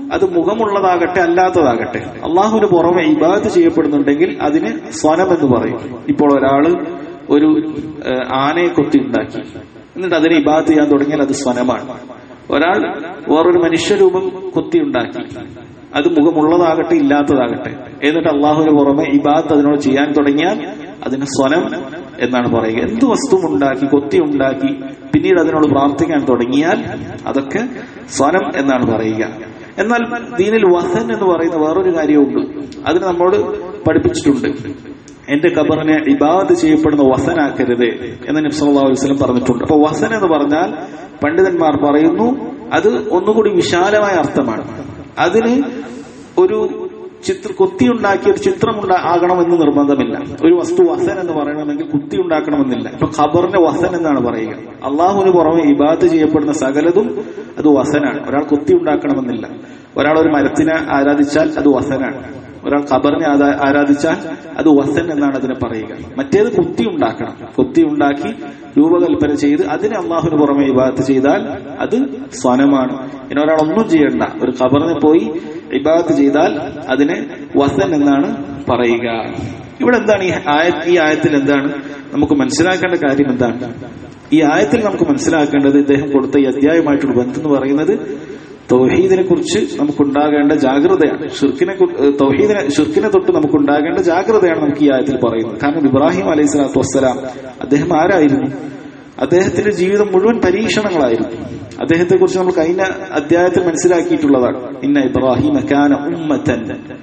അത് മുഖമുള്ളതാകട്ടെ അല്ലാത്തതാകട്ടെ അള്ളാഹുവിന് പുറമെ ഇബാദത്ത് ചെയ്യപ്പെടുന്നുണ്ടെങ്കിൽ അതിന് സ്വനം എന്ന് പറയും ഇപ്പോൾ ഒരാള് ഒരു ഏഹ്, ആനയെ കൊത്തി ഉണ്ടാക്കി എന്നിട്ട് അതിനെ ഇബാദത്ത് ചെയ്യാൻ തുടങ്ങിയാൽ അത് സ്വനമാണ് ഒരാൾ വേറൊരു മനുഷ്യരൂപം കൊത്തി ഉണ്ടാക്കി അത് മുഖമുള്ളതാകട്ടെ ഇല്ലാത്തതാകട്ടെ എന്നിട്ട് അള്ളാഹുവിന് പുറമെ ഇബാദത്ത് അതിനോട് ചെയ്യാൻ തുടങ്ങിയാൽ അതിന് സ്വനം എന്നാണ് പറയുക എന്ത് വസ്തു ഉണ്ടാക്കി കൊത്തി ഉണ്ടാക്കി പിന്നീട് അതിനോട് പ്രാർത്ഥിക്കാൻ തുടങ്ങിയാൽ അതൊക്കെ സ്വനം എന്നാണ് പറയുക എന്നാൽ ദീനിൽ വസൻ എന്ന് പറയുന്ന വേറൊരു കാര്യമുണ്ട് അതിന് നമ്മോട് പഠിപ്പിച്ചിട്ടുണ്ട് എന്റെ ഖബറിനെ ഇബാദ് ചെയ്യപ്പെടുന്ന വസനാക്കരുത് എന്ന് നബ്സല്ലാ വസ്ലം പറഞ്ഞിട്ടുണ്ട് അപ്പൊ വസൻ എന്ന് പറഞ്ഞാൽ പണ്ഡിതന്മാർ പറയുന്നു അത് ഒന്നുകൂടി വിശാലമായ അർത്ഥമാണ് അതിന് ഒരു ചിത്ര കുത്തിയുണ്ടാക്കിയ ഒരു ചിത്രം ഉണ്ടാ ആകണമെന്ന് നിർബന്ധമില്ല ഒരു വസ്തു വസൻ എന്ന് പറയണമെങ്കിൽ കുത്തി ഉണ്ടാക്കണമെന്നില്ല ഇപ്പൊ ഖബറിന്റെ വസൻ എന്നാണ് പറയുക അള്ളാഹുവിന് പുറമെ ഇബാദ് ചെയ്യപ്പെടുന്ന സകലതും അത് വസനാണ് ഒരാൾ കുത്തി ഉണ്ടാക്കണമെന്നില്ല ഒരാൾ ഒരു മരത്തിനെ ആരാധിച്ചാൽ അത് വസനാണ് ഒരാൾ ഖബറിനെ ആരാ- ആരാധിച്ചാൽ അത് വസൻ എന്നാണ് അതിനെ പറയുക മറ്റേത് കുത്തി ഉണ്ടാക്കണം കുത്തി ഉണ്ടാക്കി രൂപകൽപ്പന ചെയ്ത് അതിന് അള്ളാഹുവിന് പുറമെ ഇബാദത്ത് ചെയ്താൽ അത് സ്വനമാണ് ഇനി ഒരാൾ ഒന്നും ചെയ്യണ്ട ഒരു ഖബറിനെ പോയി ഇബാദത്ത് ചെയ്താൽ അതിനെ വസൻ എന്നാണ് പറയുക ഇവിടെ എന്താണ് ഈ ആയ ഈ ആയത്തിൽ എന്താണ് നമുക്ക് മനസ്സിലാക്കേണ്ട കാര്യം എന്താണ് ഈ ആയത്തിൽ നമുക്ക് മനസ്സിലാക്കേണ്ടത് ഇദ്ദേഹം കൊടുത്ത ഈ അധ്യായമായിട്ടുള്ള ബന്ധം എന്ന് പറയുന്നത് തൗഹീദിനെ കുറിച്ച് നമുക്കുണ്ടാകേണ്ട ജാഗ്രതയാണ് ഷിർക്കിനെ കു- ഏഹ് തൗഹീദിനെ ഷിർക്കിനെ തൊട്ട് നമുക്കുണ്ടാകേണ്ട ജാഗ്രതയാണ് നമുക്ക് ഈ ആയത്തിൽ പറയുന്നത് കാരണം ഇബ്രാഹിം അലൈഹി സ്വലാത്തു വസ്സലാം അദ്ദേഹം ആരായിരുന്നു അദ്ദേഹത്തിന്റെ ജീവിതം മുഴുവൻ പരീക്ഷണങ്ങളായിരുന്നു അദ്ദേഹത്തെ കുറിച്ച് നമ്മൾ കഴിഞ്ഞ അധ്യായത്തിൽ മനസ്സിലാക്കിയിട്ടുള്ളതാണ് ഇന്ന ഇബ്രാഹിം കാന ഉമ്മത്തൻ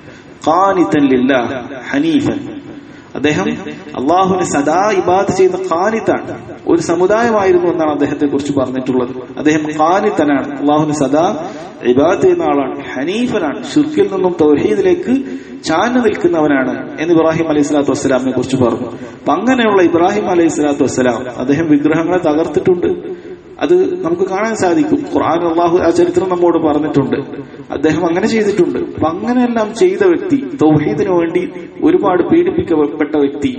ഖാനിതൻ ലില്ലാഹ് ഹനീഫൻ അദ്ദേഹം അള്ളാഹുവിനെ സദാ ഇബാദ് ചെയ്യുന്ന ഖാനിത്താണ് ഒരു സമുദായമായിരുന്നു എന്നാണ് അദ്ദേഹത്തെ കുറിച്ച് പറഞ്ഞിട്ടുള്ളത് അദ്ദേഹം ഖാനിത്തനാണ് അള്ളാഹുവിന് സദാ ഇബാദ് ചെയ്യുന്ന ആളാണ് ഹനീഫനാണ് ഷിർക്കിൽ നിന്നും തൗഹീദിലേക്ക് ചാഞ്ഞു നിൽക്കുന്നവനാണ് എന്ന് ഇബ്രാഹിം അലൈഹി സ്വലാത്തു വസ്സലാമിനെ കുറിച്ച് പറഞ്ഞു അപ്പൊ അങ്ങനെയുള്ള ഇബ്രാഹിം അലൈഹി സ്വലാത്തു വസ്സലാം അദ്ദേഹം വിഗ്രഹങ്ങളെ തകർത്തിട്ടുണ്ട് അത് നമുക്ക് കാണാൻ സാധിക്കും ഖുർആൻ അള്ളാഹു ആ ചരിത്രം നമ്മോട് പറഞ്ഞിട്ടുണ്ട് അദ്ദേഹം അങ്ങനെ ചെയ്തിട്ടുണ്ട് അപ്പൊ അങ്ങനെയെല്ലാം ചെയ്ത വ്യക്തി തൗഹീദിനു വേണ്ടി ഒരുപാട് പീഡിപ്പിക്കപ്പെട്ട വ്യക്തി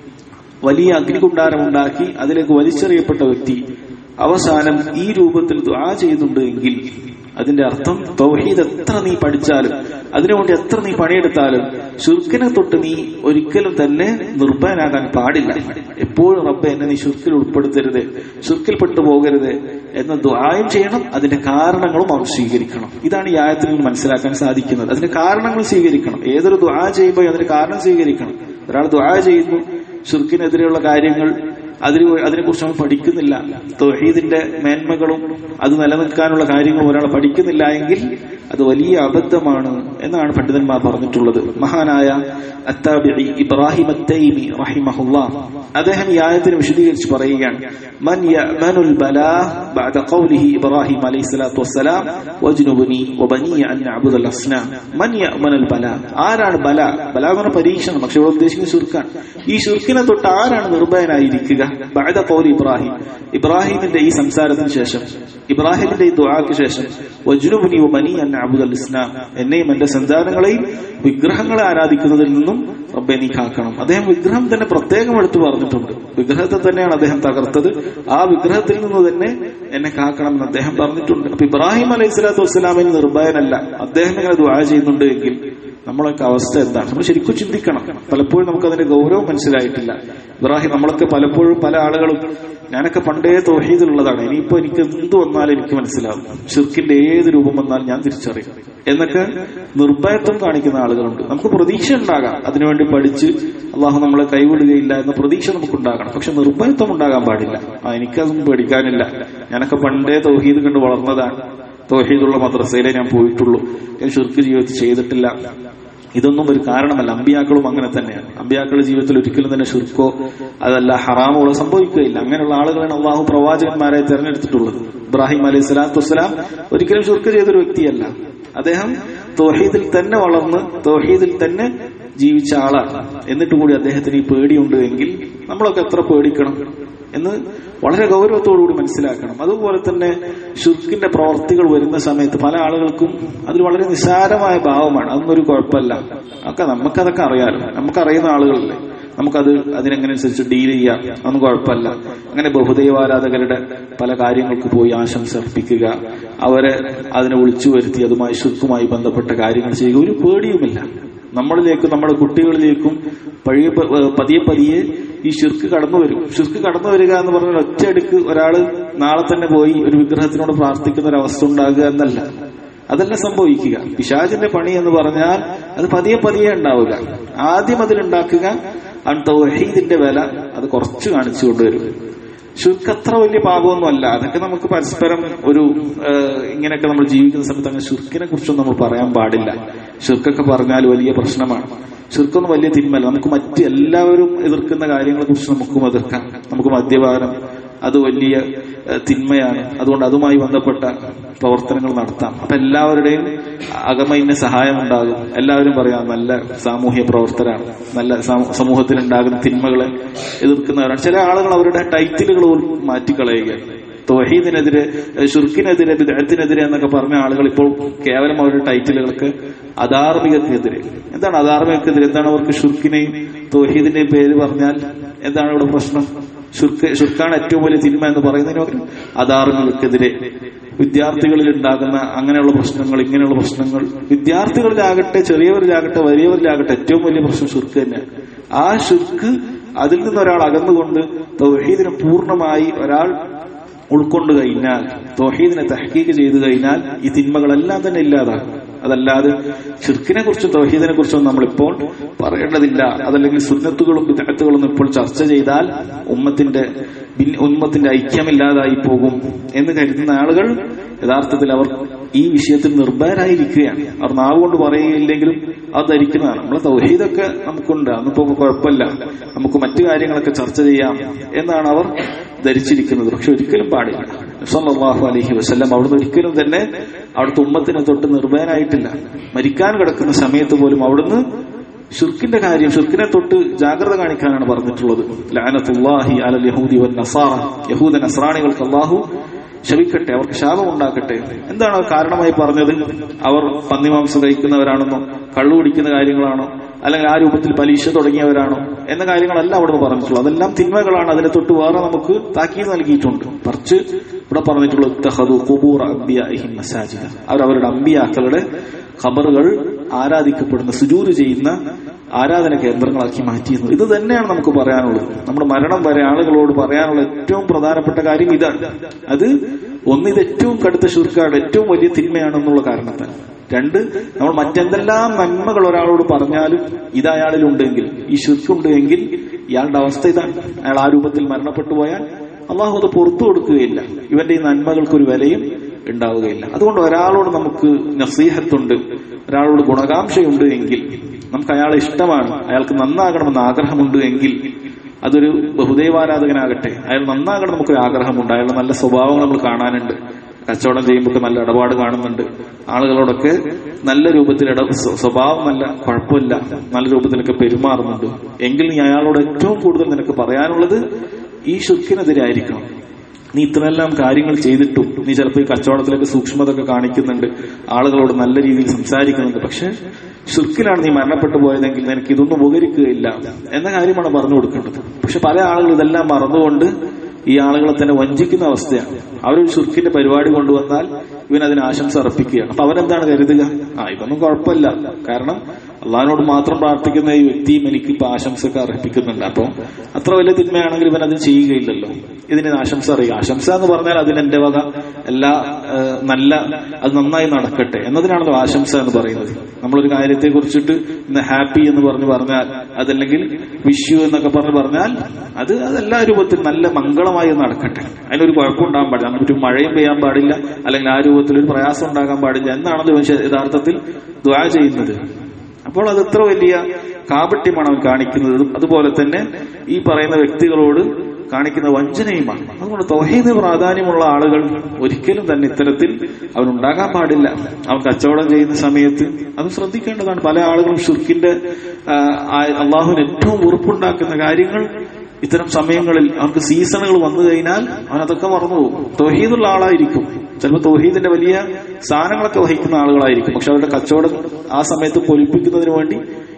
വലിയ അഗ്നികുണ്ടാരം ഉണ്ടാക്കി അതിലേക്ക് വലിച്ചെറിയപ്പെട്ട വ്യക്തി അവസാനം ഈ രൂപത്തിൽ ദുആ ചെയ്യുന്നുണ്ട് എങ്കിൽ അതിന്റെ അർത്ഥം തൗഹീദ് എത്ര നീ പഠിച്ചാലും അതിനുവേണ്ടി എത്ര നീ പണിയെടുത്താലും ശുർക്കിനെ തൊട്ട് നീ ഒരിക്കലും തന്നെ നിർഭയനാകാൻ പാടില്ല എപ്പോഴും റബ്ബെ എന്നെ നീ ശുർക്കിൽ ഉൾപ്പെടുത്തരുത് ശുർക്കിൽപ്പെട്ടു പോകരുത് എന്ന ദുആയും ചെയ്യണം അതിന്റെ കാരണങ്ങളും അവൻ സ്വീകരിക്കണം ഇതാണ് ഈ ആയത്തിൽ നിന്ന് മനസ്സിലാക്കാൻ സാധിക്കുന്നത് അതിന്റെ കാരണങ്ങൾ സ്വീകരിക്കണം ഏതൊരു ദുആ ചെയ്യുമ്പോൾ അതിന്റെ കാരണം സ്വീകരിക്കണം ഒരാൾ ദുആ ചെയ്യുന്നു ഷിർക്കിനെതിരെയുള്ള കാര്യങ്ങൾ അതിന് അതിനെക്കുറിച്ച് അവൻ പഠിക്കുന്നില്ല തൊഹീദിന്റെ മേന്മകളും അത് നിലനിൽക്കാനുള്ള കാര്യങ്ങളും ഒരാൾ പഠിക്കുന്നില്ല എങ്കിൽ അത് വലിയ അബദ്ധമാണ് എന്നാണ് പണ്ഡിതന്മാർ പറഞ്ഞിട്ടുള്ളത് മഹാനായ അത്താബിഇ ഇബ്രാഹിം അത്തൈമി റഹിമഹുല്ലാ അദ്ദേഹം ഈ ആയത്തിനെ വിശദീകരിച്ച് പറയുകയാണ് മൻ യഅമനുൽ ബലാ ബഅദ ഖൗലിഹി ഇബ്രാഹിം അലൈഹി സ്വലാത്തു വസ്സലാം വജ്നുബനി വബനി അൻ നഅബുദൽ അസ്നാം മൻ യഅമനുൽ ബലാ ആരാണ് ബല ബല എന്ന് പറഞ്ഞ പരീക്ഷണം പക്ഷെ ഇവിടെ ഉദ്ദേശിക്കുന്നത് ശുർക്കാണ് ഈ ശുർക്കിനെ തൊട്ട് ആരാണ് നിർഭയനായിരിക്കുക ബഅദ ഖൗലി ഇബ്രാഹിം ഇബ്രാഹിമിന്റെ ഈ സംസാരത്തിന് ശേഷം ഇബ്രാഹിമിന്റെ ഈ ദുആക്ക് ശേഷം വജ്നുബനി വബനി അൻ നഅബുദൽ ഇസ്ലാം എന്നെയും എന്റെ സന്താനങ്ങളെയും വിഗ്രഹങ്ങളെ ആരാധിക്കുന്നതിൽ നിന്നും റബ്ബെ നീ കാക്കണം അദ്ദേഹം വിഗ്രഹം തന്നെ പ്രത്യേകം എടുത്തു പറഞ്ഞിട്ടുണ്ട് വിഗ്രഹത്തെ തന്നെയാണ് അദ്ദേഹം തകർത്തത് ആ വിഗ്രഹത്തിൽ നിന്ന് തന്നെ എന്നെ കാക്കണമെന്ന് അദ്ദേഹം പറഞ്ഞിട്ടുണ്ട് അപ്പൊ ഇബ്രാഹിം അലൈഹി സ്വലാത്തു വസ്സലാമിന് നിർഭയനല്ല അദ്ദേഹം ഇങ്ങനെ ദുആ ചെയ്യുന്നുണ്ട് എങ്കിൽ നമ്മളൊക്കെ അവസ്ഥ എന്താണ് നമ്മൾ ശരിക്കും ചിന്തിക്കണം പലപ്പോഴും നമുക്ക് അതിന്റെ ഗൗരവം മനസ്സിലായിട്ടില്ല ഇബ്രാഹിം നമ്മളൊക്കെ പലപ്പോഴും പല ആളുകളും ഞാനൊക്കെ പണ്ടേ തോഹീദിലുള്ളതാണ് ഇനിയിപ്പോ എനിക്ക് എന്ത് വന്നാലും എനിക്ക് മനസ്സിലാവും ഷിർക്കിന്റെ ഏത് രൂപം വന്നാലും ഞാൻ തിരിച്ചറിയും എന്നൊക്കെ നിർഭയത്വം കാണിക്കുന്ന ആളുകളുണ്ട് നമുക്ക് പ്രതീക്ഷ ഉണ്ടാകാം അതിനുവേണ്ടി പഠിച്ച് അള്ളാഹു നമ്മളെ കൈവിടുകയില്ല എന്ന പ്രതീക്ഷ നമുക്കുണ്ടാകണം പക്ഷെ നിർഭയത്വം ഉണ്ടാകാൻ പാടില്ല ആ എനിക്കതൊന്നും പേടിക്കാനില്ല ഞാനൊക്കെ പണ്ടേ തൗഹീദ് കണ്ട് വളർന്നതാണ് തൗഹീദുള്ള മദ്രസയിലേ ഞാൻ പോയിട്ടുള്ളൂ ഞാൻ ഷിർക്ക് ജീവിതത്തിൽ ചെയ്തിട്ടില്ല ഇതൊന്നും ഒരു കാരണമല്ല അമ്പിയാക്കളും അങ്ങനെ തന്നെയാണ് അമ്പിയാക്കളുടെ ജീവിതത്തിൽ ഒരിക്കലും തന്നെ ഷിർക്കോ അതല്ല ഹറാമുകളോ സംഭവിക്കുകയില്ല അങ്ങനെയുള്ള ആളുകളാണ് അള്ളാഹു പ്രവാചകന്മാരെ തെരഞ്ഞെടുത്തിട്ടുള്ളത് ഇബ്രാഹിം അലൈഹി സ്വലാത്തു വസ്സലാം ഒരിക്കലും ഷിർക്ക് ചെയ്തൊരു വ്യക്തിയല്ല അദ്ദേഹം തോഹീദിൽ തന്നെ വളർന്ന് തോഹീദിൽ തന്നെ ജീവിച്ച ആളാണ് എന്നിട്ട് കൂടി അദ്ദേഹത്തിന് ഈ പേടിയുണ്ട് എങ്കിൽ നമ്മളൊക്കെ എത്ര പേടിക്കണം എന്ന് വളരെ ഗൗരവത്തോടുകൂടി മനസ്സിലാക്കണം അതുപോലെ തന്നെ ഷുർക്കിന്റെ പ്രവർത്തികൾ വരുന്ന സമയത്ത് പല ആളുകൾക്കും അതിൽ വളരെ നിസ്സാരമായ ഭാവമാണ് അതൊന്നും ഒരു കുഴപ്പമല്ല ഒക്കെ നമുക്കതൊക്കെ അറിയാലോ നമുക്കറിയുന്ന ആളുകളല്ലേ നമുക്കത് അതിനനുസരിച്ച് ഡീൽ ചെയ്യാം ഒന്നും കുഴപ്പമില്ല അങ്ങനെ ബഹുദൈവാരാധകരുടെ പല കാര്യങ്ങൾക്ക് പോയി ആശംസ അർപ്പിക്കുക അവരെ അതിനെ വിളിച്ചു വരുത്തി അതുമായി ശുദ്ധമായി ബന്ധപ്പെട്ട കാര്യങ്ങൾ ചെയ്യുക ഒരു പേടിയുമില്ല നമ്മളിലേക്കും നമ്മുടെ കുട്ടികളിലേക്കും പഴയ പ- പതിയെ പതിയെ ഈ ഷിർക്ക് കടന്നു വരും ഷിർക്ക് കടന്നു വരിക എന്ന് പറഞ്ഞാൽ ഒറ്റയടിക്ക് ഒരാള് നാളെ തന്നെ പോയി ഒരു വിഗ്രഹത്തിനോട് പ്രാർത്ഥിക്കുന്ന ഒരു അവസ്ഥ ഉണ്ടാകുക എന്നല്ല അതല്ല സംഭവിക്കുക പിശാചിന്റെ പണി എന്ന് പറഞ്ഞാൽ അത് പതിയെ പതിയെ ഉണ്ടാവുക ആദ്യം അതിലുണ്ടാക്കുക തൗഹീദിന്റെ വില അത് കുറച്ച് കാണിച്ചു കൊണ്ടുവരും ഷിർക്ക് അത്ര വലിയ പാപമൊന്നുമല്ല അതൊക്കെ നമുക്ക് പരസ്പരം ഒരു ഏഹ്, ഇങ്ങനെയൊക്കെ നമ്മൾ ജീവിക്കുന്ന സമയത്ത് അങ്ങനെ ഷിർക്കിനെ കുറിച്ചൊന്നും നമ്മൾ പറയാൻ പാടില്ല ഷിർക്കൊക്കെ പറഞ്ഞാൽ വലിയ പ്രശ്നമാണ് ഷിർക്കൊന്നും വലിയ തിന്മല്ല നമുക്ക് മറ്റ് എല്ലാവരും എതിർക്കുന്ന കാര്യങ്ങളെ കുറിച്ച് നമുക്കും എതിർക്കാം നമുക്ക് മദ്യപാനം അത് വലിയ ഏഹ്, തിന്മയാണ് അതുകൊണ്ട് അതുമായി ബന്ധപ്പെട്ട പ്രവർത്തനങ്ങൾ നടത്താം അപ്പൊ എല്ലാവരുടെയും അകമയിന് സഹായം ഉണ്ടാകും എല്ലാവരും പറയാം നല്ല സാമൂഹ്യ പ്രവർത്തകരാണ് നല്ല സമൂ- സമൂഹത്തിലുണ്ടാകുന്ന തിന്മകളെ എതിർക്കുന്നവരാണ് ചില ആളുകൾ അവരുടെ ടൈറ്റിലുകൾ പോലും മാറ്റിക്കളയുകയാണ് തൊഹീദിനെതിരെ ഷുർക്കിനെതിരെ വിദഗ്ധത്തിനെതിരെ എന്നൊക്കെ പറഞ്ഞ ആളുകൾ ഇപ്പോൾ കേവലം അവരുടെ ടൈറ്റിലുകൾക്ക് അധാർമികത്തിനെതിരെ എന്താണ് അധാർമികത്തിനെതിരെ എന്താണ് അവർക്ക് ഷുർക്കിനെയും തൊഹീദിന്റെയും പേര് പറഞ്ഞാൽ എന്താണ് ഇവിടെ പ്രശ്നം ഷുർക്ക് ഷുർക്കാണ് ഏറ്റവും വലിയ തിന്മ എന്ന് പറയുന്നതിന് പകരം അധാർമികൾക്കെതിരെ വിദ്യാർത്ഥികളിൽ ഉണ്ടാകുന്ന അങ്ങനെയുള്ള പ്രശ്നങ്ങൾ ഇങ്ങനെയുള്ള പ്രശ്നങ്ങൾ വിദ്യാർത്ഥികളിലാകട്ടെ ചെറിയവരിലാകട്ടെ വലിയവരിലാകട്ടെ ഏറ്റവും വലിയ പ്രശ്നം ഷുർക്ക് തന്നെയാണ് ആ ഷുർക്ക് അതിൽ നിന്ന് ഒരാൾ അകന്നുകൊണ്ട് തൗഹീദിനെ പൂർണ്ണമായി ഒരാൾ ഉൾക്കൊണ്ടു കഴിഞ്ഞാൽ തോഹീദിനെ തഹക്കീക്ക് ചെയ്തു കഴിഞ്ഞാൽ ഈ തിന്മകളെല്ലാം തന്നെ ഇല്ലാതാകും അതല്ലാതെ ഷിർക്കിനെ കുറിച്ചും തൗഹീദിനെ കുറിച്ചും നമ്മളിപ്പോൾ പറയേണ്ടതില്ല അതല്ലെങ്കിൽ സുന്നത്തുകളും വിദഗ്ധകളൊന്നും ഇപ്പോൾ ചർച്ച ചെയ്താൽ ഉമ്മത്തിന്റെ ഭിന്ന- ഉമ്മത്തിന്റെ ഐക്യമില്ലാതായി പോകും എന്ന് കരുതുന്ന ആളുകൾ യഥാർത്ഥത്തിൽ അവർ ഈ വിഷയത്തിൽ നിർഭയരായിരിക്കുകയാണ് അവർ നാവ് കൊണ്ട് പറയുകയില്ലെങ്കിലും അത് ധരിക്കുന്നതാണ് നമ്മളെ തൗഹീദൊക്കെ നമുക്കുണ്ട് അന്നിപ്പോ കുഴപ്പമില്ല നമുക്ക് മറ്റു കാര്യങ്ങളൊക്കെ ചർച്ച ചെയ്യാം എന്നാണ് അവർ ധരിച്ചിരിക്കുന്നത് പക്ഷെ ഒരിക്കലും പാടില്ല സല്ലല്ലാഹു അലൈഹി വസല്ലം അവിടുന്ന് ഒരിക്കലും തന്നെ അവിടുത്തെ ഉമ്മത്തിനെ തൊട്ട് നിർഭയനായിട്ടില്ല മരിക്കാൻ കിടക്കുന്ന സമയത്ത് പോലും അവിടുന്ന് ഷിർക്കിന്റെ കാര്യം ഷിർക്കിനെ തൊട്ട് ജാഗ്രത കാണിക്കാനാണ് പറഞ്ഞിട്ടുള്ളത് ലാനത്തുല്ലാഹി അലൽ യഹൂദി വൻ നസാറ യഹൂദ നസ്രാണികൾക്ക് അള്ളാഹു ശപിക്കട്ടെ അവർക്ക് ശാപം ഉണ്ടാക്കട്ടെ എന്താണ് അത് കാരണമായി പറഞ്ഞത് അവർ പന്നിമാംസം കഴിക്കുന്നവരാണെന്നോ കള്ളു കുടിക്കുന്ന കാര്യങ്ങളാണോ അല്ലെങ്കിൽ ആ രൂപത്തിൽ പരീക്ഷ തുടങ്ങിയവരാണോ എന്ന കാര്യങ്ങളല്ല അവിടെ പറഞ്ഞിട്ടുള്ളത് അതെല്ലാം തിന്മകളാണ് അതിനെ തൊട്ട് വേറെ നമുക്ക് താക്കീത് നൽകിയിട്ടുണ്ട് മറിച്ച് ഇവിടെ പറഞ്ഞിട്ടുള്ളത് ഇത്തഖദു ഖുബൂർ അംബിയാഇഹിം മസാജിദ അവർ അവരുടെ അമ്പിയാക്കളുടെ ഖബറുകൾ ആരാധിക്കപ്പെടുന്ന സുജൂര് ചെയ്യുന്ന ആരാധന കേന്ദ്രങ്ങളാക്കി മാറ്റിയിരുന്നു ഇത് തന്നെയാണ് നമുക്ക് പറയാനുള്ളത് നമ്മുടെ മരണം വരെ ആളുകളോട് പറയാനുള്ള ഏറ്റവും പ്രധാനപ്പെട്ട കാര്യം ഇതാണ് അത് ഒന്ന് ഇത് ഏറ്റവും കടുത്ത ശുർക്കാട് ഏറ്റവും വലിയ തിന്മയാണെന്നുള്ള കാരണത്താൽ രണ്ട് നമ്മൾ മറ്റെന്തെല്ലാം നന്മകൾ ഒരാളോട് പറഞ്ഞാലും ഇത് അയാളിലുണ്ടെങ്കിൽ ഈ ശുർക്കുണ്ട് എങ്കിൽ ഇയാളുടെ അവസ്ഥ ഇതാണ് അയാൾ ആ രൂപത്തിൽ മരണപ്പെട്ടു പോയാൽ അള്ളാഹു അത് പുറത്തു കൊടുക്കുകയില്ല ഇവന്റെ ഈ നന്മകൾക്ക് ഒരു വിലയും ഉണ്ടാവുകയില്ല അതുകൊണ്ട് ഒരാളോട് നമുക്ക് നസീഹത്തുണ്ട് ഒരാളോട് ഗുണകാംക്ഷയുണ്ട് എങ്കിൽ നമുക്ക് അയാളെ ഇഷ്ടമാണ് അയാൾക്ക് നന്നാകണമെന്ന് ആഗ്രഹമുണ്ട് എങ്കിൽ അതൊരു ബഹുദൈവാരാധകനാകട്ടെ അയാൾ നന്നാകണം നമുക്കൊരു ആഗ്രഹമുണ്ട് അയാളുടെ നല്ല സ്വഭാവങ്ങൾ നമ്മൾ കാണാനുണ്ട് കച്ചവടം ചെയ്യുമ്പോൾ നല്ല ഇടപാട് കാണുന്നുണ്ട് ആളുകളോടൊക്കെ നല്ല രൂപത്തിൽ ഇട സ്വ- സ്വഭാവം നല്ല കുഴപ്പമില്ല നല്ല രൂപത്തിലൊക്കെ പെരുമാറുന്നുണ്ട് എങ്കിൽ നീ അയാളോട് ഏറ്റവും കൂടുതൽ നിനക്ക് പറയാനുള്ളത് ഈ ശുക്കിനെതിരെ ആയിരിക്കണം നീ ഇത്രയെല്ലാം കാര്യങ്ങൾ ചെയ്തിട്ടും നീ ചിലപ്പോൾ ഈ കച്ചവടത്തിലൊക്കെ സൂക്ഷ്മതൊക്കെ കാണിക്കുന്നുണ്ട് ആളുകളോട് നല്ല രീതിയിൽ സംസാരിക്കുന്നുണ്ട് പക്ഷെ ഷുർക്കിലാണ് നീ മരണപ്പെട്ടു പോയതെങ്കിൽ നിനക്ക് ഇതൊന്നും ഉപകരിക്കുകയില്ല എന്ന കാര്യമാണ് പറഞ്ഞു കൊടുക്കേണ്ടത് പക്ഷെ പല ആളുകൾ ഇതെല്ലാം മറന്നുകൊണ്ട് ഈ ആളുകളെ തന്നെ വഞ്ചിക്കുന്ന അവസ്ഥയാണ് അവരൊരു ഷുർക്കിന്റെ പരിപാടി കൊണ്ടുവന്നാൽ ഇവൻ അതിന് ആശംസ അർപ്പിക്കുകയാണ് അപ്പൊ അവനെന്താണ് കരുതുക ആ ഇതൊന്നും കുഴപ്പമില്ല കാരണം അള്ളഹാനോട് മാത്രം പ്രാർത്ഥിക്കുന്ന ഈ വ്യക്തിയും എനിക്ക് ഇപ്പൊ ആശംസയൊക്കെ അർപ്പിക്കുന്നുണ്ട് അപ്പൊ അത്ര വലിയ തിന്മയാണെങ്കിൽ ഇവൻ അത് ചെയ്യുകയില്ലല്ലോ ഇതിന് ആശംസ അറിയുക ആശംസ എന്ന് പറഞ്ഞാൽ അതിന് എന്റെ വക എല്ലാ ഏഹ്, നല്ല അത് നന്നായി നടക്കട്ടെ എന്നതിനാണല്ലോ ആശംസ എന്ന് പറയുന്നത് നമ്മളൊരു കാര്യത്തെ കുറിച്ചിട്ട് ഇന്ന് ഹാപ്പി എന്ന് പറഞ്ഞു പറഞ്ഞാൽ അതല്ലെങ്കിൽ വിഷു എന്നൊക്കെ പറഞ്ഞു പറഞ്ഞാൽ അത് അതെല്ലാ രൂപത്തിൽ നല്ല മംഗളമായി നടക്കട്ടെ അതിനൊരു കുഴപ്പമുണ്ടാകാൻ പാടില്ല നമുക്ക് ഒരു മഴയും പെയ്യാൻ പാടില്ല അല്ലെങ്കിൽ ആ രൂപത്തിൽ ഒരു പ്രയാസം ഉണ്ടാകാൻ പാടില്ല എന്നാണല്ലോ ഇവൻ ശ- യഥാർത്ഥത്തിൽ ദ്വാ ചെയ്യുന്നത് അപ്പോൾ അത് എത്ര വലിയ കാപട്യമാണ് അവൻ കാണിക്കുന്നത് അതുപോലെ തന്നെ ഈ പറയുന്ന വ്യക്തികളോട് കാണിക്കുന്ന വഞ്ചനയുമാണ് അതുകൊണ്ട് തൗഹീദ് പ്രാധാന്യമുള്ള ആളുകൾ ഒരിക്കലും തന്നെ ഇത്തരത്തിൽ അവനുണ്ടാകാൻ പാടില്ല അവൻ കച്ചവടം ചെയ്യുന്ന സമയത്ത് അത് ശ്രദ്ധിക്കേണ്ടതാണ് പല ആളുകളും ഷുർക്കിന്റെ ആ, ആ- അള്ളാഹുവിന് ഏറ്റവും ഉറപ്പുണ്ടാക്കുന്ന കാര്യങ്ങൾ ഇത്തരം സമയങ്ങളിൽ അവർക്ക് സീസണുകൾ വന്നു കഴിഞ്ഞാൽ അവൻ അതൊക്കെ മറന്നുപോകും തൗഹീദുള്ള ആളായിരിക്കും ചിലപ്പോൾ തൗഹീദിന്റെ വലിയ സ്ഥാനങ്ങളൊക്കെ വഹിക്കുന്ന ആളുകളായിരിക്കും പക്ഷെ അവരുടെ കച്ചവടം ആ സമയത്ത് പൊലിപ്പിക്കുന്നതിന് വേണ്ടി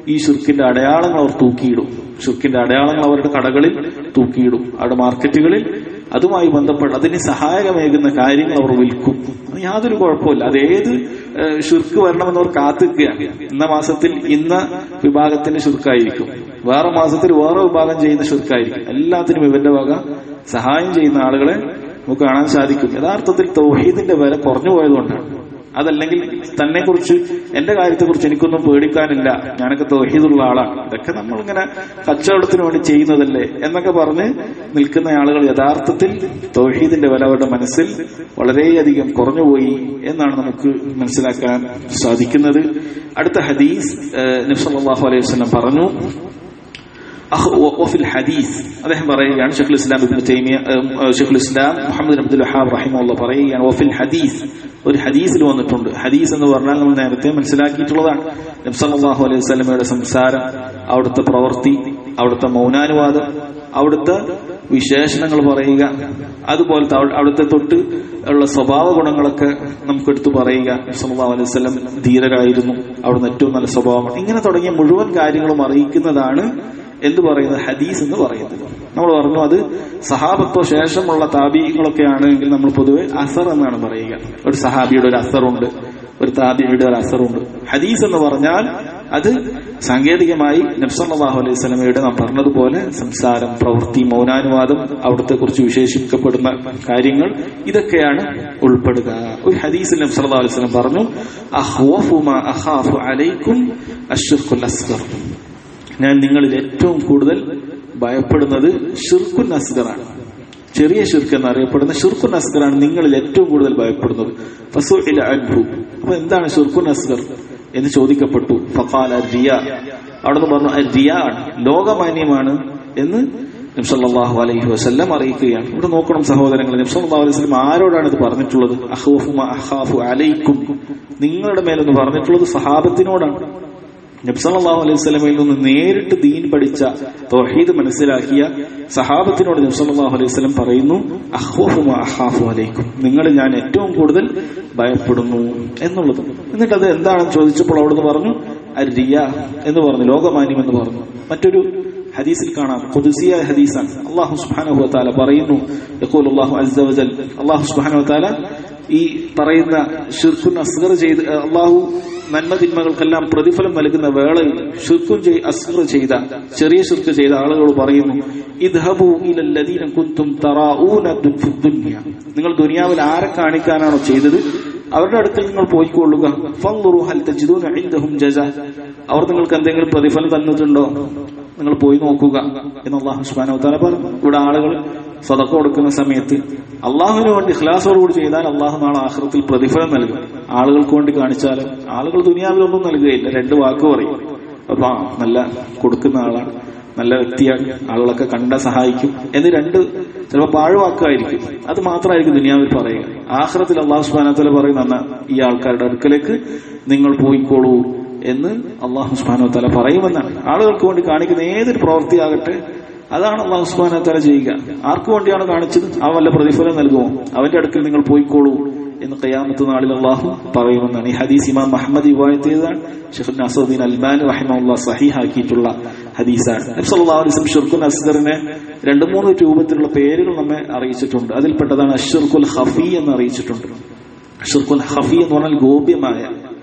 ഈ ഷുർക്കിന്റെ അടയാളങ്ങൾ അവർ തൂക്കിയിടും ഷുർക്കിന്റെ അടയാളങ്ങൾ അവരുടെ കടകളിൽ തൂക്കിയിടും അവരുടെ മാർക്കറ്റുകളിൽ അതുമായി ബന്ധപ്പെട്ട് അതിന് സഹായകമേകുന്ന കാര്യങ്ങൾ അവർ വിൽക്കും അത് യാതൊരു കുഴപ്പമില്ല അത് ഏത് ഏഹ്, ഷുർക്ക് വരണമെന്നവർ കാത്തിക്കുകയാണ് ഇന്ന മാസത്തിൽ ഇന്ന വിഭാഗത്തിന്റെ ഷുർക്കായിരിക്കും വേറെ മാസത്തിൽ വേറെ വിഭാഗം ചെയ്യുന്ന ഷുർക്കായിരിക്കും എല്ലാത്തിനും ഇവന്റെ വക സഹായം ചെയ്യുന്ന ആളുകളെ നമുക്ക് കാണാൻ സാധിക്കും യഥാർത്ഥത്തിൽ തൗഹീദിന്റെ വില കുറഞ്ഞു പോയതുകൊണ്ടാണ് അതല്ലെങ്കിൽ തന്നെ കുറിച്ച് എന്റെ കാര്യത്തെ കുറിച്ച് എനിക്കൊന്നും പേടിക്കാനില്ല ഞാനൊക്കെ തൗഹീദുള്ള ആളാണ് ഇതൊക്കെ നമ്മളിങ്ങനെ കച്ചവടത്തിന് വേണ്ടി ചെയ്യുന്നതല്ലേ എന്നൊക്കെ പറഞ്ഞ് നിൽക്കുന്ന ആളുകൾ യഥാർത്ഥത്തിൽ തൗഹീദിന്റെ വില അവരുടെ മനസ്സിൽ വളരെയധികം കുറഞ്ഞുപോയി എന്നാണ് നമുക്ക് മനസ്സിലാക്കാൻ സാധിക്കുന്നത് അടുത്ത ഹദീസ് നബ്സല്ലാഹു അലൈഹി വസല്ലം പറഞ്ഞു അഹ് വ- വഫിൽ ഹദീസ് അദ്ദേഹം പറയുകയാണ് ഷെഖുൽ ഇസ്ലാം ഇബ്നു തൈമിയ ഏഹ്, ഷെഖുൽ ഇസ്ലാം മുഹമ്മദ് അബ്ദുൽ വഹാബ് റഹിമുള്ള പറയുകയാണ് വഫിൽ ഹദീസ് ഒരു ഹദീസിൽ വന്നിട്ടുണ്ട് ഹദീസ് എന്ന് പറഞ്ഞാൽ നമ്മൾ നേരത്തെ മനസ്സിലാക്കിയിട്ടുള്ളതാണ് നബി സല്ലല്ലാഹു അലൈഹി വസല്ലമയുടെ സംസാരം അവിടുത്തെ പ്രവൃത്തി അവിടുത്തെ മൗനാനുവാദം അവിടുത്തെ വിശേഷണങ്ങൾ പറയുക അതുപോലത്തെ അവ- അവിടുത്തെ തൊട്ട് ഉള്ള സ്വഭാവ ഗുണങ്ങളൊക്കെ നമുക്ക് എടുത്തു പറയുക നബി സല്ലല്ലാഹു അലൈഹി വസല്ലം ധീരരായിരുന്നു അവിടുന്ന് ഏറ്റവും നല്ല സ്വഭാവമാണ് ഇങ്ങനെ തുടങ്ങിയ മുഴുവൻ കാര്യങ്ങളും അറിയിക്കുന്നതാണ് എന്ത് പറയുന്നത് ഹദീസ് എന്ന് പറയുന്നത് നമ്മൾ പറഞ്ഞു അത് സഹാബത്തോ ശേഷമുള്ള താബികളൊക്കെ ആണെങ്കിൽ നമ്മൾ പൊതുവെ അസർ എന്നാണ് പറയുക ഒരു സഹാബിയുടെ ഒരു അസറുണ്ട് ഒരു താബിയുടെ ഒരു അസറുണ്ട് ഹദീസ് എന്ന് പറഞ്ഞാൽ അത് സാങ്കേതികമായി നബ്സല്ലാഹു അലൈഹി സ്വലമയുടെ നാം പറഞ്ഞതുപോലെ സംസാരം പ്രവൃത്തി മൗനാനുവാദം അവിടുത്തെ കുറിച്ച് വിശേഷിക്കപ്പെടുന്ന കാര്യങ്ങൾ ഇതൊക്കെയാണ് ഉൾപ്പെടുക ഒരു ഹദീസിൽ നബ്സല്ലാ അലൈഹി സ്വലം പറഞ്ഞു അഹ്വഫു മാ അഖാഫു അലൈക്കും അഷ്ർഖുൽ അസ്ഗർ ഞാൻ നിങ്ങളിൽ ഏറ്റവും കൂടുതൽ ഭയപ്പെടുന്നത് ഷിർക്കുൻ അസ്ഗറാണ് ചെറിയ ഷിർക്ക് എന്നറിയപ്പെടുന്ന ഷിർക്കുൻ അസ്ഗറാണ് നിങ്ങളിൽ ഏറ്റവും കൂടുതൽ ഭയപ്പെടുന്നത് ഫസുഇല അൻഹു അപ്പൊ എന്താണ് ഷിർക്കുൻ അസ്ഗർ എന്ന് ചോദിക്കപ്പെട്ടു ഫഖാല റിയ അവിടുന്ന് പറഞ്ഞു "അൽ റിയ ആണ് ലോകമാന്യമാണ് എന്ന് നബ്സല്ലാഹു അലൈഹി വസല്ലം അറിയിക്കുകയാണ് ഇവിടെ നോക്കണം സഹോദരങ്ങൾ നബ്സല്ലാഹു അലൈഹി വസല്ലം ആരോടാണ് ഇത് പറഞ്ഞിട്ടുള്ളത് അഹ്വഫു മാ അഖാഫു അലൈക്കും നിങ്ങളുടെ മേലെന്ന് പറഞ്ഞിട്ടുള്ളത് സഹാബത്തിനോടാണ് നബ്സല്ലാഹു അലൈഹി സ്വലമയിൽ നിന്ന് നേരിട്ട് ദീൻ പഠിച്ച തൗഹീദ് മനസ്സിലാക്കിയ സഹാബത്തിനോട് നബ്സല്ലാഹു അലൈഹി സ്വലം പറയുന്നു അഹ്വഫു അഹാഫു അലൈക്കും നിങ്ങൾ ഞാൻ ഏറ്റവും കൂടുതൽ ഭയപ്പെടുന്നു എന്നുള്ളത് എന്നിട്ട് അത് എന്താണെന്ന് ചോദിച്ചപ്പോൾ അവിടുന്ന് പറഞ്ഞു അരിയ എന്ന് പറഞ്ഞു ലോകമാന്യം എന്ന് പറഞ്ഞു മറ്റൊരു ഹദീസിൽ കാണാം ഖുദ്സിയ ഹദീസാണ് അള്ളാഹു സുബ്ഹാനഹു വതആല പറയുന്നു യഖൂൽ അല്ലാഹു അസ്സ വജൽ അള്ളാഹു സുബ്ഹാനഹു വതആല ഈ പറയുന്ന ഷിർക്കുൻ അസ്ഗർ ചെയ്ത് അള്ളാഹു നന്മ തിന്മകൾക്കെല്ലാം പ്രതിഫലം നൽകുന്ന വേളയിൽ ഷിർക്കും ചെയ് അസ്ഗർ ചെയ്ത ചെറിയ ഷിർക്ക് ചെയ്ത ആളുകളോട് പറയുന്നു ഇദ്ഹബു ഇലല്ലദീന കുന്തും തറാഊന ഫി ദുനിയ നിങ്ങൾ ദുനിയാവിൽ ആരെ കാണിക്കാനാണോ ചെയ്തത് അവരുടെ അടുക്കൽ നിങ്ങൾ പോയിക്കൊള്ളുക ഫൻദുറു ഹൽ തജിദൂന ഇൻദഹും ജസാ അവർ നിങ്ങൾക്ക് എന്തെങ്കിലും പ്രതിഫലം തന്നിട്ടുണ്ടോ നിങ്ങൾ പോയി നോക്കുക എന്ന് അള്ളാഹു സുബ്ഹാനഹു വതആല പറഞ്ഞു ഇവിടെ ആളുകൾ സദക്ക കൊടുക്കുന്ന സമയത്ത് അള്ളാഹുവിന് വേണ്ടി ഇഖ്ലാസോടുകൂടി ചെയ്താൽ അള്ളാഹു നാളെ ആഹ്റത്തിൽ പ്രതിഫലം നൽകും ആളുകൾക്ക് വേണ്ടി കാണിച്ചാലും ആളുകൾ ദുനിയാവിലൊന്നും നൽകുകയില്ല രണ്ട് വാക്ക് പറയും അപ്പൊ ആ, നല്ല കൊടുക്കുന്ന ആളാണ് നല്ല വ്യക്തിയാണ് ആളുകളൊക്കെ കണ്ട സഹായിക്കും എന്ന് രണ്ട് ചിലപ്പോൾ പാഴ്വാക്കായിരിക്കും അത് മാത്രമായിരിക്കും ദുനിയാവിൽ പറയുക ആഹ്റത്തിൽ അള്ളാഹു സുബാനത്തല പറയുന്ന "എന്നാ ഈ ആൾക്കാരുടെ അടുക്കലേക്ക് നിങ്ങൾ പോയിക്കോളൂ എന്ന് അള്ളാഹു സുബാനോ തല പറയുമെന്നാണ് ആളുകൾക്ക് വേണ്ടി കാണിക്കുന്ന ഏതൊരു പ്രവൃത്തിയാകട്ടെ അതാണ് അള്ളാഹു സുബാന തല ചെയ്യുക ആർക്കു വേണ്ടിയാണ് കാണിച്ചത് അവൻ വല്ല പ്രതിഫലം നൽകുമോ അവന്റെ അടുക്കൽ നിങ്ങൾ പോയിക്കോളൂ എന്ന് കയ്യാമത്ത് നാളിൽ അള്ളാഹു പറയുമെന്നാണ് ഈ ഹദീസ് ഇമാം മഹമ്മദ് റിവായത്ത് ചെയ്തതാണ് ഷെഖ് നസറുദ്ദീൻ അൽബാൻ റഹിമുള്ള സഹിഹാക്കിയിട്ടുള്ള ഹദീസാണ് നബ്സല്ലാ അലിസ്ലം ഷുർഖുൽ അസ്ഗറിനെ രണ്ട് മൂന്ന് രൂപത്തിലുള്ള പേരുകൾ നമ്മെ അറിയിച്ചിട്ടുണ്ട് അതിൽപ്പെട്ടതാണ് അഷുർഖുൽ ഹഫി എന്ന് അറിയിച്ചിട്ടുണ്ട് ഷുർഖുൽ ഹഫി എന്ന് പറഞ്ഞാൽ ഗോപ്യമായ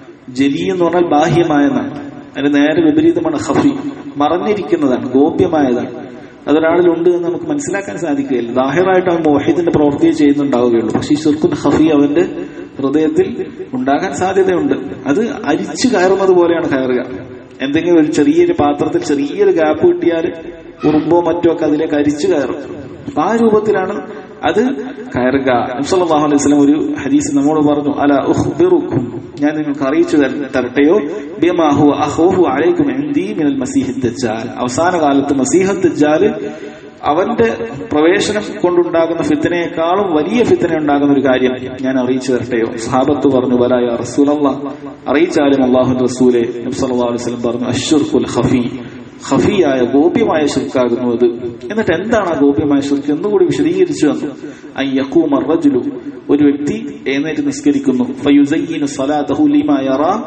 ജലി എന്ന് പറഞ്ഞാൽ ബാഹ്യമായ എന്നാണ് അതിന് നേരെ വിപരീതമാണ് ഹഫി മറഞ്ഞിരിക്കുന്നതാണ് ഗോപ്യമായതാണ് അതൊരാളിലുണ്ട് എന്ന് നമുക്ക് മനസ്സിലാക്കാൻ സാധിക്കുകയില്ല ദാഹിറായിട്ട് അവൻ മോഹിദിന്റെ പ്രവൃത്തിയെ ചെയ്യുന്നുണ്ടാവുകയുള്ളൂ പക്ഷെ ഈ ഷുർഖുൽ ഹഫി അവന്റെ ഹൃദയത്തിൽ ഉണ്ടാകാൻ സാധ്യതയുണ്ട് അത് അരിച്ചു കയറുന്നത് പോലെയാണ് കയറുക എന്തെങ്കിലും ഒരു ചെറിയൊരു പാത്രത്തിൽ ചെറിയൊരു ഗ്യാപ്പ് കിട്ടിയാൽ ഉറുമ്പോ മറ്റോ ഒക്കെ അതിലേക്ക് അരിച്ചു കയറും അപ്പൊ ആ രൂപത്തിലാണ് അത് കയറുക നബ്സല്ലാഹു അലൈഹി സ്വലം ഒരു ഹദീസ് നമ്മോട് പറഞ്ഞു അല ഉഖ്ബിറുക്കും ഞാൻ നിങ്ങൾക്ക് അറിയിച്ചു തര- തരട്ടെയോ ബിമാഹു അഖൂഹു അലൈക്കും ഇൻദി മിനൽ മസീഹ് ദജ്ജാൽ അവസാന കാലത്ത് മസീഹ് ദജ്ജാൽ അവന്റെ പ്രവേശനം കൊണ്ടുണ്ടാകുന്ന ഫിത്തനയെക്കാളും വലിയ ഫിത്തന ഉണ്ടാകുന്ന ഒരു കാര്യം ഞാൻ അറിയിച്ചു തരട്ടെയോ സഹാബത്ത് പറഞ്ഞു വലായ റസൂലല്ല അറിയിച്ചാലും അള്ളാഹു റസൂലെ നബ്സല്ലാ അലൈഹി സ്വലം പറഞ്ഞു അഷുർഖുൽ ഖഫി ഖഫിയായ ഗോപ്യമായ ശിർക്കാകുന്നു അത് എന്നിട്ട് എന്താണ് ആ ഗോപ്യമായ ശിർക്ക് എന്നുകൂടി വിശദീകരിച്ചു തന്നു അയ്യക്കൂമ റജുലു ഒരു വ്യക്തി എഴുന്നേറ്റ് നിസ്കരിക്കുന്നു ഫയുസയ്യിനു സ്വലാത്തഹു ലിമാ യറാ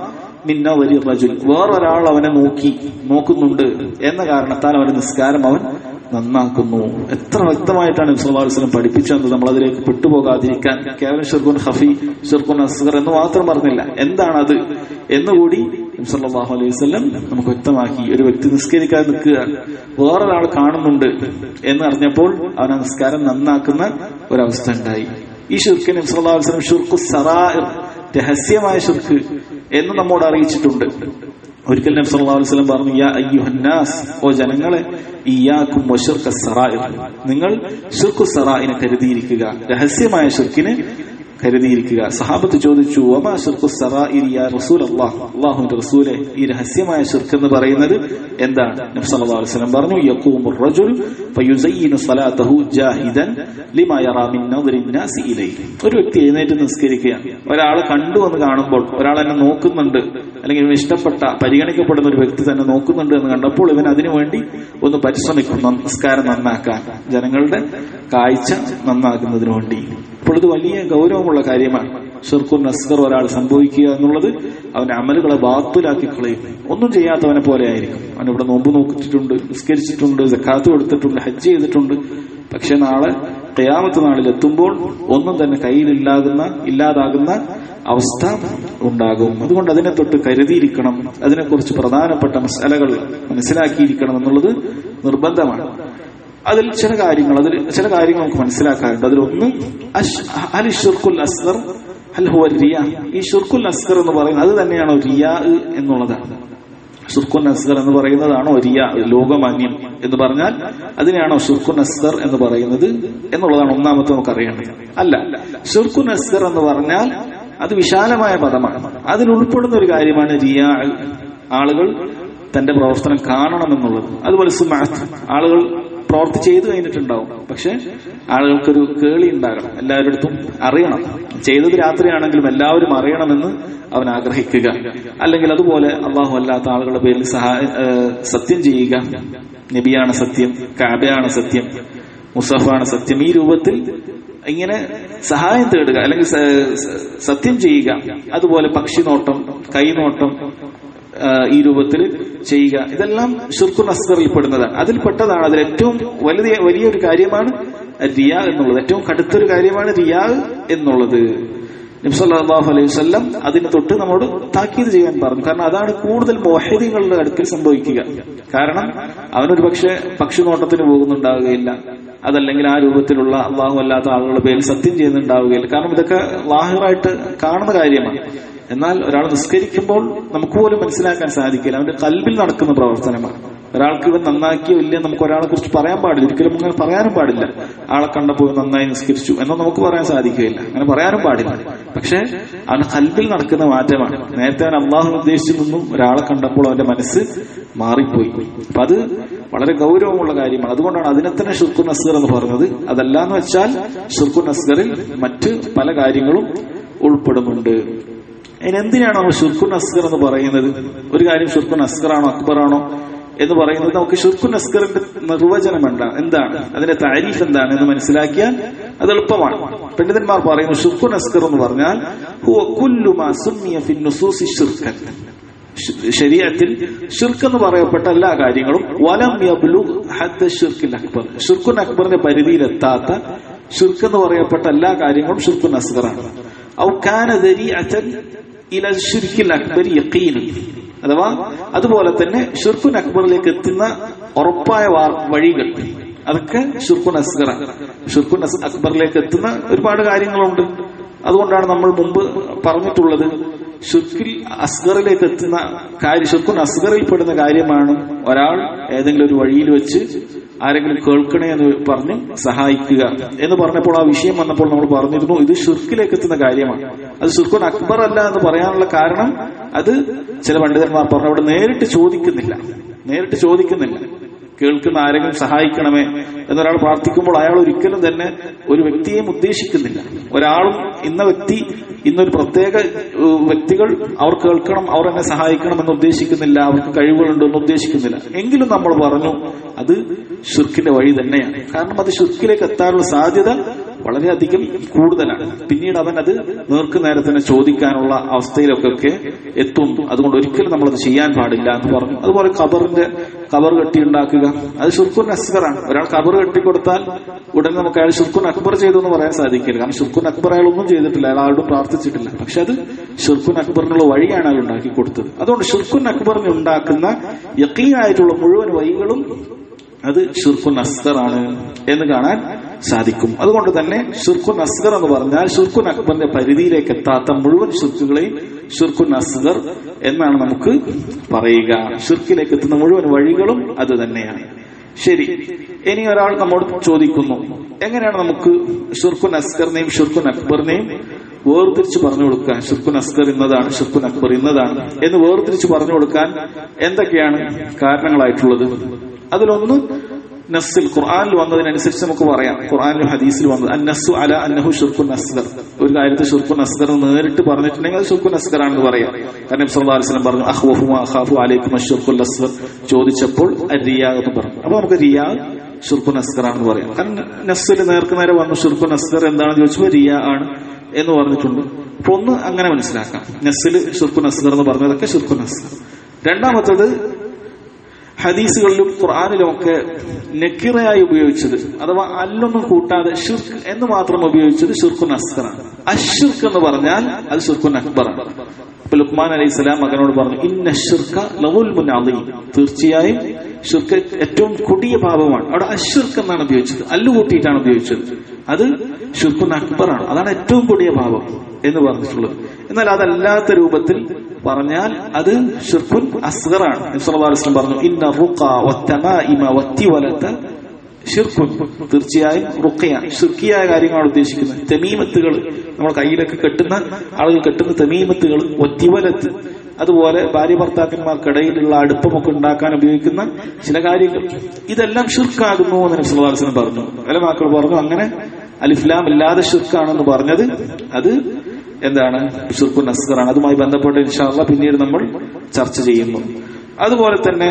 മിന്ന വലിയ റജുൽ വേറൊരാൾ അവനെ നോക്കി നോക്കുന്നുണ്ട് എന്ന കാരണത്താൽ അവന്റെ നിസ്കാരം അവൻ നന്നാക്കുന്നു എത്ര വ്യക്തമായിട്ടാണ് ഇസ്ലാസ്ലം പഠിപ്പിച്ചത് നമ്മൾ അതിലേക്ക് പെട്ടുപോകാതിരിക്കാൻ കേവലം ഷിർഖുൻ ഹഫി ഷിർഖുൻ അസ്ഗർ എന്ന് മാത്രം പറഞ്ഞില്ല എന്താണത് എന്നുകൂടി സല്ലല്ലാഹു അലൈഹി വസല്ലം നമുക്ക് വ്യക്തമാക്കി ഒരു വ്യക്തി നിസ്കരിക്കാതെ നിൽക്കുക വേറൊരാൾ കാണുന്നുണ്ട് എന്ന് അറിഞ്ഞപ്പോൾ അവൻ ആ നിസ്കാരം നന്നാക്കുന്ന ഒരവസ്ഥ ഉണ്ടായി ഈ ഷിർക്കിന് സല്ലല്ലാഹു അലൈഹി വസല്ലം ഷിർഖു സറാഇർ രഹസ്യമായ ഷിർക്ക് എന്ന് നമ്മോട് അറിയിച്ചിട്ടുണ്ട് ഒരിക്കൽ നബി സല്ലല്ലാഹു അലൈഹി വസല്ലം പറഞ്ഞു യാ അയ്യുഹന്നാസ് ഓ ജനങ്ങളെ ഇയ്യാക്കും വശിർക സറാഇർ നിങ്ങൾ ഷിർഖു സറായിനെ കരുതിയിരിക്കുക രഹസ്യമായ ഷിർക്കിനെ കരുതിയിരിക്കുക സഹാബത്ത് ചോദിച്ചു ഒമാ ഷിർഖു സറായിർ യാ റസൂൽ അല്ലാഹ് അല്ലാഹുവിന്റെ റസൂലെ ഈ രഹസ്യമായ ഷിർക്ക് എന്ന് പറയുന്നത് എന്താണ് നബി സല്ലല്ലാഹു അലൈഹി വസല്ലം പറഞ്ഞു യഖൂമു റജുൽ ഫയുസയ്യിനു സ്വലാത്തഹു ജാഹിദൻ ലിമാ യറാ മിൻ നദരി നാസി ഇലൈഹി ഒരു വ്യക്തി എഴുന്നേറ്റ് നിസ്കരിക്കുകയാണ് ഒരാൾ കണ്ടു എന്ന് കാണുമ്പോൾ ഒരാൾ എന്നെ നോക്കുന്നുണ്ട് അല്ലെങ്കിൽ ഇവന് ഇഷ്ടപ്പെട്ട പരിഗണിക്കപ്പെടുന്ന ഒരു വ്യക്തി തന്നെ നോക്കുന്നുണ്ട് എന്ന് കണ്ടപ്പോൾ ഇവൻ അതിനുവേണ്ടി ഒന്ന് പരിശ്രമിക്കും നമസ്കാരം നന്നാക്കാൻ ജനങ്ങളുടെ കാഴ്ച നന്നാക്കുന്നതിന് വേണ്ടി അപ്പോൾ ഇത് വലിയ ഗൗരവമുള്ള കാര്യമാണ് ഷിർഖുൻ നസ്കർ ഒരാൾ സംഭവിക്കുക എന്നുള്ളത് അവന്റെ അമലുകളെ ബാത്തുലാക്കി കളയും ഒന്നും ചെയ്യാത്തവനെ പോലെ ആയിരിക്കും അവൻ ഇവിടെ നോമ്പ് നോക്കിച്ചിട്ടുണ്ട് നിസ്കരിച്ചിട്ടുണ്ട് ജക്കാത്ത് കൊടുത്തിട്ടുണ്ട് ഹജ്ജ് ചെയ്തിട്ടുണ്ട് പക്ഷെ നാളെ കയാമത്ത് നാളിൽ എത്തുമ്പോൾ ഒന്നും തന്നെ കയ്യിലില്ലാകുന്ന ഇല്ലാതാകുന്ന അവസ്ഥ ഉണ്ടാകും അതുകൊണ്ട് അതിനെ തൊട്ട് കരുതിയിരിക്കണം അതിനെക്കുറിച്ച് പ്രധാനപ്പെട്ട മസാലകൾ മനസ്സിലാക്കിയിരിക്കണം എന്നുള്ളത് നിർബന്ധമാണ് അതിൽ ചില കാര്യങ്ങൾ അതിൽ ചില കാര്യങ്ങൾ നമുക്ക് മനസ്സിലാക്കാറുണ്ട് അതിലൊന്ന് അഷ്- അൽ ഷിർക്കുൽ അസ്ഗർ അൽ ഹുവ റിയ ഈ ഷിർക്കുൽ അസ്ഗർ എന്ന് പറയുന്നത് അത് തന്നെയാണോ റിയാ എന്നുള്ളതാണ് ഷുർഖുൻ അസ്ഗർ എന്ന് പറയുന്നതാണോ റിയ ലോകമാന്യം എന്ന് പറഞ്ഞാൽ അതിനെയാണോ ഷുർഖുൻ അസ്ഗർ എന്ന് പറയുന്നത് എന്നുള്ളതാണ് ഒന്നാമത്തെ നമുക്ക് അറിയേണ്ടത് അല്ല ഷുർഖുൻ അസ്ഗർ എന്ന് പറഞ്ഞാൽ അത് വിശാലമായ പദമാണ് അതിൽ ഉൾപ്പെടുന്ന ഒരു കാര്യമാണ് റിയാ ആളുകൾ തന്റെ പ്രവർത്തനം കാണണമെന്നുള്ളത് അതുപോലെ സുമാത്ത് ആളുകൾ പ്രവർത്തി ചെയ്തു കഴിഞ്ഞിട്ടുണ്ടാവും പക്ഷെ ആളുകൾക്കൊരു കേളി ഉണ്ടാകണം എല്ലാവരുടെ അറിയണം ചെയ്തത് രാത്രിയാണെങ്കിലും എല്ലാവരും അറിയണമെന്ന് അവൻ ആഗ്രഹിക്കുക അല്ലെങ്കിൽ അതുപോലെ അള്ളാഹു അല്ലാത്ത ആളുകളുടെ പേരിൽ സഹായ ഏഹ് സത്യം ചെയ്യുക നബിയാണ് സത്യം കാബയാണ് സത്യം മുസഫാണ് സത്യം ഈ രൂപത്തിൽ ഇങ്ങനെ സഹായം തേടുക അല്ലെങ്കിൽ സ- സ- സത്യം ചെയ്യുക അതുപോലെ പക്ഷിനോട്ടം കൈനോട്ടം ആ, ഈ രൂപത്തിൽ ചെയ്യുക ഇതെല്ലാം ഷുർഖുൻ അസ്ഗറിൽ പെടുന്നതാണ് അതിൽപ്പെട്ടതാണ് അതിൽ ഏറ്റവും വലിയ വലിയൊരു കാര്യമാണ് റിയ എന്നുള്ളത് ഏറ്റവും കടുത്തൊരു കാര്യമാണ് റിയ എന്നുള്ളത് നബ്സല്ലാഹു അലൈഹി വസല്ലം അതിന് തൊട്ട് നമ്മോട് താക്കീത് ചെയ്യാൻ പറഞ്ഞു കാരണം അതാണ് കൂടുതൽ മോഹദികളുടെ അടുക്കൽ സംഭവിക്കുക കാരണം അവനൊരു പക്ഷെ പക്ഷിനോട്ടത്തിന് പോകുന്നുണ്ടാവുകയില്ല അതല്ലെങ്കിൽ ആ രൂപത്തിലുള്ള അള്ളാഹു അല്ലാത്ത ആളുകളുടെ പേരിൽ സത്യം ചെയ്യുന്നുണ്ടാവുകയില്ല കാരണം ഇതൊക്കെ ലാഹിറായിട്ട് കാണുന്ന കാര്യമാണ് എന്നാൽ ഒരാൾ നിസ്കരിക്കുമ്പോൾ നമുക്ക് പോലും മനസ്സിലാക്കാൻ സാധിക്കില്ല അവന്റെ കൽബിൽ നടക്കുന്ന പ്രവർത്തനമാണ് ഒരാൾക്ക് ഇവൻ നന്നാക്കിയോ ഇല്ലേ നമുക്ക് ഒരാളെ കുറിച്ച് പറയാൻ പാടില്ല ഒരിക്കലും അങ്ങനെ പറയാനും പാടില്ല ആളെ കണ്ടപ്പോൾ ഇവൻ നന്നായി നിസ്കരിച്ചു എന്ന് നമുക്ക് പറയാൻ സാധിക്കുകയില്ല അങ്ങനെ പറയാനും പാടില്ല പക്ഷെ അവൻ കൽബിൽ നടക്കുന്ന മാറ്റമാണ് നേരത്തെ അവൻ അള്ളാഹു ഉദ്ദേശിച്ചു നിന്നും ഒരാളെ കണ്ടപ്പോൾ അവന്റെ മനസ്സ് മാറിപ്പോയി അപ്പൊ അത് വളരെ ഗൗരവമുള്ള കാര്യമാണ് അതുകൊണ്ടാണ് അതിനെ തന്നെ ഷുർഖുൻ അസ്ഗർ എന്ന് പറഞ്ഞത് അതല്ല എന്ന് വെച്ചാൽ ഷുർഖുൻ അസ്ഗറിൽ മറ്റ് പല കാര്യങ്ങളും ഉൾപ്പെടുന്നുണ്ട് അതിന് എന്തിനാണ് നമ്മൾ ഷുർഖുൻ അസ്ഗർ എന്ന് പറയുന്നത് ഒരു കാര്യം ഷുർഖുൻ അസ്ഗറാണോ അക്ബറാണോ എന്ന് പറയുന്നത് നമുക്ക് ഷുർഖുൻ അസ്ഗറിന്റെ നിർവചനം എന്താണ് എന്താണ് അതിന്റെ താരീഫ് എന്താണ് എന്ന് മനസ്സിലാക്കിയാൽ അത് എളുപ്പമാണ് പണ്ഡിതന്മാർ പറയുന്നു ഷുർഖുൻ അസ്ഗർ എന്ന് പറഞ്ഞാൽ ഹുവ കുല്ലു മാ സുമ്മിയ ഫിൻ നുസൂസി ശിർക്കൻ ശരീരത്തിൽ ഷിർക്ക് എന്ന് പറയപ്പെട്ട എല്ലാ കാര്യങ്ങളും വലം യബ്ലു ഹദ്ദ ഷിർക്കിൽ അക്ബർ ഷിർക്കുൻ അക്ബറിന്റെ പരിധിയിലെത്താത്ത ഷിർക്ക് എന്ന് പറയപ്പെട്ട എല്ലാ കാര്യങ്ങളും ഷിർക്കുൻ അസ്ഗറാണ് ഔ കാന ദരീഅതൻ ഇല ഷിർക്കിൽ അക്ബർ യഖീൻ അഥവാ അതുപോലെ തന്നെ ഷിർക്കുൻ അക്ബറിലേക്ക് എത്തുന്ന ഉറപ്പായ വാ- വഴികൾ അതൊക്കെ ഷിർക്കുൻ അസ്ഗറാണ് ഷിർക്കുൻ അസ് അക്ബറിലേക്ക് എത്തുന്ന ഒരുപാട് കാര്യങ്ങളുണ്ട് അതുകൊണ്ടാണ് നമ്മൾ മുമ്പ് പറഞ്ഞിട്ടുള്ളത് ഷുർക്കിൽ അസ്ഗറിലേക്ക് എത്തുന്ന കാര്യം ഷുർക്കുൻ അസ്ഗറിൽ പെടുന്ന കാര്യമാണ് ഒരാൾ ഏതെങ്കിലും ഒരു വഴിയിൽ വെച്ച് ആരെങ്കിലും കേൾക്കണേ എന്ന് പറഞ്ഞ് സഹായിക്കുക എന്ന് പറഞ്ഞപ്പോൾ ആ വിഷയം വന്നപ്പോൾ നമ്മൾ പറഞ്ഞിരുന്നു ഇത് ഷുർക്കിലേക്ക് എത്തുന്ന കാര്യമാണ് അത് ഷുർക്കുൻ അക്ബർ അല്ല എന്ന് പറയാനുള്ള കാരണം അത് ചില പണ്ഡിതന്മാർ പറഞ്ഞു അവിടെ നേരിട്ട് ചോദിക്കുന്നില്ല നേരിട്ട് ചോദിക്കുന്നില്ല കേൾക്കുന്ന ആരെങ്കിലും സഹായിക്കണമേ എന്നൊരാൾ പ്രാർത്ഥിക്കുമ്പോൾ അയാൾ ഒരിക്കലും തന്നെ ഒരു വ്യക്തിയെയും ഉദ്ദേശിക്കുന്നില്ല ഒരാളും ഇന്ന വ്യക്തി ഇന്നൊരു പ്രത്യേക ഏഹ്, വ്യക്തികൾ അവർ കേൾക്കണം അവർ എന്നെ സഹായിക്കണം എന്ന് ഉദ്ദേശിക്കുന്നില്ല അവർക്ക് കഴിവുകളുണ്ടെന്ന് ഉദ്ദേശിക്കുന്നില്ല എങ്കിലും നമ്മൾ പറഞ്ഞു അത് ഷിർക്കിന്റെ വഴി തന്നെയാണ് കാരണം അത് ഷിർക്കിലേക്ക് എത്താനുള്ള സാധ്യത വളരെയധികം കൂടുതലാണ് പിന്നീട് അവൻ അത് നേർക്ക് നേരെ തന്നെ ചോദിക്കാനുള്ള അവസ്ഥയിലൊക്കെ ഒക്കെ എത്തും അതുകൊണ്ട് ഒരിക്കലും നമ്മളത് ചെയ്യാൻ പാടില്ല എന്ന് പറഞ്ഞു അതുപോലെ ഖബറിന്റെ ഖബർ കെട്ടി ഉണ്ടാക്കുക അത് ഷുർഖുൻ അസ്ഗറാണ് ഒരാൾ ഖബർ കെട്ടിക്കൊടുത്താൽ ഉടനെ നമുക്ക് അയാൾ ഷുർഖുൻ അക്ബർ ചെയ്തു എന്ന് പറയാൻ സാധിക്കില്ല കാരണം ഷുർഖുൻ അക്ബർ അയാൾ ഒന്നും ചെയ്തിട്ടില്ല അയാൾ ആരോടും പ്രാർത്ഥിച്ചിട്ടില്ല പക്ഷെ അത് ഷുർഖുൻ അക്ബറിനുള്ള വഴിയാണ് അയാൾ ഉണ്ടാക്കി കൊടുത്തത് അതുകൊണ്ട് ഷുർഖുൻ അക്ബറിന് ഉണ്ടാക്കുന്ന യക്കീനായിട്ടുള്ള മുഴുവൻ വഴികളും അത് ഷിർഖുൻ അസ്ഗർ ആണ് എന്ന് കാണാൻ സാധിക്കും അതുകൊണ്ട് തന്നെ ഷിർഖുൻ അസ്ഗർ എന്ന് പറഞ്ഞാൽ ഷിർഖുൻ അക്ബറിന്റെ പരിധിയിലേക്ക് എത്താത്ത മുഴുവൻ ഷിർക്കുകളെയും ഷിർഖുൻ അസ്ഗർ എന്നാണ് നമുക്ക് പറയുക ഷിർക്കിലേക്ക് എത്തുന്ന മുഴുവൻ വഴികളും അത് തന്നെയാണ് ശരി ഇനി ഒരാൾ നമ്മോട് ചോദിക്കുന്നു എങ്ങനെയാണ് നമുക്ക് ഷിർഖുൻ അസ്ഗറിനെയും ഷിർഖുൻ അക്ബറിനെയും വേർതിരിച്ച് പറഞ്ഞു കൊടുക്കാൻ ഷിർഖുൻ അസ്ഗർ ഇന്നതാണ് ഷിർഖുൻ അക്ബർ ഇന്നതാണ് എന്ന് വേർതിരിച്ച് പറഞ്ഞു കൊടുക്കാൻ എന്തൊക്കെയാണ് കാരണങ്ങളായിട്ടുള്ളത് അതിലൊന്ന് നസ്സിൽ ഖുർആനിൽ വന്നതിനനുസരിച്ച് നമുക്ക് പറയാം ഖുർആനിലും ഹദീസിൽ വന്നത് അന്നസ്സു അല അന്നഹു ഷുർഖുൻ അസ്ഗർ ഒരു കാര്യത്തിൽ ഷുർഖുൻ അസ്ഗർ എന്ന് നേരിട്ട് പറഞ്ഞിട്ടുണ്ടെങ്കിൽ അത് ഷുർഖുൻ അസ്ഗർ ആണെന്ന് പറയാം കാരണം സല്ലല്ലാഹു അലൈഹി വസല്ലം പറഞ്ഞു അഖ്വഫു മാ അഖാഫു അലൈക്കും അഷ്ഷുർഖുൽ അസ്ഗർ ചോദിച്ചപ്പോൾ റിയാ എന്ന് പറഞ്ഞു അപ്പൊ നമുക്ക് റിയാ ഷുർഖുൻ അസ്ഗർ ആണെന്ന് പറയാം കാരണം നസ്സിൽ നേർക്ക് നേരെ വന്നു ഷുർഖുൻ അസ്ഗർ എന്താണെന്ന് ചോദിച്ചപ്പോൾ റിയ ആണ് എന്ന് പറഞ്ഞിട്ടുണ്ട് അപ്പൊ ഒന്ന് അങ്ങനെ മനസ്സിലാക്കാം നസ്സിൽ ഷുർഖുൻ അസ്ഗർ എന്ന് പറഞ്ഞതൊക്കെ ഷുർഖുൻ അസ്ഗർ രണ്ടാമത്തത് ഹദീസുകളിലും ഖുർആാനിലും ഒക്കെ നെക്കിറയായി ഉപയോഗിച്ചത് അഥവാ അല്ലൊന്നും കൂട്ടാതെ ഷിർക്ക് എന്ന് മാത്രം ഉപയോഗിച്ചത് ഷിർഖുൻ അസ്കറാണ് അഷിർക്ക് എന്ന് പറഞ്ഞാൽ അത് ഷിർഖുൻ അക്ബറാണ് ഇപ്പൊ ലുക്മാൻ അലൈഹി സ്വലാം മകനോട് പറഞ്ഞു ഇന്ന ഷിർക്ക ലവുൽ മുനാദി തീർച്ചയായും ഷിർക്ക് ഏറ്റവും കൊടിയ പാപമാണ് അവിടെ അഷിർക്ക് എന്നാണ് ഉപയോഗിച്ചത് അല്ലു കൂട്ടിയിട്ടാണ് ഉപയോഗിച്ചത് അത് ഷിർഖുൻ അക്ബറാണ് അതാണ് ഏറ്റവും കൊടിയ പാപം എന്ന് പറഞ്ഞിട്ടുള്ളത് എന്നാൽ അതല്ലാത്ത രൂപത്തിൽ പറഞ്ഞാൽ അത് ഷിർഖുൻ അസ്ഗറാണ് നബ്സല്ലാസ്ലം പറഞ്ഞു ഇന്ന റുഖ വത്തമാഇമ വത്തിവലത ഷിർഖുൻ തീർച്ചയായും റുക്കയാണ് ഷിർക്കിയായ കാര്യങ്ങളാണ് ഉദ്ദേശിക്കുന്നത് തെമീമത്തുകൾ നമ്മൾ കയ്യിലൊക്കെ കെട്ടുന്ന ആളുകൾ കെട്ടുന്ന തെമീമത്തുകൾ ഒത്തിവലത്ത് അതുപോലെ ഭാര്യ ഭർത്താക്കന്മാർക്കിടയിലുള്ള അടുപ്പമൊക്കെ ഉണ്ടാക്കാൻ ഉപയോഗിക്കുന്ന ചില കാര്യങ്ങൾ ഇതെല്ലാം ഷിർക്കാകുന്നു എന്ന് നബ്സല്ലാസ്ലം പറഞ്ഞു പല മാക്കൾ പറഞ്ഞു അങ്ങനെ അലിഫ്ലാം ഇല്ലാതെ ഷിർക്കാണെന്ന് പറഞ്ഞത് അത് എന്താണ് ഷിർഖുൻ അസ്ഗറാണ് അതുമായി ബന്ധപ്പെട്ട് ഇൻഷാല്ല പിന്നീട് നമ്മൾ ചർച്ച ചെയ്യുന്നു അതുപോലെ തന്നെ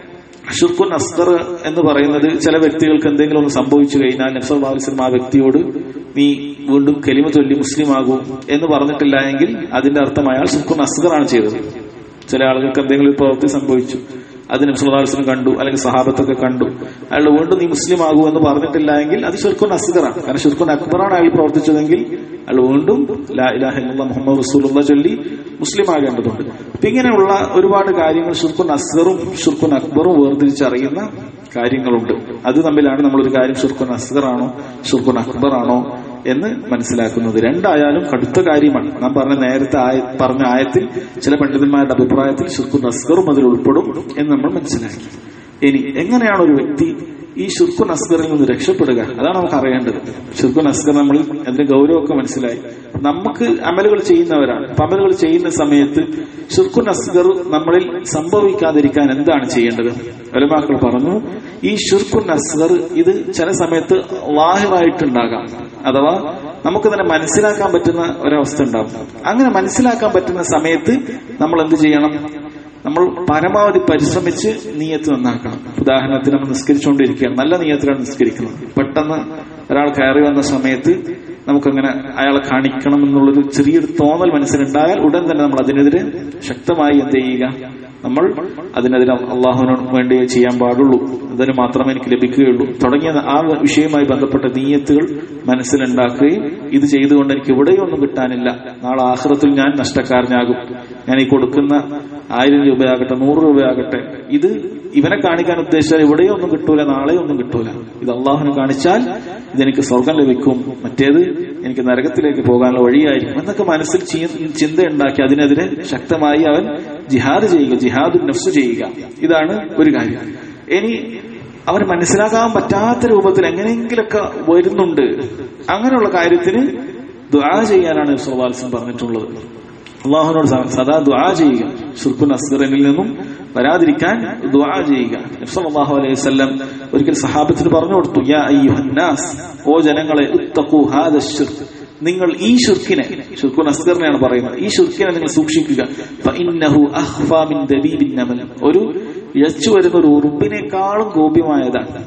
ഷിർഖുൻ അസ്ഗർ എന്ന് പറയുന്നത് ചില വ്യക്തികൾക്ക് എന്തെങ്കിലും ഒന്ന് സംഭവിച്ചു കഴിഞ്ഞാൽ നബ്സല്ലാസ്ലം ആ വ്യക്തിയോട് നീ വീണ്ടും കെലിമ ചൊല്ലി മുസ്ലിം ആകൂ എന്ന് പറഞ്ഞിട്ടില്ല എങ്കിൽ അതിന്റെ അർത്ഥം അയാൾ ഷിർഖുൻ അസ്ഗറാണ് ചെയ്തത് ചില ആളുകൾക്ക് എന്തെങ്കിലും ഒരു പ്രവൃത്തി സംഭവിച്ചു അത് നബ്സുല്ലാസ്ലം കണ്ടു അല്ലെങ്കിൽ സഹാബത്തൊക്കെ കണ്ടു അയാൾ വീണ്ടും നീ മുസ്ലിം ആകൂ എന്ന് പറഞ്ഞിട്ടില്ല എങ്കിൽ അത് ഷിർഖുൻ അസ്ഗറാണ് കാരണം ഷിർഖുൻ അക്ബറാണ് അയാൾ പ്രവർത്തിച്ചതെങ്കിൽ അയാൾ വീണ്ടും ലാ ഇലാഹ ഇല്ലല്ലാഹ് മുഹമ്മദ് റസൂലുള്ള ചൊല്ലി മുസ്ലിം ആകേണ്ടതുണ്ട് അപ്പൊ ഇങ്ങനെയുള്ള ഒരുപാട് കാര്യങ്ങൾ ഷിർഖുൻ അസ്ഗറും ഷിർഖുൻ അക്ബറും വേർതിരിച്ചറിയുന്ന കാര്യങ്ങളുണ്ട് അത് തമ്മിലാണ് നമ്മൾ ഒരു കാര്യം ഷിർഖുൻ അസ്ഗറാണോ ഷിർഖുൻ അക്ബറാണോ എന്ന് മനസ്സിലാക്കുന്നത് രണ്ടായാലും കടുത്ത കാര്യമാണ് നാം പറഞ്ഞ നേരത്തെ ആയ പറഞ്ഞ ആയത്തിൽ ചില പണ്ഡിതന്മാരുടെ അഭിപ്രായത്തിൽ ഷിർഖുൻ അസ്ഗറും അതിൽ ഉൾപ്പെടും എന്ന് നമ്മൾ മനസ്സിലാക്കി ഇനി എങ്ങനെയാണ് ഒരു വ്യക്തി ഈ ഷുർഖുൻ അസ്ഗറിൽ നിന്ന് രക്ഷപ്പെടുക അതാണ് നമുക്ക് അറിയേണ്ടത് ഷുർഖുൻ അസ്ഗർ നമ്മൾ അതിന്റെ ഗൗരവമൊക്കെ മനസ്സിലായി നമുക്ക് അമലുകൾ ചെയ്യുന്നവരാണ് അപ്പൊ അമലുകൾ ചെയ്യുന്ന സമയത്ത് ഷുർഖുൻ അസ്ഗർ നമ്മളിൽ സംഭവിക്കാതിരിക്കാൻ എന്താണ് ചെയ്യേണ്ടത് ഒലമാക്കൾ പറഞ്ഞു ഈ ഷുർഖുൻ അസ്ഗർ ഇത് ചില സമയത്ത് വാഹിറായിട്ടുണ്ടാകാം അഥവാ നമുക്ക് തന്നെ മനസ്സിലാക്കാൻ പറ്റുന്ന ഒരവസ്ഥ ഉണ്ടാവും അങ്ങനെ മനസ്സിലാക്കാൻ പറ്റുന്ന സമയത്ത് നമ്മൾ എന്ത് ചെയ്യണം നമ്മൾ പരമാവധി പരിശ്രമിച്ച് നീയത്ത് നന്നാക്കണം ഉദാഹരണത്തിന് നമ്മൾ നിസ്കരിച്ചുകൊണ്ടിരിക്കുകയാണ് നല്ല നീയത്തിലാണ് നിസ്കരിക്കുന്നത് പെട്ടെന്ന് ഒരാൾ കയറി വന്ന സമയത്ത് നമുക്കങ്ങനെ അയാളെ കാണിക്കണം എന്നുള്ളൊരു ചെറിയൊരു തോന്നൽ മനസ്സിലുണ്ടായാൽ ഉടൻ തന്നെ നമ്മൾ അതിനെതിരെ ശക്തമായി എന്ത് ചെയ്യുക നമ്മൾ അതിനെതിരെ അള്ളാഹുവിനോട് വേണ്ടി ചെയ്യാൻ പാടുള്ളൂ അതിന് മാത്രമേ എനിക്ക് ലഭിക്കുകയുള്ളൂ തുടങ്ങിയ ആ വിഷയവുമായി ബന്ധപ്പെട്ട നീയത്തുകൾ മനസ്സിലുണ്ടാക്കുകയും ഇത് ചെയ്തുകൊണ്ട് എനിക്ക് ഇവിടെയൊന്നും കിട്ടാനില്ല നാളെ ആഹ്റത്തിൽ ഞാൻ നഷ്ടക്കാരനാകും ഞാൻ ഈ കൊടുക്കുന്ന ആയിരം രൂപയാകട്ടെ നൂറ് രൂപയാകട്ടെ ഇത് ഇവനെ കാണിക്കാൻ ഉദ്ദേശിച്ചാൽ ഇവിടെയും ഒന്നും കിട്ടൂല നാളെ ഒന്നും കിട്ടൂല ഇത് അള്ളാഹുവിനെ കാണിച്ചാൽ ഇതെനിക്ക് സ്വർഗം ലഭിക്കും മറ്റേത് എനിക്ക് നരകത്തിലേക്ക് പോകാനുള്ള വഴിയായിരിക്കും എന്നൊക്കെ മനസ്സിൽ ചിന്തയുണ്ടാക്കി അതിനെതിരെ ശക്തമായി അവൻ ജിഹാദ് ചെയ്യുക ജിഹാദ് നഫ്സ് ചെയ്യുക ഇതാണ് ഒരു കാര്യം ഇനി അവന് മനസ്സിലാക്കാൻ പറ്റാത്ത രൂപത്തിൽ എങ്ങനെയെങ്കിലൊക്കെ വരുന്നുണ്ട് അങ്ങനെയുള്ള കാര്യത്തിന് ദുആ ചെയ്യാനാണ് സുവാൽസം പറഞ്ഞിട്ടുള്ളത് അള്ളാഹുനോട് സദാ ദുആ ചെയ്യുക ഷുർഖുൻ അസ്ഗറിനിൽ നിന്നും വരാതിരിക്കാൻ ദുആ ചെയ്യുക നബ്സല്ലാഹു അലൈഹി വസല്ലം ഒരിക്കൽ സഹാബത്തിന് പറഞ്ഞു കൊടുത്തു യാ അയ്യുഹന്നാസ് ഓ ജനങ്ങളെ ഉത്തഖു ഹാദ ശിർക്ക് നിങ്ങൾ ഈ ഷുർക്കിനെ ഷുർഖുൻ അസ്ഗറിനെയാണ് പറയുന്നത് ഈ ഷുർക്കിനെ നിങ്ങൾ സൂക്ഷിക്കുക ഫഇന്നഹു അഖ്ഫാ മിൻ ദബീബിൻ നമൽ ഒരു ഇഴച്ചു വരുന്ന ഒരു ഉറുമ്പിനേക്കാളും ഗോപ്യമായതാണ്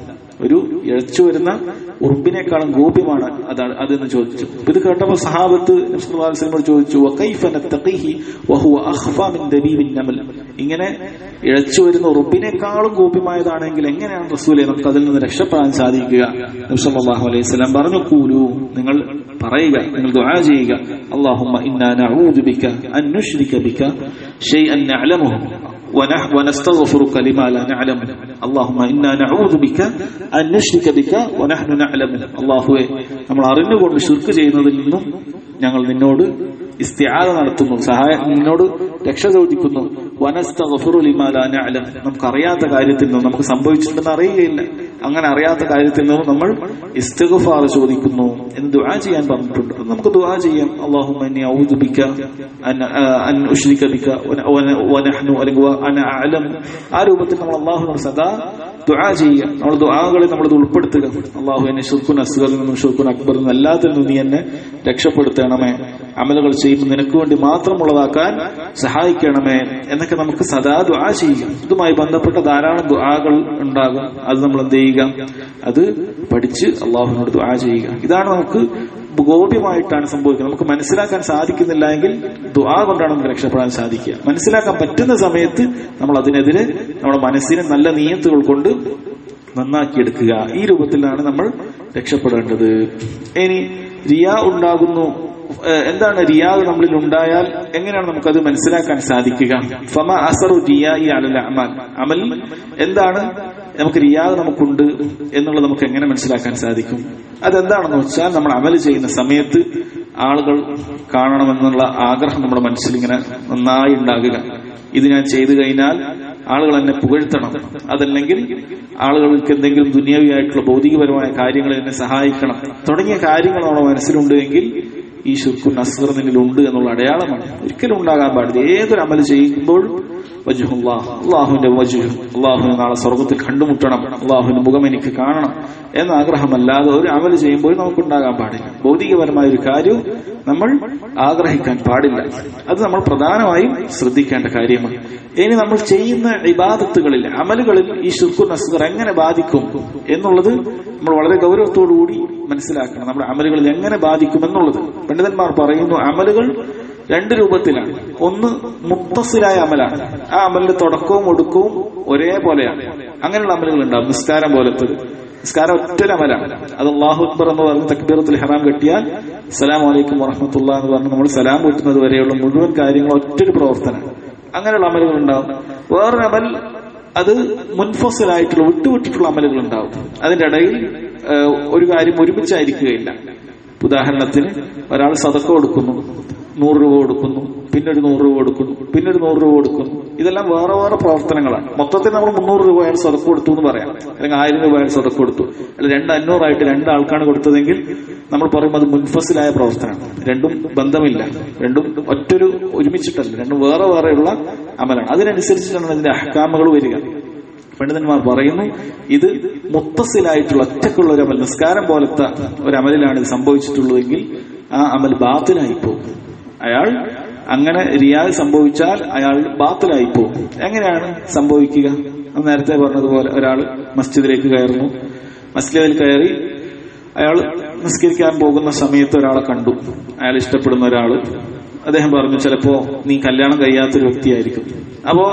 ഒരു ഇഴച്ചു വരുന്ന ഉറുമ്പിനേക്കാളും ഗോപ്യമാണ് അതാണ് അതെന്ന് ചോദിച്ചു ഇത് കേട്ടപ്പോൾ സഹാബത്ത് നബ്സുല്ലാസ്ലമോട് ചോദിച്ചു "വകൈഫ നത്തഖീഹി വഹുവ അഖ്ഫാ മിൻ ദബീബിൻ നമൽ?" ഇങ്ങനെ ഇഴച്ചു വരുന്ന ഉറുമ്പിനേക്കാളും ഗോപ്യമായതാണെങ്കിൽ എങ്ങനെയാണ് റസൂലെ നമുക്ക് അതിൽ നിന്ന് രക്ഷപ്പെടാൻ സാധിക്കുക നബ്സല്ലാഹു അലൈഹി സ്വലാം പറഞ്ഞു കൂലു നിങ്ങൾ പറയുക നിങ്ങൾ ദുആ ചെയ്യുക അല്ലാഹുമ്മ ഇന്നാ നഊദു ബിക അൻ നുശ്രിക ബിക ഷൈഅൻ നഅലമുഹു ونح- ونستغفرك لما لا نعلم اللهم إنا نعوذ بك أن نشرك بك ونحن نعلم അള്ളാഹുവെ നമ്മൾ അറിഞ്ഞുകൊണ്ട് ശുർക്ക് ചെയ്യുന്നതിൽ നിന്നും ഞങ്ങൾ നിന്നോട് ഇസ്തിആദ നടത്തുന്നു സഹായം നിന്നോട് രക്ഷ ചോദിക്കുന്നു വനസ്തഗ്ഫിറു ലിമാ ലാ നഅലം നമുക്ക് അറിയാത്ത കാര്യത്തിൽ നിന്നും നമുക്ക് സംഭവിച്ചിട്ടുണ്ടെന്ന് അറിയുകയില്ല അങ്ങനെ അറിയാത്ത കാര്യത്തിൽ നിന്നും നമ്മൾ ഇസ്തിഗ്ഫാർ ചോദിക്കുന്നു എന്ന് ദുആ ചെയ്യാൻ പറഞ്ഞിട്ടുണ്ട് അത് നമുക്ക് ദുആ ചെയ്യാം അല്ലാഹുമ്മ ഇന്നി അഊദു ബിക അൻ ആ, അൻ ഉശ്രിക ബിക വന- വന- വനഹ്നു അല്ലെങ്കിൽ വ- അന അഅലം ആ രൂപത്തിൽ നമ്മൾ അല്ലാഹുവിനോട് സദാ ദുആ ചെയ്യുക നമ്മൾ ദുആകളെ നമ്മൾ ഇത് ഉൾപ്പെടുത്തുക അള്ളാഹു എന്നെ ഷുർക്കുൻ അസ്ഗറിൽ നിന്നും ഷുർക്കുൻ അക്ബറിൽ നിന്നും എല്ലാത്തിൽ നിന്നും നീ എന്നെ രക്ഷപ്പെടുത്തണമേ അമലുകൾ ചെയ്യുമ്പോൾ നിനക്ക് വേണ്ടി മാത്രമുള്ളതാക്കാൻ സഹായിക്കണമേ എന്നൊക്കെ നമുക്ക് സദാ ദുആ ചെയ്യുക ഇതുമായി ബന്ധപ്പെട്ട ധാരാളം ദുആകൾ ഉണ്ടാകും അത് നമ്മൾ എന്ത് ചെയ്യുക അത് പഠിച്ച് അള്ളാഹുവിനോട് ദുആ ചെയ്യുക ഇതാണ് നമുക്ക് ഗോപ്യമായിട്ടാണ് സംഭവിക്കുന്നത് നമുക്ക് മനസ്സിലാക്കാൻ സാധിക്കുന്നില്ല എങ്കിൽ ദുആ കൊണ്ടാണ് നമുക്ക് രക്ഷപ്പെടാൻ സാധിക്കുക മനസ്സിലാക്കാൻ പറ്റുന്ന സമയത്ത് നമ്മൾ അതിനെതിരെ നമ്മുടെ മനസ്സിനെ നല്ല നീയത്തുകൾ കൊണ്ട് നന്നാക്കിയെടുക്കുക ഈ രൂപത്തിലാണ് നമ്മൾ രക്ഷപ്പെടേണ്ടത് ഇനി റിയാ ഉണ്ടാകുന്നു ഏഹ് എന്താണ് റിയാ നമ്മളിൽ ഉണ്ടായാൽ എങ്ങനെയാണ് നമുക്കത് മനസ്സിലാക്കാൻ സാധിക്കുക ഫമ അസറു റിയായി അലൽ അമൽ അമൽ എന്താണ് നമുക്ക് റിയാദ് നമുക്കുണ്ട് എന്നുള്ളത് നമുക്ക് എങ്ങനെ മനസ്സിലാക്കാൻ സാധിക്കും അതെന്താണെന്ന് വെച്ചാൽ നമ്മൾ അമൽ ചെയ്യുന്ന സമയത്ത് ആളുകൾ കാണണമെന്നുള്ള ആഗ്രഹം നമ്മുടെ മനസ്സിൽ ഇങ്ങനെ നന്നായി ഉണ്ടാകുക ഇത് ഞാൻ ചെയ്തു കഴിഞ്ഞാൽ ആളുകൾ എന്നെ പുകഴ്ത്തണം അതല്ലെങ്കിൽ ആളുകൾക്ക് എന്തെങ്കിലും ദുനിയാവിയായിട്ടുള്ള ഭൗതികപരമായ കാര്യങ്ങൾ എന്നെ സഹായിക്കണം തുടങ്ങിയ കാര്യങ്ങൾ നമ്മുടെ മനസ്സിലുണ്ട് എങ്കിൽ ഈ ശുക്കുൻ അസ്വർ നിന്നിലുണ്ട് എന്നുള്ള അടയാളമാണ് ഒരിക്കലും ഉണ്ടാകാൻ പാടില്ല ഏതൊരു അമൽ ചെയ്യുമ്പോഴും വജുഹുല്ലാ അള്ളാഹുവിന്റെ വജുഹ് അള്ളാഹുവിനെ നാളെ സ്വർഗത്തിൽ കണ്ടുമുട്ടണം അള്ളാഹുവിന്റെ മുഖം എനിക്ക് കാണണം എന്ന ആഗ്രഹമല്ലാതെ ഒരു അമൽ ചെയ്യുമ്പോൾ നമുക്കുണ്ടാകാൻ പാടില്ല ഭൗതികപരമായ ഒരു കാര്യവും നമ്മൾ ആഗ്രഹിക്കാൻ പാടില്ല അത് നമ്മൾ പ്രധാനമായും ശ്രദ്ധിക്കേണ്ട കാര്യമാണ് ഇനി നമ്മൾ ചെയ്യുന്ന ഇബാദത്തുകളിൽ അമലുകളിൽ ഈ ഷുർഖുൻ അസ്ഗർ എങ്ങനെ ബാധിക്കും എന്നുള്ളത് നമ്മൾ വളരെ ഗൗരവത്തോടുകൂടി മനസ്സിലാക്കണം നമ്മുടെ അമലുകളിൽ എങ്ങനെ ബാധിക്കും എന്നുള്ളത് പണ്ഡിതന്മാർ പറയുന്നു അമലുകൾ രണ്ട് രൂപത്തിലാണ് ഒന്ന് മുത്തസിലായ അമലാണ് ആ അമലിന്റെ തുടക്കവും ഒടുക്കവും ഒരേപോലെയാണ് അങ്ങനെയുള്ള അമലുകൾ ഉണ്ടാവും നിസ്കാരം പോലത്തത് നിസ്കാരം ഒറ്റൊരു അമലാണ് അത് അള്ളാഹു അക്ബർ എന്ന് പറഞ്ഞ് തക്ബീറത്തിൽ ഹറാം കെട്ടിയാൽ സലാം അലൈക്കും വറഹമത്തുള്ള എന്ന് പറഞ്ഞ് നമ്മൾ സലാം കിട്ടുന്നത് വരെയുള്ള മുഴുവൻ കാര്യങ്ങൾ ഒറ്റൊരു പ്രവർത്തനം അങ്ങനെയുള്ള അമലുകൾ ഉണ്ടാവും വേറൊരു അമൽ അത് മുൻഫസിലായിട്ടുള്ള വിട്ടുവിട്ടിട്ടുള്ള അമലുകൾ ഉണ്ടാവും അതിന്റെ ഇടയിൽ ഏഹ്, ഒരു കാര്യം ഒരുമിച്ചായിരിക്കുകയില്ല ഉദാഹരണത്തിന് ഒരാൾ സതക്ക കൊടുക്കുന്നു നൂറ് രൂപ കൊടുക്കുന്നു പിന്നെ ഒരു നൂറ് രൂപ കൊടുക്കുന്നു പിന്നെ ഒരു നൂറ് രൂപ കൊടുക്കുന്നു ഇതെല്ലാം വേറെ വേറെ പ്രവർത്തനങ്ങളാണ് മൊത്തത്തിൽ നമ്മൾ മുന്നൂറ് രൂപ അയാൾ സ്വതക്ക് കൊടുത്തു എന്ന് പറയാം അല്ലെങ്കിൽ ആയിരം രൂപ അയാൾ സ്വതക്ക് കൊടുത്തു അല്ല രണ്ട് അഞ്ഞൂറായിട്ട് രണ്ട് ആൾക്കാണ് കൊടുത്തതെങ്കിൽ നമ്മൾ പറയും അത് മുൻഫസിലായ പ്രവർത്തനമാണ് രണ്ടും ബന്ധമില്ല രണ്ടും ഒറ്റൊരു ഒരുമിച്ചിട്ടല്ല രണ്ടും വേറെ വേറെയുള്ള അമലാണ് അതിനനുസരിച്ചിട്ടാണ് ഇതിന്റെ അഹ്കാമകൾ വരിക പണ്ഡിതന്മാർ പറയുന്നു ഇത് മുത്തസിലായിട്ടുള്ള ഒറ്റക്കുള്ള ഒരു അമൽ നിസ്കാരം പോലത്തെ ഒരു അമലിലാണ് ഇത് സംഭവിച്ചിട്ടുള്ളതെങ്കിൽ ആ അമൽ ബാത്തിലായി പോകും അയാൾ അങ്ങനെ റിയാൽ സംഭവിച്ചാൽ അയാൾ ബാത്തിലായി പോകും എങ്ങനെയാണ് സംഭവിക്കുക നമ്മൾ നേരത്തെ പറഞ്ഞതുപോലെ ഒരാൾ മസ്ജിദിലേക്ക് കയറുന്നു മസ്ജിദിൽ കയറി അയാൾ നിസ്കരിക്കാൻ പോകുന്ന സമയത്ത് ഒരാളെ കണ്ടു അയാൾ ഇഷ്ടപ്പെടുന്ന ഒരാള് അദ്ദേഹം പറഞ്ഞു ചിലപ്പോ നീ കല്യാണം കഴിയാത്തൊരു വ്യക്തിയായിരിക്കും അപ്പോ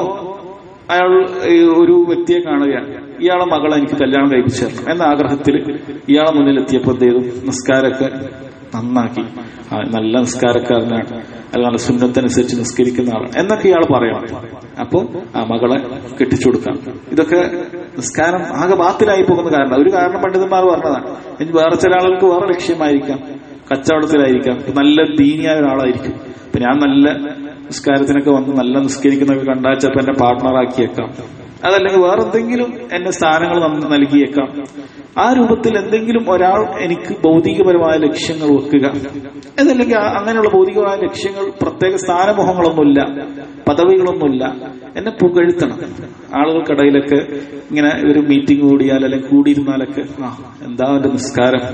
അയാൾ ഈ ഒരു വ്യക്തിയെ കാണുകയാണ് ഇയാളെ മകളെ എനിക്ക് കല്യാണം കഴിപ്പിച്ചു തരണം എന്ന ആഗ്രഹത്തിൽ ഇയാളെ മുന്നിൽ എത്തിയപ്പോൾ എന്ത് ചെയ്തു നിസ്കാരമൊക്കെ നന്നാക്കി ആ, നല്ല നിസ്കാരക്കാരനാണ് അല്ലാതെ സുന്നത്തനുസരിച്ച് നിസ്കരിക്കുന്ന ആളാണ് എന്നൊക്കെ ഇയാൾ പറയണം അപ്പോ ആ മകളെ കെട്ടിച്ചു കൊടുക്കാം ഇതൊക്കെ നിസ്കാരം ആകെ ബാത്തിലായി പോകുന്ന കാരണം ഒരു കാരണം പണ്ഡിതന്മാർ പറഞ്ഞതാണ് ഇനി വേറെ ചില ആളുകൾക്ക് വേറെ ലക്ഷ്യമായിരിക്കാം കച്ചവടത്തിലായിരിക്കാം നല്ല ദീനിയായ ഒരാളായിരിക്കും ഇപ്പൊ ഞാൻ നല്ല നിസ്കാരത്തിനൊക്കെ വന്ന് നല്ല നിസ്കരിക്കുന്നൊക്കെ കണ്ടാൽ ചിലപ്പോൾ എന്നെ പാർട്ട്ണറാക്കിയേക്കാം അതല്ലെങ്കിൽ വേറെ എന്തെങ്കിലും എന്നെ സ്ഥാനങ്ങൾ നന്ന- നൽകിയേക്കാം ആ രൂപത്തിൽ എന്തെങ്കിലും ഒരാൾ എനിക്ക് ഭൗതികപരമായ ലക്ഷ്യങ്ങൾ വെക്കുക എന്നല്ലെങ്കിൽ ആ- അങ്ങനെയുള്ള ഭൗതികമായ ലക്ഷ്യങ്ങൾ പ്രത്യേക സ്ഥാനമോഹങ്ങളൊന്നുമില്ല പദവികളൊന്നുമില്ല എന്നെ പുകഴ്ത്തണം ആളുകൾക്കിടയിലൊക്കെ ഇങ്ങനെ ഒരു മീറ്റിംഗ് കൂടിയാൽ അല്ലെങ്കിൽ കൂടിയിരുന്നാലൊക്കെ ആ എന്താ അവന്റെ നിസ്കാരം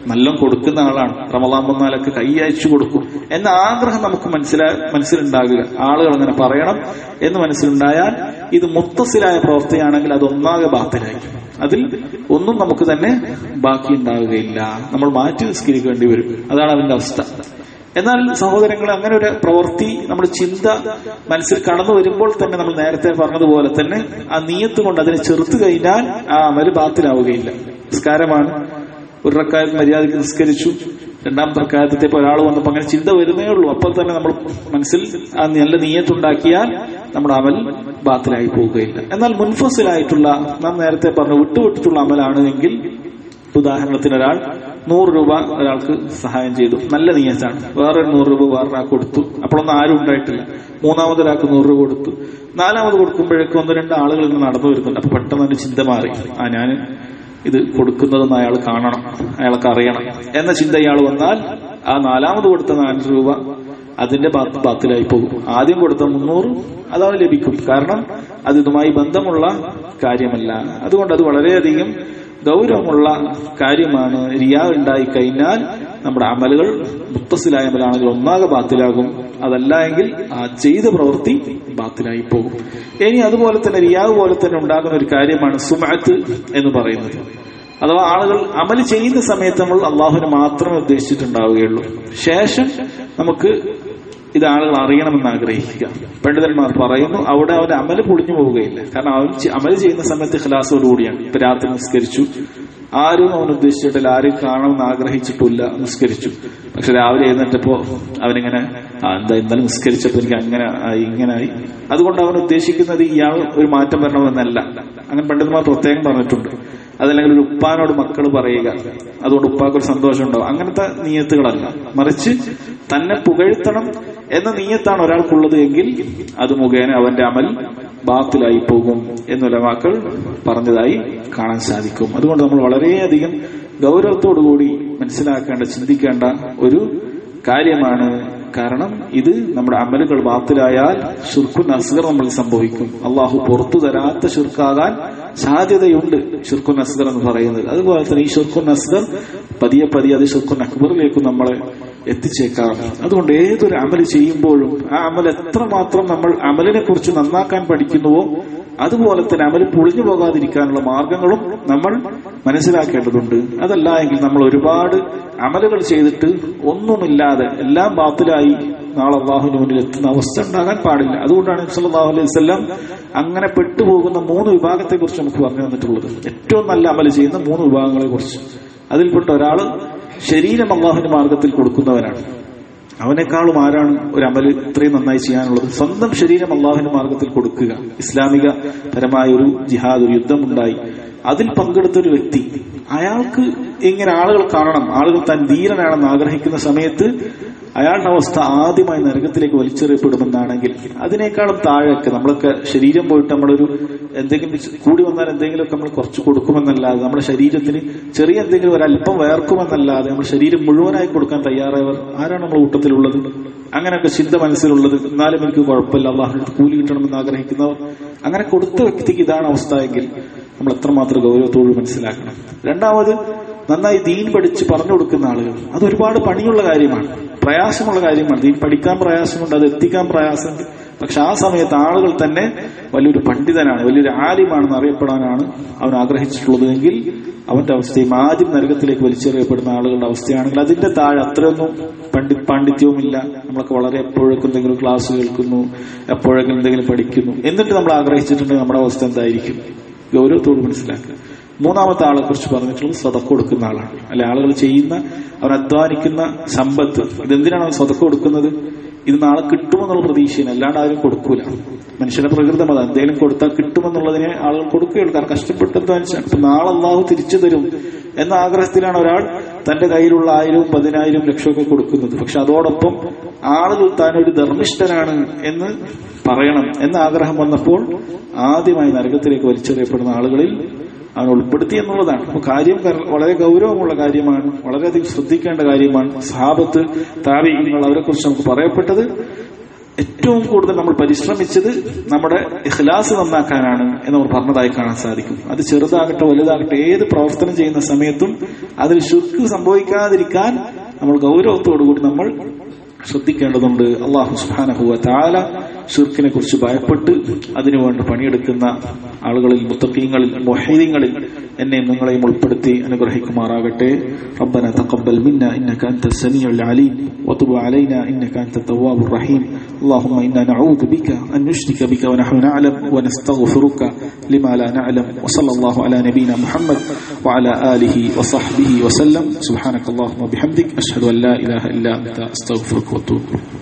നല്ല കൊടുക്കുന്ന ആളാണ് റമദാൻ വന്നാലൊക്കെ കൈ അയച്ചു കൊടുക്കും എന്ന ആഗ്രഹം നമുക്ക് മനസ്സിലാ മനസ്സിലുണ്ടാകുക ആളുകൾ അങ്ങനെ പറയണം എന്ന് മനസ്സിലുണ്ടായാൽ ഇത് മുത്തസിലായ പ്രവൃത്തിയാണെങ്കിൽ അത് ഒന്നാകെ ബാത്തിലായി അതിൽ ഒന്നും നമുക്ക് തന്നെ ബാക്കി ഉണ്ടാവുകയില്ല നമ്മൾ മാറ്റി നിസ്കരിക്കേണ്ടി വരും അതാണ് അതിന്റെ അവസ്ഥ എന്നാൽ സഹോദരങ്ങൾ അങ്ങനെ ഒരു പ്രവൃത്തി നമ്മുടെ ചിന്ത മനസ്സിൽ കടന്നു വരുമ്പോൾ തന്നെ നമ്മൾ നേരത്തെ പറഞ്ഞതുപോലെ തന്നെ ആ നീയത്ത് കൊണ്ട് അതിനെ ചെറുത്തു കഴിഞ്ഞാൽ ആ അമല് ബാത്തിലാവുകയില്ല നിസ്കാരമാണ് ഒരു റക്കായത്ത് മര്യാദയ്ക്ക് നിസ്കരിച്ചു രണ്ടാമത്തെ റക്കായത്തെ ഒരാൾ വന്നപ്പോൾ അങ്ങനെ ചിന്ത വരുന്നേ ഉള്ളൂ അപ്പോൾ തന്നെ നമ്മൾ മനസ്സിൽ ആ നല്ല നീയത്തുണ്ടാക്കിയാൽ നമ്മുടെ അമൽ ബാത്തിലായി പോവുകയില്ല എന്നാൽ മുൻഫസിലായിട്ടുള്ള നാം നേരത്തെ പറഞ്ഞു വിട്ടുവിട്ടിട്ടുള്ള അമലാണ് എങ്കിൽ ഉദാഹരണത്തിന് ഒരാൾ നൂറ് രൂപ ഒരാൾക്ക് സഹായം ചെയ്തു നല്ല നീയത്താണ് വേറൊരു നൂറ് രൂപ വേറൊരാൾക്ക് കൊടുത്തു അപ്പോഴൊന്നും ആരും ഉണ്ടായിട്ടില്ല മൂന്നാമത് ഒരാൾക്ക് നൂറ് രൂപ കൊടുത്തു നാലാമത് കൊടുക്കുമ്പോഴേക്കും ഒന്ന് രണ്ട് ആളുകൾ ഇങ്ങനെ നടന്നു വരുന്നുണ്ട് അപ്പൊ പെട്ടെന്ന് എന്റെ ചിന്ത മാറി ആ ഞാൻ ഇത് കൊടുക്കുന്നതെന്ന് അയാൾ കാണണം അയാൾക്ക് അറിയണം എന്ന ചിന്ത ഇയാൾ വന്നാൽ ആ നാലാമത് കൊടുത്ത നാല് രൂപ അതിന്റെ ബാത്ത് ബാത്തിലായി പോകും ആദ്യം കൊടുത്ത മുന്നൂറ് അതവന് ലഭിക്കും കാരണം അത് ഇതുമായി ബന്ധമുള്ള കാര്യമല്ല അതുകൊണ്ട് അത് വളരെയധികം ഗൗരവമുള്ള കാര്യമാണ് റിയാ ഉണ്ടായി കഴിഞ്ഞാൽ നമ്മുടെ അമലുകൾ മുത്തസിലായ അമലാണെങ്കിൽ ഒന്നാകെ ബാത്തിലാകും അതല്ല എങ്കിൽ ആ ചെയ്ത പ്രവൃത്തി ബാത്തിലായി പോകും ഇനി അതുപോലെ തന്നെ റിയാവ് പോലെ തന്നെ ഉണ്ടാകുന്ന ഒരു കാര്യമാണ് സുമാത്ത് എന്ന് പറയുന്നത് അഥവാ ആളുകൾ അമൽ ചെയ്യുന്ന സമയത്ത് നമ്മൾ അള്ളാഹുവിനെ മാത്രമേ ഉദ്ദേശിച്ചിട്ടുണ്ടാവുകയുള്ളൂ ശേഷം നമുക്ക് ഇത് ആളുകൾ അറിയണമെന്ന് ആഗ്രഹിക്കുക പണ്ഡിതന്മാർ പറയുന്നു അവിടെ അവന്റെ അമല് പൊളിഞ്ഞു പോവുകയില്ല കാരണം അവൻ അമല് ചെയ്യുന്ന സമയത്ത് ഖലാസോടുകൂടിയാണ് ഇപ്പൊ രാത്രി നിസ്കരിച്ചു ആരും അവൻ ഉദ്ദേശിച്ചിട്ടില്ല ആരും കാണണമെന്ന് ആഗ്രഹിച്ചിട്ടില്ല നിസ്കരിച്ചു പക്ഷെ രാവിലെ എഴുന്നേറ്റപ്പോ അവനിങ്ങനെ ആ എന്താ ഇന്നലെ നിസ്കരിച്ചപ്പോ എനിക്ക് അങ്ങനെ ആയി ഇങ്ങനെ ആയി അതുകൊണ്ട് അവൻ ഉദ്ദേശിക്കുന്നത് ഇയാൾ ഒരു മാറ്റം വരണമെന്നല്ല അങ്ങനെ പണ്ഡിതന്മാർ പ്രത്യേകം പറഞ്ഞിട്ടുണ്ട് അതല്ലെങ്കിൽ ഒരു ഉപ്പാനോട് മക്കൾ പറയുക അതുകൊണ്ട് ഉപ്പാക്ക് ഒരു സന്തോഷം ഉണ്ടാവും അങ്ങനത്തെ നീയത്തുകളല്ല മറിച്ച് തന്നെ പുകഴ്ത്തണം എന്ന നീയത്താണ് ഒരാൾക്കുള്ളത് എങ്കിൽ അത് മുഖേന അവന്റെ അമൽ ബാത്തിലായി പോകും എന്നുള്ള വാക്കൾ പറഞ്ഞതായി കാണാൻ സാധിക്കും അതുകൊണ്ട് നമ്മൾ വളരെയധികം ഗൗരവത്തോടുകൂടി മനസ്സിലാക്കേണ്ട ചിന്തിക്കേണ്ട ഒരു കാര്യമാണ് കാരണം ഇത് നമ്മുടെ അമലുകൾ ബാത്തിലായാൽ ഷിർക്കുൻ അസ്ഗർ നമ്മൾ സംഭവിക്കും അള്ളാഹു പുറത്തു തരാത്ത ഷിർക്കാകാൻ സാധ്യതയുണ്ട് ഷിർക്കുൻ അസ്ഗർ എന്ന് പറയുന്നത് അതുപോലെ തന്നെ ഈ ഷിർക്കുൻ അസ്ഗർ പതിയെ പതിയെ അത് ഷിർക്കുൻ അക്ബറിലേക്ക് നമ്മളെ എത്തിച്ചേക്കാം അതുകൊണ്ട് ഏതൊരു അമല് ചെയ്യുമ്പോഴും ആ അമൽ എത്രമാത്രം നമ്മൾ അമലിനെ കുറിച്ച് നന്നാക്കാൻ പഠിക്കുന്നുവോ അതുപോലെ തന്നെ അമല് പൊളിഞ്ഞു പോകാതിരിക്കാനുള്ള മാർഗങ്ങളും നമ്മൾ മനസ്സിലാക്കേണ്ടതുണ്ട് അതല്ല എങ്കിൽ നമ്മൾ ഒരുപാട് അമലുകൾ ചെയ്തിട്ട് ഒന്നുമില്ലാതെ എല്ലാം ബാത്തിലായി നാളെ അള്ളാഹുവിന് മുന്നിൽ എത്തുന്ന അവസ്ഥ ഉണ്ടാകാൻ പാടില്ല അതുകൊണ്ടാണ് സല്ലല്ലാഹു അലൈഹി വസല്ലം അങ്ങനെ പെട്ടുപോകുന്ന മൂന്ന് വിഭാഗത്തെ കുറിച്ച് നമുക്ക് പറഞ്ഞു തന്നിട്ടുള്ളത് ഏറ്റവും നല്ല അമല് ചെയ്യുന്ന മൂന്ന് വിഭാഗങ്ങളെ കുറിച്ച് അതിൽപ്പെട്ട ഒരാള് ശരീരം അള്ളാഹുവിന്റെ മാർഗത്തിൽ കൊടുക്കുന്നവരാണ് അവനേക്കാളും ആരാണ് ഒരു അമല് ഇത്രയും നന്നായി ചെയ്യാനുള്ളത് സ്വന്തം ശരീരം അള്ളാഹുവിന്റെ മാർഗത്തിൽ കൊടുക്കുക ഇസ്ലാമിക പരമായ ഒരു ജിഹാദ് ഒരു യുദ്ധമുണ്ടായി അതിൽ പങ്കെടുത്ത ഒരു വ്യക്തി അയാൾക്ക് ഇങ്ങനെ ആളുകൾ കാണണം ആളുകൾ താൻ ധീരനാണെന്ന് ആഗ്രഹിക്കുന്ന സമയത്ത് അയാളുടെ അവസ്ഥ ആദ്യമായി നരകത്തിലേക്ക് വലിച്ചെറിയപ്പെടുമെന്നാണെങ്കിൽ അതിനേക്കാളും താഴെയൊക്കെ നമ്മളൊക്കെ ശരീരം പോയിട്ട് നമ്മളൊരു എന്തെങ്കിലും കൂടി വന്നാൽ എന്തെങ്കിലുമൊക്കെ നമ്മൾ കുറച്ച് കൊടുക്കുമെന്നല്ലാതെ നമ്മുടെ ശരീരത്തിന് ചെറിയ എന്തെങ്കിലും ഒരല്പം വേർക്കുമെന്നല്ലാതെ നമ്മുടെ ശരീരം മുഴുവനായി കൊടുക്കാൻ തയ്യാറായവർ ആരാണ് നമ്മുടെ കൂട്ടത്തിലുള്ളത് അങ്ങനെയൊക്കെ ചിന്ത മനസ്സിലുള്ളത് എന്നാലും എനിക്ക് കുഴപ്പമില്ല അള്ളാഹുവിന്റെ കൂലി കിട്ടണമെന്ന് ആഗ്രഹിക്കുന്നവർ അങ്ങനെ കൊടുത്ത വ്യക്തിക്ക് ഇതാണ് അവസ്ഥ എങ്കിൽ നമ്മൾ എത്രമാത്രം ഗൗരവത്തോട് മനസ്സിലാക്കണം രണ്ടാമത് നന്നായി ദീൻ പഠിച്ച് പറഞ്ഞു കൊടുക്കുന്ന ആളുകൾ അത് ഒരുപാട് പണിയുള്ള കാര്യമാണ് പ്രയാസമുള്ള കാര്യമാണ് ദീൻ പഠിക്കാൻ പ്രയാസമുണ്ട് അത് എത്തിക്കാൻ പ്രയാസമുണ്ട് പക്ഷെ ആ സമയത്ത് ആളുകൾ തന്നെ വലിയൊരു പണ്ഡിതനാണ് വലിയൊരു ആലിമാണെന്ന് അറിയപ്പെടാനാണ് അവൻ ആഗ്രഹിച്ചിട്ടുള്ളത് എങ്കിൽ അവന്റെ അവസ്ഥയും ആദ്യം നരകത്തിലേക്ക് വലിച്ചെറിയപ്പെടുന്ന ആളുകളുടെ അവസ്ഥയാണെങ്കിൽ അതിന്റെ താഴെ അത്രയൊന്നും പണ്ഡി പാണ്ഡിത്യവുമില്ല നമ്മളൊക്കെ വളരെ എപ്പോഴൊക്കെ എന്തെങ്കിലും ക്ലാസ് കേൾക്കുന്നു എപ്പോഴെങ്കിലും എന്തെങ്കിലും പഠിക്കുന്നു എന്നിട്ട് നമ്മൾ ആഗ്രഹിച്ചിട്ടുണ്ടെങ്കിൽ നമ്മുടെ അവസ്ഥ എന്തായിരിക്കും ഗൗരവത്തോട് മനസ്സിലാക്കുക മൂന്നാമത്തെ ആളെ കുറിച്ച് പറഞ്ഞിട്ടുള്ളത് സ്വതക്ക കൊടുക്കുന്ന ആളാണ് അല്ലെ ആളുകൾ ചെയ്യുന്ന അവർ അധ്വാനിക്കുന്ന സമ്പത്ത് ഇതെന്തിനാണ് അവർ സ്വതക്ക കൊടുക്കുന്നത് ഇത് നാളെ കിട്ടുമെന്നുള്ള പ്രതീക്ഷയാണ് അല്ലാണ്ട് ആരും കൊടുക്കൂല മനുഷ്യന്റെ പ്രകൃതം അതാ എന്തെങ്കിലും കൊടുത്താൽ കിട്ടുമെന്നുള്ളതിനെ ആളുകൾ കൊടുക്കുകയുള്ളൂ കാരണം കഷ്ടപ്പെട്ട് അധ്വാനിച്ചാണ് അപ്പൊ നാളെ അള്ളാഹു തിരിച്ചു തരും എന്ന ആഗ്രഹത്തിലാണ് ഒരാൾ തന്റെ കയ്യിലുള്ള ആയിരവും പതിനായിരവും ലക്ഷമൊക്കെ കൊടുക്കുന്നത് പക്ഷെ അതോടൊപ്പം ആളുകൾ താൻ ഒരു ധർമ്മിഷ്ഠനാണ് എന്ന് പറയണം എന്ന ആഗ്രഹം വന്നപ്പോൾ ആദ്യമായി നരകത്തിലേക്ക് വലിച്ചെറിയപ്പെടുന്ന ആളുകളിൽ അവൻ ഉൾപ്പെടുത്തി എന്നുള്ളതാണ് അപ്പൊ കാര്യം വളരെ ഗൗരവമുള്ള കാര്യമാണ് വളരെയധികം ശ്രദ്ധിക്കേണ്ട കാര്യമാണ് സഹാബത്ത് താപികൾ അവരെ കുറിച്ച് നമുക്ക് പറയപ്പെട്ടത് ഏറ്റവും കൂടുതൽ നമ്മൾ പരിശ്രമിച്ചത് നമ്മുടെ ഇഖ്ലാസ് നന്നാക്കാനാണ് എന്ന് നമ്മൾ പറഞ്ഞതായി കാണാൻ സാധിക്കും അത് ചെറുതാകട്ടെ വലുതാകട്ടെ ഏത് പ്രവർത്തനം ചെയ്യുന്ന സമയത്തും അതിൽ ശുക്ക് സംഭവിക്കാതിരിക്കാൻ നമ്മൾ ഗൗരവത്തോടുകൂടി നമ്മൾ ശ്രദ്ധിക്കേണ്ടതുണ്ട് അള്ളാഹു സുഹാനഹുവ താല ഷിർക്കിനെ കുറിച്ച് ഭയപ്പെട്ട് അതിനുവേണ്ടി പണിയെടുക്കുന്ന ആളുകളിൽ മുത്തക്കീങ്ങളിൽ മൊഹീദീങ്ങളിൽ എന്നെയും നിങ്ങളെയും ഉൾപ്പെടുത്തി അനുഗ്രഹിക്കുമാറാകട്ടെ ربنا تقبل منا انك انت السميع العليم وتب علينا انك انت التواب الرحيم اللهم انا نعوذ بك ان نشرك بك ونحن نعلم ونستغفرك لما لا نعلم وصلى الله على نبينا محمد وعلى اله وصحبه وسلم سبحانك اللهم وبحمدك اشهد ان لا اله الا انت استغفرك واتوب إليك